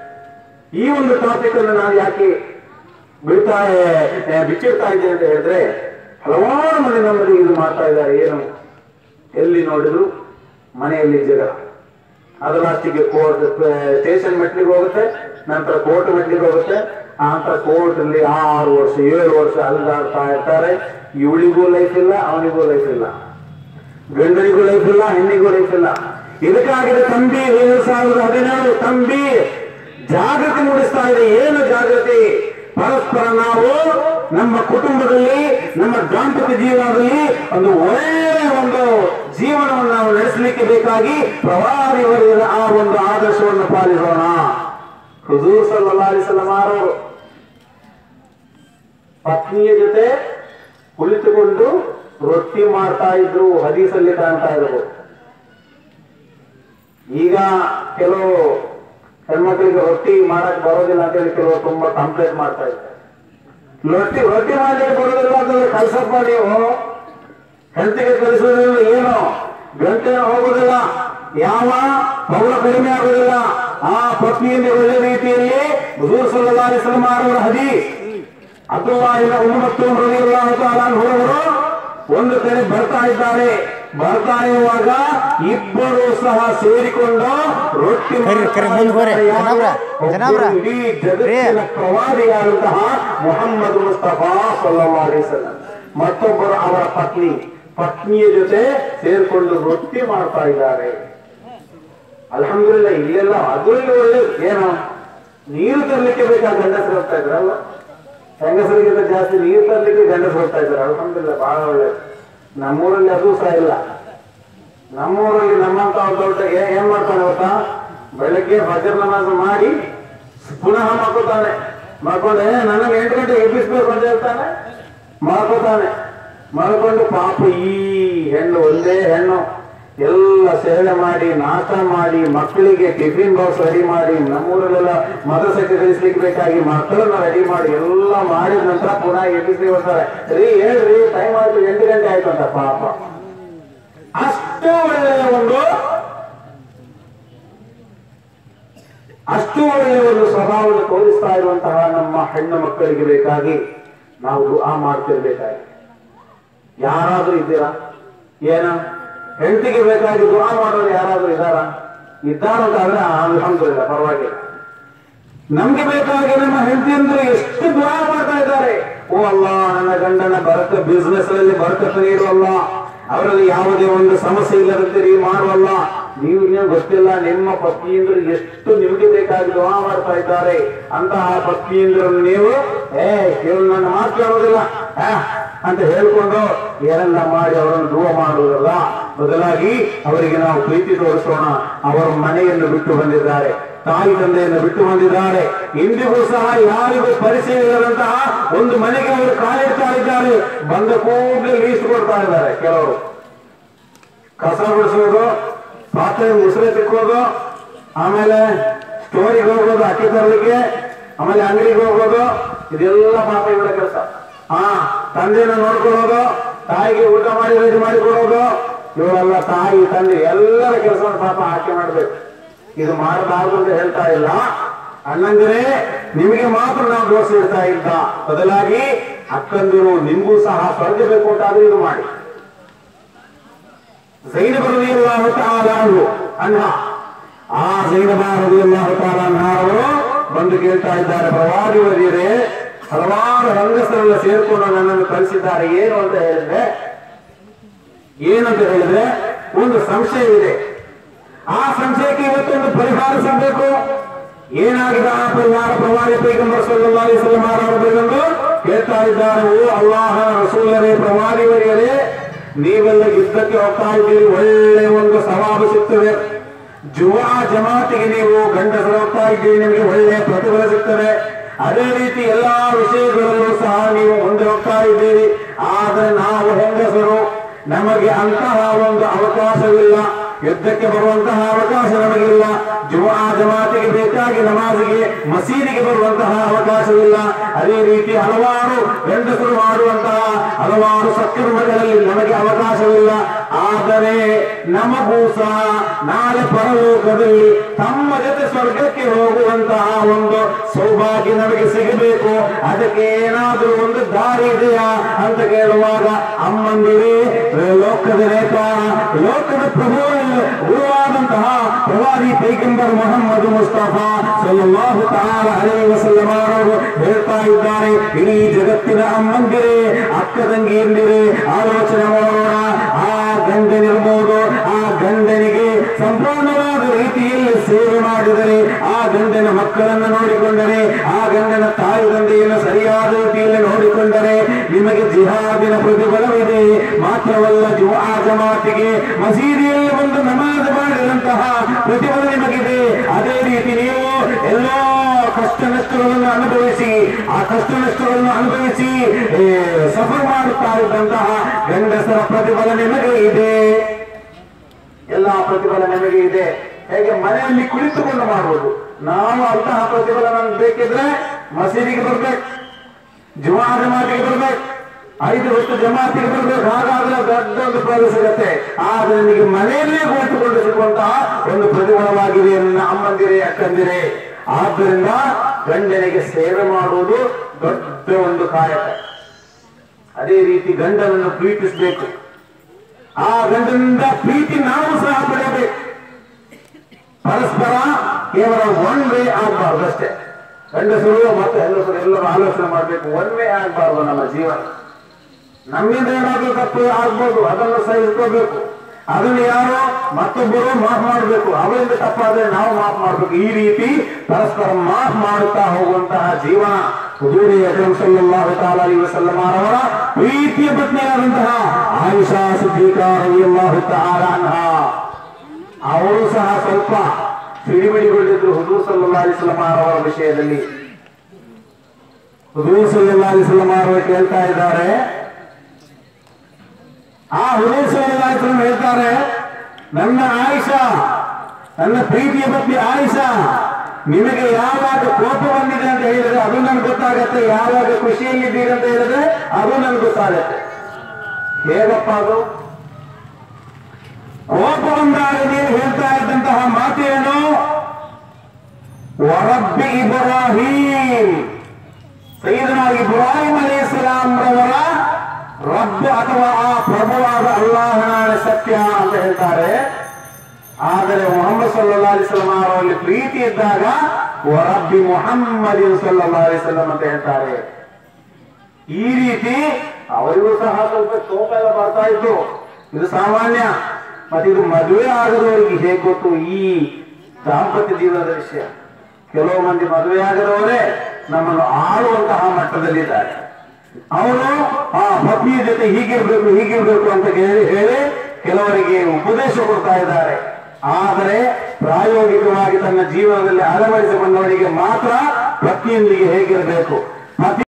ಈ ಒಂದು ಟಾಪಿಕ್ ಅನ್ನು ನಾನು ಯಾಕೆ ಬಿಡ್ತಾ ಆ, ಬಿಚ್ಚಿಡ್ತಾ ಇದ್ದೇನೆ ಅಂತ ಹೇಳಿದ್ರೆ ಹಲವಾರು ಮಂದಿ ನಮ್ಮಲ್ಲಿ ಇದು ಮಾಡ್ತಾ ಇದ್ದಾರೆ ಏನು ಎಲ್ಲಿ ನೋಡಿದ್ರು ಮನೆಯಲ್ಲಿ ಜಗಳ ಅದು ಲಾಸ್ಟಿಗೆ ಕೋರ್ಟ್ ಸ್ಟೇಷನ್ ಮೆಟ್ಲಿಗೆ ಹೋಗುತ್ತೆ ನಂತರ ಕೋರ್ಟ್ ಮೆಟ್ಲಿಗೆ ಹೋಗುತ್ತೆ ಆ ನಂತರ ಕೋರ್ಟ್ ಅಲ್ಲಿ ಆರು ವರ್ಷ ಏಳು ವರ್ಷ ಅಲ್ದಾಡ್ತಾ ಇರ್ತಾರೆ ಇವಳಿಗೂ ಲೈಫ್ ಇಲ್ಲ ಅವನಿಗೂ ಲೈಫ್ ಇಲ್ಲ ಗಂಡನಿಗೂ ಲೈಫ್ ಇಲ್ಲ ಹೆಣ್ಣಿಗೂ ಲೈಫ್ ಇಲ್ಲ ಇದಕ್ಕಾಗಿದೆ ತಂಬಿ ಎರಡು ಸಾವಿರದ ಹದಿನೇಳು ತಂಬಿ ಜಾಗೃತಿ ಮೂಡಿಸ್ತಾ ಇದೆ ಏನು ಜಾಗೃತಿ ಪರಸ್ಪರ ನಾವು ನಮ್ಮ ಕುಟುಂಬದಲ್ಲಿ ನಮ್ಮ ದಾಂಪತ್ಯ ಜೀವನದಲ್ಲಿ ಒಂದು ಒಳ್ಳೆಯ ಒಂದು ಜೀವನವನ್ನು ನಾವು ನಡೆಸಲಿಕ್ಕೆ ಬೇಕಾಗಿ ಪ್ರವಾದಿಯವರ ಆ ಒಂದು ಆದರ್ಶವನ್ನು ಪಾಲಿಸೋಣ ಹುಜೂರ್ ಸಲ್ಲಲ್ಲಾಹು ಅಲೈಹಿ ವಸಲ್ಲಂ ಅವರು ಪತ್ನಿಯ ಜೊತೆ ಕುಳಿತುಕೊಂಡು ರೊಟ್ಟಿ ಮಾಡ್ತಾ ಇದ್ರು ಹದೀಸಲ್ಲಿ ಕಾಣ್ತಾ ಇದ್ರು ಈಗ ಕೆಲವು ಹೆಣ್ಮಕ್ಳಿಗೆ ರೊಟ್ಟಿ ಮಾಡಕ್ ಬರೋದಿಲ್ಲ ಅಂತ ಹೇಳಿ ಕೆಲವರು ತುಂಬಾ ಕಂಪ್ಲೇಂಟ್ ಮಾಡ್ತಾ ಇದ್ದಾರೆ ರೊಟ್ಟಿ ರೊಟ್ಟಿ ಮಾಡ್ಲಿಕ್ಕೆ ಬರೋದಿಲ್ಲ ಅಂತಂದ್ರೆ ಕಲ್ಸಪ್ಪ ನೀವು ಹೆಲ್ತಿಗೆ ಕಲಿಸೋದ್ರಿಂದ ಏನು ಗಂಟೆ ಹೋಗುದಿಲ್ಲ ಯಾವ ಪೌರ ಕಡಿಮೆ ಆಗುದಿಲ್ಲ ಆ ಪತ್ನಿಯಲ್ಲಿ ಒಳ್ಳೆ ರೀತಿಯಲ್ಲಿ ಹುಜೂರ್ ಸಲ್ಲಲ್ಲಾಹು ಅಲೈಹಿ ವಸಲ್ಲಂ ಅವರ ಹದೀಸ್ ಅಬ್ದುಲ್ಲಾಹಿನ ಉಮ್ಮತ್ತು ರಲಿಯಲ್ಲಾಹು ತಾಲಾ ಅನ್ಹುರವರು ಒಂದು ಕಡೆ ಬರ್ತಾ ಇದ್ದಾರೆ ಬರ್ತಾ ಇರುವಾಗ ಇಬ್ಬರು ಸಹ ಸೇರಿಕೊಂಡು ರೊಟ್ಟಿ ಕರಿ, ಕರಿ, ಮುಂದ್ ಹೋಗ್ರಿ. ಜನಾಬ್ರ, ಜನಾಬ್ರ. ಇಡೀ ಜಗತ್ತಿನ ಪ್ರವಾದಿಯಾದಂತಹ ಮೊಹಮ್ಮದ್ ಮುಸ್ತಫಾ ಸಲ್ಲಲ್ಲಾಹು ಅಲೈಹಿ ವಸಲ್ಲಂ ಮತ್ತೊಬ್ಬರು ಅವರ ಪತ್ನಿ ಪತ್ನಿಯ ಜೊತೆ ಸೇರ್ಕೊಂಡು ರೊಟ್ಟಿ ಮಾಡ್ತಾ ಇದ್ದಾರೆ ಅಲ್ಹಮ್ದುಲಿಲ್ಲ ಇಲ್ಲೆಲ್ಲ ಅದು ಇಲ್ಲಿ ಒಳ್ಳೇದು ಏನು ನೀರು ತರಲಿಕ್ಕೆ ಬೇಕಾದ ಗಂಡಸರು ಹೋಗ್ತಾ ಇದ್ರಲ್ಲ ಹೆಂಗಸರಿಗಿಂತ ಜಾಸ್ತಿ ನೀರು ತರಲಿಕ್ಕೆ ಗಂಡಸರು ಹೋಗ್ತಾ ಇದ್ದಾರೆ ಅಲ್ಹಮ್ದುಲಿಲ್ಲ ಬಹಳ ಒಳ್ಳೇದು ನಮ್ಮೂರಲ್ಲಿ ಅದು ಸಹ ಇಲ್ಲ ನಮ್ಮೂರಲ್ಲಿ ನಮ್ಮಂತ ಒಂದು ದೊಡ್ಡ ಏ- ಏನ್ ಮಾಡ್ತಾನೆ ಗೊತ್ತಾ ಬೆಳಗ್ಗೆ ಫಜರ್ ನಮಾಜ್ ಮಾಡಿ ಪುನಃ ಮಾಡ್ಕೋತಾನೆ ಮಾಡ್ಕೊಂಡು "ಏ, ನನಗೆ ಎಂಟು ಗಂಟೆ ಎಬ್ಬಿಸ್ಬೇಕು ಅಂತ ಹೇಳ್ತಾನೆ ಮಾಡ್ಕೋತಾನೆ ಮಾಡ್ಕೊಂಡು ಪಾಪ ಈ ಹೆಣ್ಣು ಒಂದೇ ಹೆಣ್ಣು ಎಲ್ಲ ಸೇವೆ ಮಾಡಿ ನಾಷ್ಟ ಮಾಡಿ ಮಕ್ಕಳಿಗೆ ಟಿಫಿನ್ ಬಾಕ್ಸ್ ರೆಡಿ ಮಾಡಿ ನಮ್ಮೂರಲ್ಲೆಲ್ಲ ಮದಸಕ್ಕೆ ಕಳಿಸ್ಲಿಕ್ಕೆ ಬೇಕಾಗಿ ಮಕ್ಕಳನ್ನ ರೆಡಿ ಮಾಡಿ ಎಲ್ಲ ಮಾಡಿದ ನಂತರ ಪುನಃ ಎಬ್ಬಿಸಿ ಬರ್ತಾರೆ ರೀ ಹೇಳ್ರಿ ಟೈಮ್ ಆಯ್ತು ಎಂಟು ಗಂಟೆ ಆಯ್ತು ಅಂತ ಪಾಪ ಅಷ್ಟು ಒಳ್ಳೆಯ ಒಂದು ಅಷ್ಟು ಒಳ್ಳೆಯ ಒಂದು ಸ್ವಭಾವವನ್ನು ತೋರಿಸ್ತಾ ಇರುವಂತಹ ನಮ್ಮ ಹೆಣ್ಣು ಮಕ್ಕಳಿಗೆ ಬೇಕಾಗಿ ನಾವು ದುಆ ಮಾಡ್ತಿರ್ಬೇಕಾಗಿ ಯಾರಾದ್ರೂ ಇದ್ದೀರಾ ಏನು ಹೆಂಡತಿಗೆ ಬೇಕಾಗಿ ದುಆ ಮಾಡೋರು ಯಾರಾದ್ರೂ ಇದ್ದಾರಾ ಇದ್ದಾರಂತಾದ್ರೆ ಅಲ್ಹಮ್ದುಲಿಲ್ಲ ಪರವಾಗಿಲ್ಲ ನಮ್ಗೆ ಬೇಕಾಗಿ ನಮ್ಮ ಹೆಂಡತಿಯಂದ್ರು ಎಷ್ಟು ದುಆ ಮಾಡ್ತಾ ಇದ್ದಾರೆ ಓ ಅಲ್ಲ ನನ್ನ ಗಂಡನ ಬರಕ ಬಿಸ್ನೆಸ್ ಅಲ್ಲಿ ಬರಕತ್ತು ನೀಡುವಲ್ಲ ಅವರಲ್ಲಿ ಯಾವುದೇ ಒಂದು ಸಮಸ್ಯೆ ಇಲ್ಲದಂತೆ ನೀವು ಮಾಡುವಲ್ಲ ನೀವು ಇನ್ನೂ ಗೊತ್ತಿಲ್ಲ ನಿಮ್ಮ ಪತ್ನಿಯಂದ್ರು ಎಷ್ಟು ನಿಮಗೆ ಬೇಕಾಗಿ ದುಆ ಮಾಡ್ತಾ ಇದ್ದಾರೆ ಅಂತಹ ಪತ್ನಿಯಂದ್ರನ್ನು ನೀವು ಏ ಕೇಳು ನನ್ನ ಮಾತು ಕೇಳೋದಿಲ್ಲ ಆ, ಅಂತ ಹೇಳ್ಕೊಂಡು ಏನೆಲ್ಲ ಮಾಡಿ ಅವರನ್ನು ದುಃಖ ಮಾಡುವುದಲ್ಲ ಬದಲಾಗಿ ಅವರಿಗೆ ನಾವು ಪ್ರೀತಿ ತೋರಿಸೋಣ ಅವರ ಮನೆಯನ್ನು ಬಿಟ್ಟು ಬಂದಿದ್ದಾರೆ ತಾಯಿ ತಂದೆಯನ್ನು ಬಿಟ್ಟು ಬಂದಿದ್ದಾರೆ ಇಂದಿಗೂ ಸಹ ಯಾರಿಗೂ ಪರಿಚಯ ಇಲ್ಲದಂತಹ ಒಂದು ಮನೆಗೆ ಅವರು ಕಾಲಿಡ್ತಾ ಇದ್ದಾರೆ ಬಂದ ಕೂಡಲೇ ಲೀಸ್ಟ್ ಕೊಡ್ತಾ ಇದ್ದಾರೆ ಕೆಲವರು ಕಸ ಬಿಡಿಸೋದು ಪಾತ್ರೆ ಮುಸುರೆ ತಿಕ್ಕೋದು ಆಮೇಲೆ ಸ್ಟೋರಿಗೆ ಹೋಗೋದು ಅಕ್ಕಿ ತರಲಿಕ್ಕೆ ಆಮೇಲೆ ಅಂಗಡಿಗೆ ಹೋಗೋದು ಇದೆಲ್ಲ ಪಾಪ ಇವರ ಕೆಲಸ ಆ ತಂದೆಯನ್ನು ನೋಡ್ಕೊಳ್ಳೋದು ತಾಯಿಗೆ ಊಟ ಮಾಡಿ ರೆಡಿ ಮಾಡಿ ಕೊಡೋದು ಇವರೆಲ್ಲ ತಾಯಿ ತಂದೆ ಎಲ್ಲರ ಕೆಲಸವನ್ನು ಪಾಪ ಆಕೆ ಮಾಡ್ಬೇಕು ಇದು ಮಾಡಬಾರ್ದು ಅಂತ ಹೇಳ್ತಾ ಇಲ್ಲ ಅಣ್ಣಂದಿರೇ ನಿಮಗೆ ಮಾತ್ರ ನಾವು ದೋಷ ಇಡ್ತಾ ಇಲ್ಲ ಬದಲಾಗಿ ಅಕ್ಕಂದಿರು ನಿಮ್ಗೂ ಸಹ ಸ್ವರ್ಗ ಬೇಕು ಅಂತಾದ್ರೂ ಇದು ಮಾಡಿ ಜೈನಬ ರದಿಯಲ್ಲಾಹು ತಾಲಾ ಅನ್ಹು ಅಣ್ಣ ಆ ಜೈನಬ ರದಿಯಲ್ಲಾಹು ತಾಲಾ ಅವರು ಬಂದು ಕೇಳ್ತಾ ಇದ್ದಾರೆ ಪ್ರವಾದಿ ವರಿಯರೇ ಹಲವಾರು ಹೆಂಗಸರೆಲ್ಲ ಸೇರ್ಕೊಂಡು ನನ್ನನ್ನು ಕಳಿಸಿದ್ದಾರೆ ಏನು ಅಂತ ಹೇಳಿದ್ರೆ ಏನಂತ ಹೇಳಿದ್ರೆ ಒಂದು ಸಂಶಯವಿದೆ ಆ ಸಂಶಯಕ್ಕೆ ಇವತ್ತೊಂದು ಪರಿಹಾರ ಸಿಗಬೇಕು ಏನಾಗಿದೆ ಆ ಪರಿಹಾರ ಪ್ರವಾದಿ ಪೈಗಂಬರ್ ಸಲ್ಲಲ್ಲಾಹು ಅಲೈಹಿ ವಸಲ್ಲಂ ಅವರು ಬಂದು ಕೇಳ್ತಾ ಇದ್ದಾರೆ ಓ ಅಲ್ಲಾಹ ರಸೂಲರೇ ಪ್ರವಾದಿವರಿಯರೇ ನೀವೆಲ್ಲ ಯುದ್ಧಕ್ಕೆ ಹೋಗ್ತಾ ಇದ್ದೀರಿ ಒಳ್ಳೆ ಒಂದು ಸವಾಬು ಸಿಗ್ತದೆ ಜುವಾ ಜಮಾತಿಗೆ ನೀವು ಗಂಡಸರು ಹೋಗ್ತಾ ಇದ್ದೀರಿ ನಿಮಗೆ ಒಳ್ಳೆ ಪ್ರತಿಫಲ ಸಿಗ್ತದೆ ಅದೇ ರೀತಿ ಎಲ್ಲಾ ವಿಷಯಗಳಲ್ಲೂ ಸಹ ನೀವು ಮುಂದೆ ಹೋಗ್ತಾ ಇದ್ದೀರಿ ಆದ್ರೆ ನಾವು ಹೆಂಗಸರು ನಮಗೆ ಅಂತಹ ಒಂದು ಅವಕಾಶವಿಲ್ಲ ಯುದ್ಧಕ್ಕೆ ಬರುವಂತಹ ಅವಕಾಶ ನಮಗಿಲ್ಲ ಜುವಾ ಜಮಾತಿಗೆ ಬೇಕಾಗಿ ನಮಾಜಿಗೆ ಮಸೀದಿಗೆ ಬರುವಂತಹ ಅವಕಾಶವಿಲ್ಲ ಅದೇ ರೀತಿ ಹಲವಾರು ಗಂಡಸರು ಮಾಡುವಂತಹ ಹಲವಾರು ಸತ್ಕರ್ಮಗಳಲ್ಲಿ ನಮಗೆ ಅವಕಾಶವಿಲ್ಲ ಆದರೆ ನಮಗೂ ಸಹ ನಾಳೆ ಪರಲೋಕದಲ್ಲಿ ತಮ್ಮ ಜೊತೆ ಸ್ವರ್ಗಕ್ಕೆ ಹೋಗುವಂತಹ ಒಂದು ಸೌಭಾಗ್ಯ ನಮಗೆ ಸಿಗಬೇಕು ಅದಕ್ಕೆ ಏನಾದರೂ ಒಂದು ದಾರಿ ಇದೆಯಾ ಅಂತ ಕೇಳುವಾಗ ಅಮ್ಮಂದಿರೇ ಲೋಕದ ನೇತಾರ ಲೋಕದ ಪ್ರಭು ಗುರುವಾದಂತಹ ಪ್ರವಾದಿ ಪೈಗಂಬರ್ ಮೊಹಮ್ಮದ್ ಮುಸ್ತಫಾ ಸಲ್ಲಲ್ಲಾಹು ತಾಲ ಅಲೈಹಿ ವಸಲ್ಲಂ ಅವರು ಹೇಳ್ತಾ ಇದ್ದಾರೆ ಇಡೀ ಜಗತ್ತಿನ ಅಮ್ಮಂದಿರೇ ಅಕ್ಕ ತಂಗಿಯಂದಿರೇ ಆಲೋಚನೆ ಮಾಡೋಣ ಆ ಗಂಡನಿರ್ಬೋದು ಆ ಗಂಡನಿಗೆ ಸಂಪೂರ್ಣವಾದ ರೀತಿಯಲ್ಲಿ ಸೇವೆ ಮಾಡಿದರೆ ಆ ಗಂಡನ ಮಕ್ಕಳನ್ನು ನೋಡಿಕೊಂಡರೆ ಆ ಗಂಡನ ತಾಯಿ ತಂದೆಯನ್ನು ಸರಿಯಾದ ರೀತಿಯಲ್ಲಿ ನೋಡಿಕೊಂಡರೆ ನಿಮಗೆ ಜಿಹಾದಿನ ಪ್ರತಿಫಲವಿದೆ ಮಾತ್ರವಲ್ಲ ಜುವಾ ಜಮಾತಿಗೆ ಮಸೀದಿಯಲ್ಲಿ ಒಂದು ನಮಾಜ್ ಮಾಡಿದಂತಹ ಪ್ರತಿಫಲ ನಿಮಗಿದೆ ಅದೇ ರೀತಿ ನೀವು ಎಲ್ಲೋ ಕಷ್ಟ ನಷ್ಟಗಳನ್ನು ಅನುಭವಿಸಿ ಆ ಕಷ್ಟ ನಷ್ಟಗಳನ್ನು ಅನುಭವಿಸಿ ಏ, ಸಫರ್ ಮಾಡುತ್ತಾ ಇದ್ದಂತಹ ಗಂಡಸರ ಪ್ರತಿಫಲ ನಿಮಗೆ ಇದೆ ಎಲ್ಲಾ ಪ್ರತಿಫಲ ನಮಗೆ ಇದೆ ಹೇಗೆ ಮನೆಯಲ್ಲಿ ಕುಳಿತುಕೊಂಡು ಮಾಡುವುದು ನಾವು ಅಂತಹ ಪ್ರತಿಫಲ ನಮ್ಗೆ ಬೇಕಿದ್ರೆ ಮಸೀದಿಗೆ ಬರ್ಬೇಕು ಜುಮಾ ಜಮಾತಿಗೆ ಬರ್ಬೇಕು ಐದು ವರ್ಷ ಜಮಾತಿಗೆ ಬರ್ಬೇಕು ಹಾಗಾದ್ರೆ ದೊಡ್ಡ ಒಂದು ಫಲ ಸಿಗತ್ತೆ ಆದ್ರೆ ನಿಮಗೆ ಮನೆಯಲ್ಲೇ ಕುಳಿತುಕೊಂಡು ಸಿಗುವಂತಹ ಒಂದು ಪ್ರತಿಫಲವಾಗಿದೆ ನನ್ನ ಅಮ್ಮಂದಿರೇ ಅಕ್ಕಂದಿರೇ ಆದ್ದರಿಂದ ಗಂಡನಿಗೆ ಸೇವೆ ಮಾಡುವುದು ದೊಡ್ಡ ಒಂದು ಕಾಯಕ ಅದೇ ರೀತಿ ಗಂಡನನ್ನು ಪ್ರೀತಿಸಬೇಕು ಆ ಗಂಡನಿಂದ ಪ್ರೀತಿ ನಾವು ಸಹ ಪಡೆಯಬೇಕು ಪರಸ್ಪರ ಕೇವಲ ಒನ್ ವೇ ಆಗಬಾರ್ದು ಅಷ್ಟೇ ಗಂಡಸರು ಮತ್ತು ಹೆಂಗಸರು ಎಲ್ಲರೂ ಆಲೋಚನೆ ಮಾಡಬೇಕು ಒನ್ ವೇ ಆಗಬಾರ್ದು ನಮ್ಮ ಜೀವನ ನಮ್ಮಿಂದ ಏನಾದ್ರೂ ತಪ್ಪು ಆಗ್ಬೋದು ಅದನ್ನು ಸಹಿಸ್ಕೋಬೇಕು ಅದನ್ನು ಯಾರೋ ಮತ್ತೊಬ್ಬರು ಮಾಫ್ ಮಾಡಬೇಕು ಅವರಿಂದ ತಪ್ಪಾದ್ರೆ ನಾವು ಮಾಫ್ ಮಾಡಬೇಕು ಈ ರೀತಿ ಪರಸ್ಪರ ಮಾಫ್ ಮಾಡುತ್ತಾ ಹೋಗುವಂತಹ ಜೀವನ ಹುದೂರಿ ಅಕ್ರಮ್ ಸಲ್ಲಲ್ಲಾಹು ತಾಲಾ ಅಲೈಹಿ ವಸಲ್ಲಂ ಅವರ ಪ್ರೀತಿಯ ಪತ್ನಿಯಾದಂತಹ ಆಯಿಷಾ ಸಿದ್ದೀಕಾ ರಲಿಯಲ್ಲಾಹು ತಾಲಾ ಅನ್ಹಾ ಅವರು ಸಹ ಸ್ವಲ್ಪ ಸಿಡಿಮಿಡಿಗೊಂಡಿದ್ರು ಹುದೂರ್ ಸಲ್ಲಲ್ಲಾಹು ಅಲೈಹಿ ವಸಲ್ಲಂ ಅವರ ವಿಷಯದಲ್ಲಿ ಹುದೂರ್ ಸಲ್ಲಲ್ಲಾಹು ಅಲೈಹಿ ವಸಲ್ಲಂ ಅವರು ಕೇಳ್ತಾ ಇದ್ದಾರೆ ಆ ಹುದೂರ್ ಸಲ್ಲಲ್ಲಾಹು ಅಲೈಹಿ ವಸಲ್ಲಂ ಹೇಳ್ತಾರೆ ನನ್ನ ಆಯಿಷಾ ನನ್ನ ಪ್ರೀತಿಯ ಪತ್ನಿ ಆಯಿಷಾ ನಿಮಗೆ ಯಾವಾಗ ಕೋಪ ಬಂದಿದೆ ಅಂತ ಹೇಳಿದ್ರೆ ಅದು ನನ್ಗೆ ಗೊತ್ತಾಗತ್ತೆ ಯಾವಾಗ ಖುಷಿಯಲ್ಲಿದ್ದೀರಿ ಅಂತ ಹೇಳಿದ್ರೆ ಅದು ನನ್ಗೆ ಗೊತ್ತಾಗತ್ತೆ ಹೇಗಪ್ಪ ಅದು ಕೋಪ ಬಂದಾಗ ನೀವು ಹೇಳ್ತಾ ಇದ್ದಂತಹ ಮಾತೇನು ವರಬ್ಬಿ ಇಬ್ರಾಹಿಂ ಸೈದನ ಇಬ್ರಾಹಿಂ ಅಲಿ ಇಸ್ಲಾಂ ರವರ ರಬ್ಬ ಅಥವಾ ಆ ಪ್ರಭುವಾದ ಅಲ್ಲಾಹನ ಸತ್ಯ ಅಂತ ಹೇಳ್ತಾರೆ ಆದರೆ ಮೊಹಮ್ಮದ್ ಸಲ್ಲಾ ಅಲಿಸ್ಲಾಂ ಅವರಲ್ಲಿ ಪ್ರೀತಿ ಇದ್ದಾಗ ವರಬ್ಬಿ ಮೊಹಮ್ಮದ್ ಸಲ್ಲಾ ಅಲಿಸ್ಲಾಂ ಅಂತ ಹೇಳ್ತಾರೆ ಈ ರೀತಿ ಅವರಿಗೂ ಸಹ ಸ್ವಲ್ಪ ಕೋಪ ಎಲ್ಲ ಬರ್ತಾ ಇತ್ತು ಇದು ಸಾಮಾನ್ಯ ಮತ್ತೆ ಇದು ಮದುವೆ ಆಗದವರಿಗೆ ಹೇಗೆ ಗೊತ್ತು ಈ ದಾಂಪತ್ಯ ಜೀವನದ ವಿಷಯ ಕೆಲವು ಮಂದಿ ಮದುವೆ ಆಗದವರೇ ನಮ್ಮನ್ನು ಆಳುವಂತಹ ಮಟ್ಟದಲ್ಲಿದ್ದಾರೆ ಅವರು ಆ ಪತ್ನಿಯ ಜೊತೆ ಹೀಗಿರ್ಬೇಕು ಹೀಗಿರ್ಬೇಕು ಅಂತ ಹೇಳಿ ಹೇಳಿ ಕೆಲವರಿಗೆ ಉಪದೇಶ ಕೊಡ್ತಾ ಇದ್ದಾರೆ ಆದರೆ ಪ್ರಾಯೋಗಿಕವಾಗಿ ತನ್ನ ಜೀವನದಲ್ಲಿ ಅಳವಡಿಸಿಕೊಂಡವರಿಗೆ ಮಾತ್ರ ಪತ್ನಿಯೊಂದಿಗೆ ಹೇಗಿರಬೇಕು ಪತಿ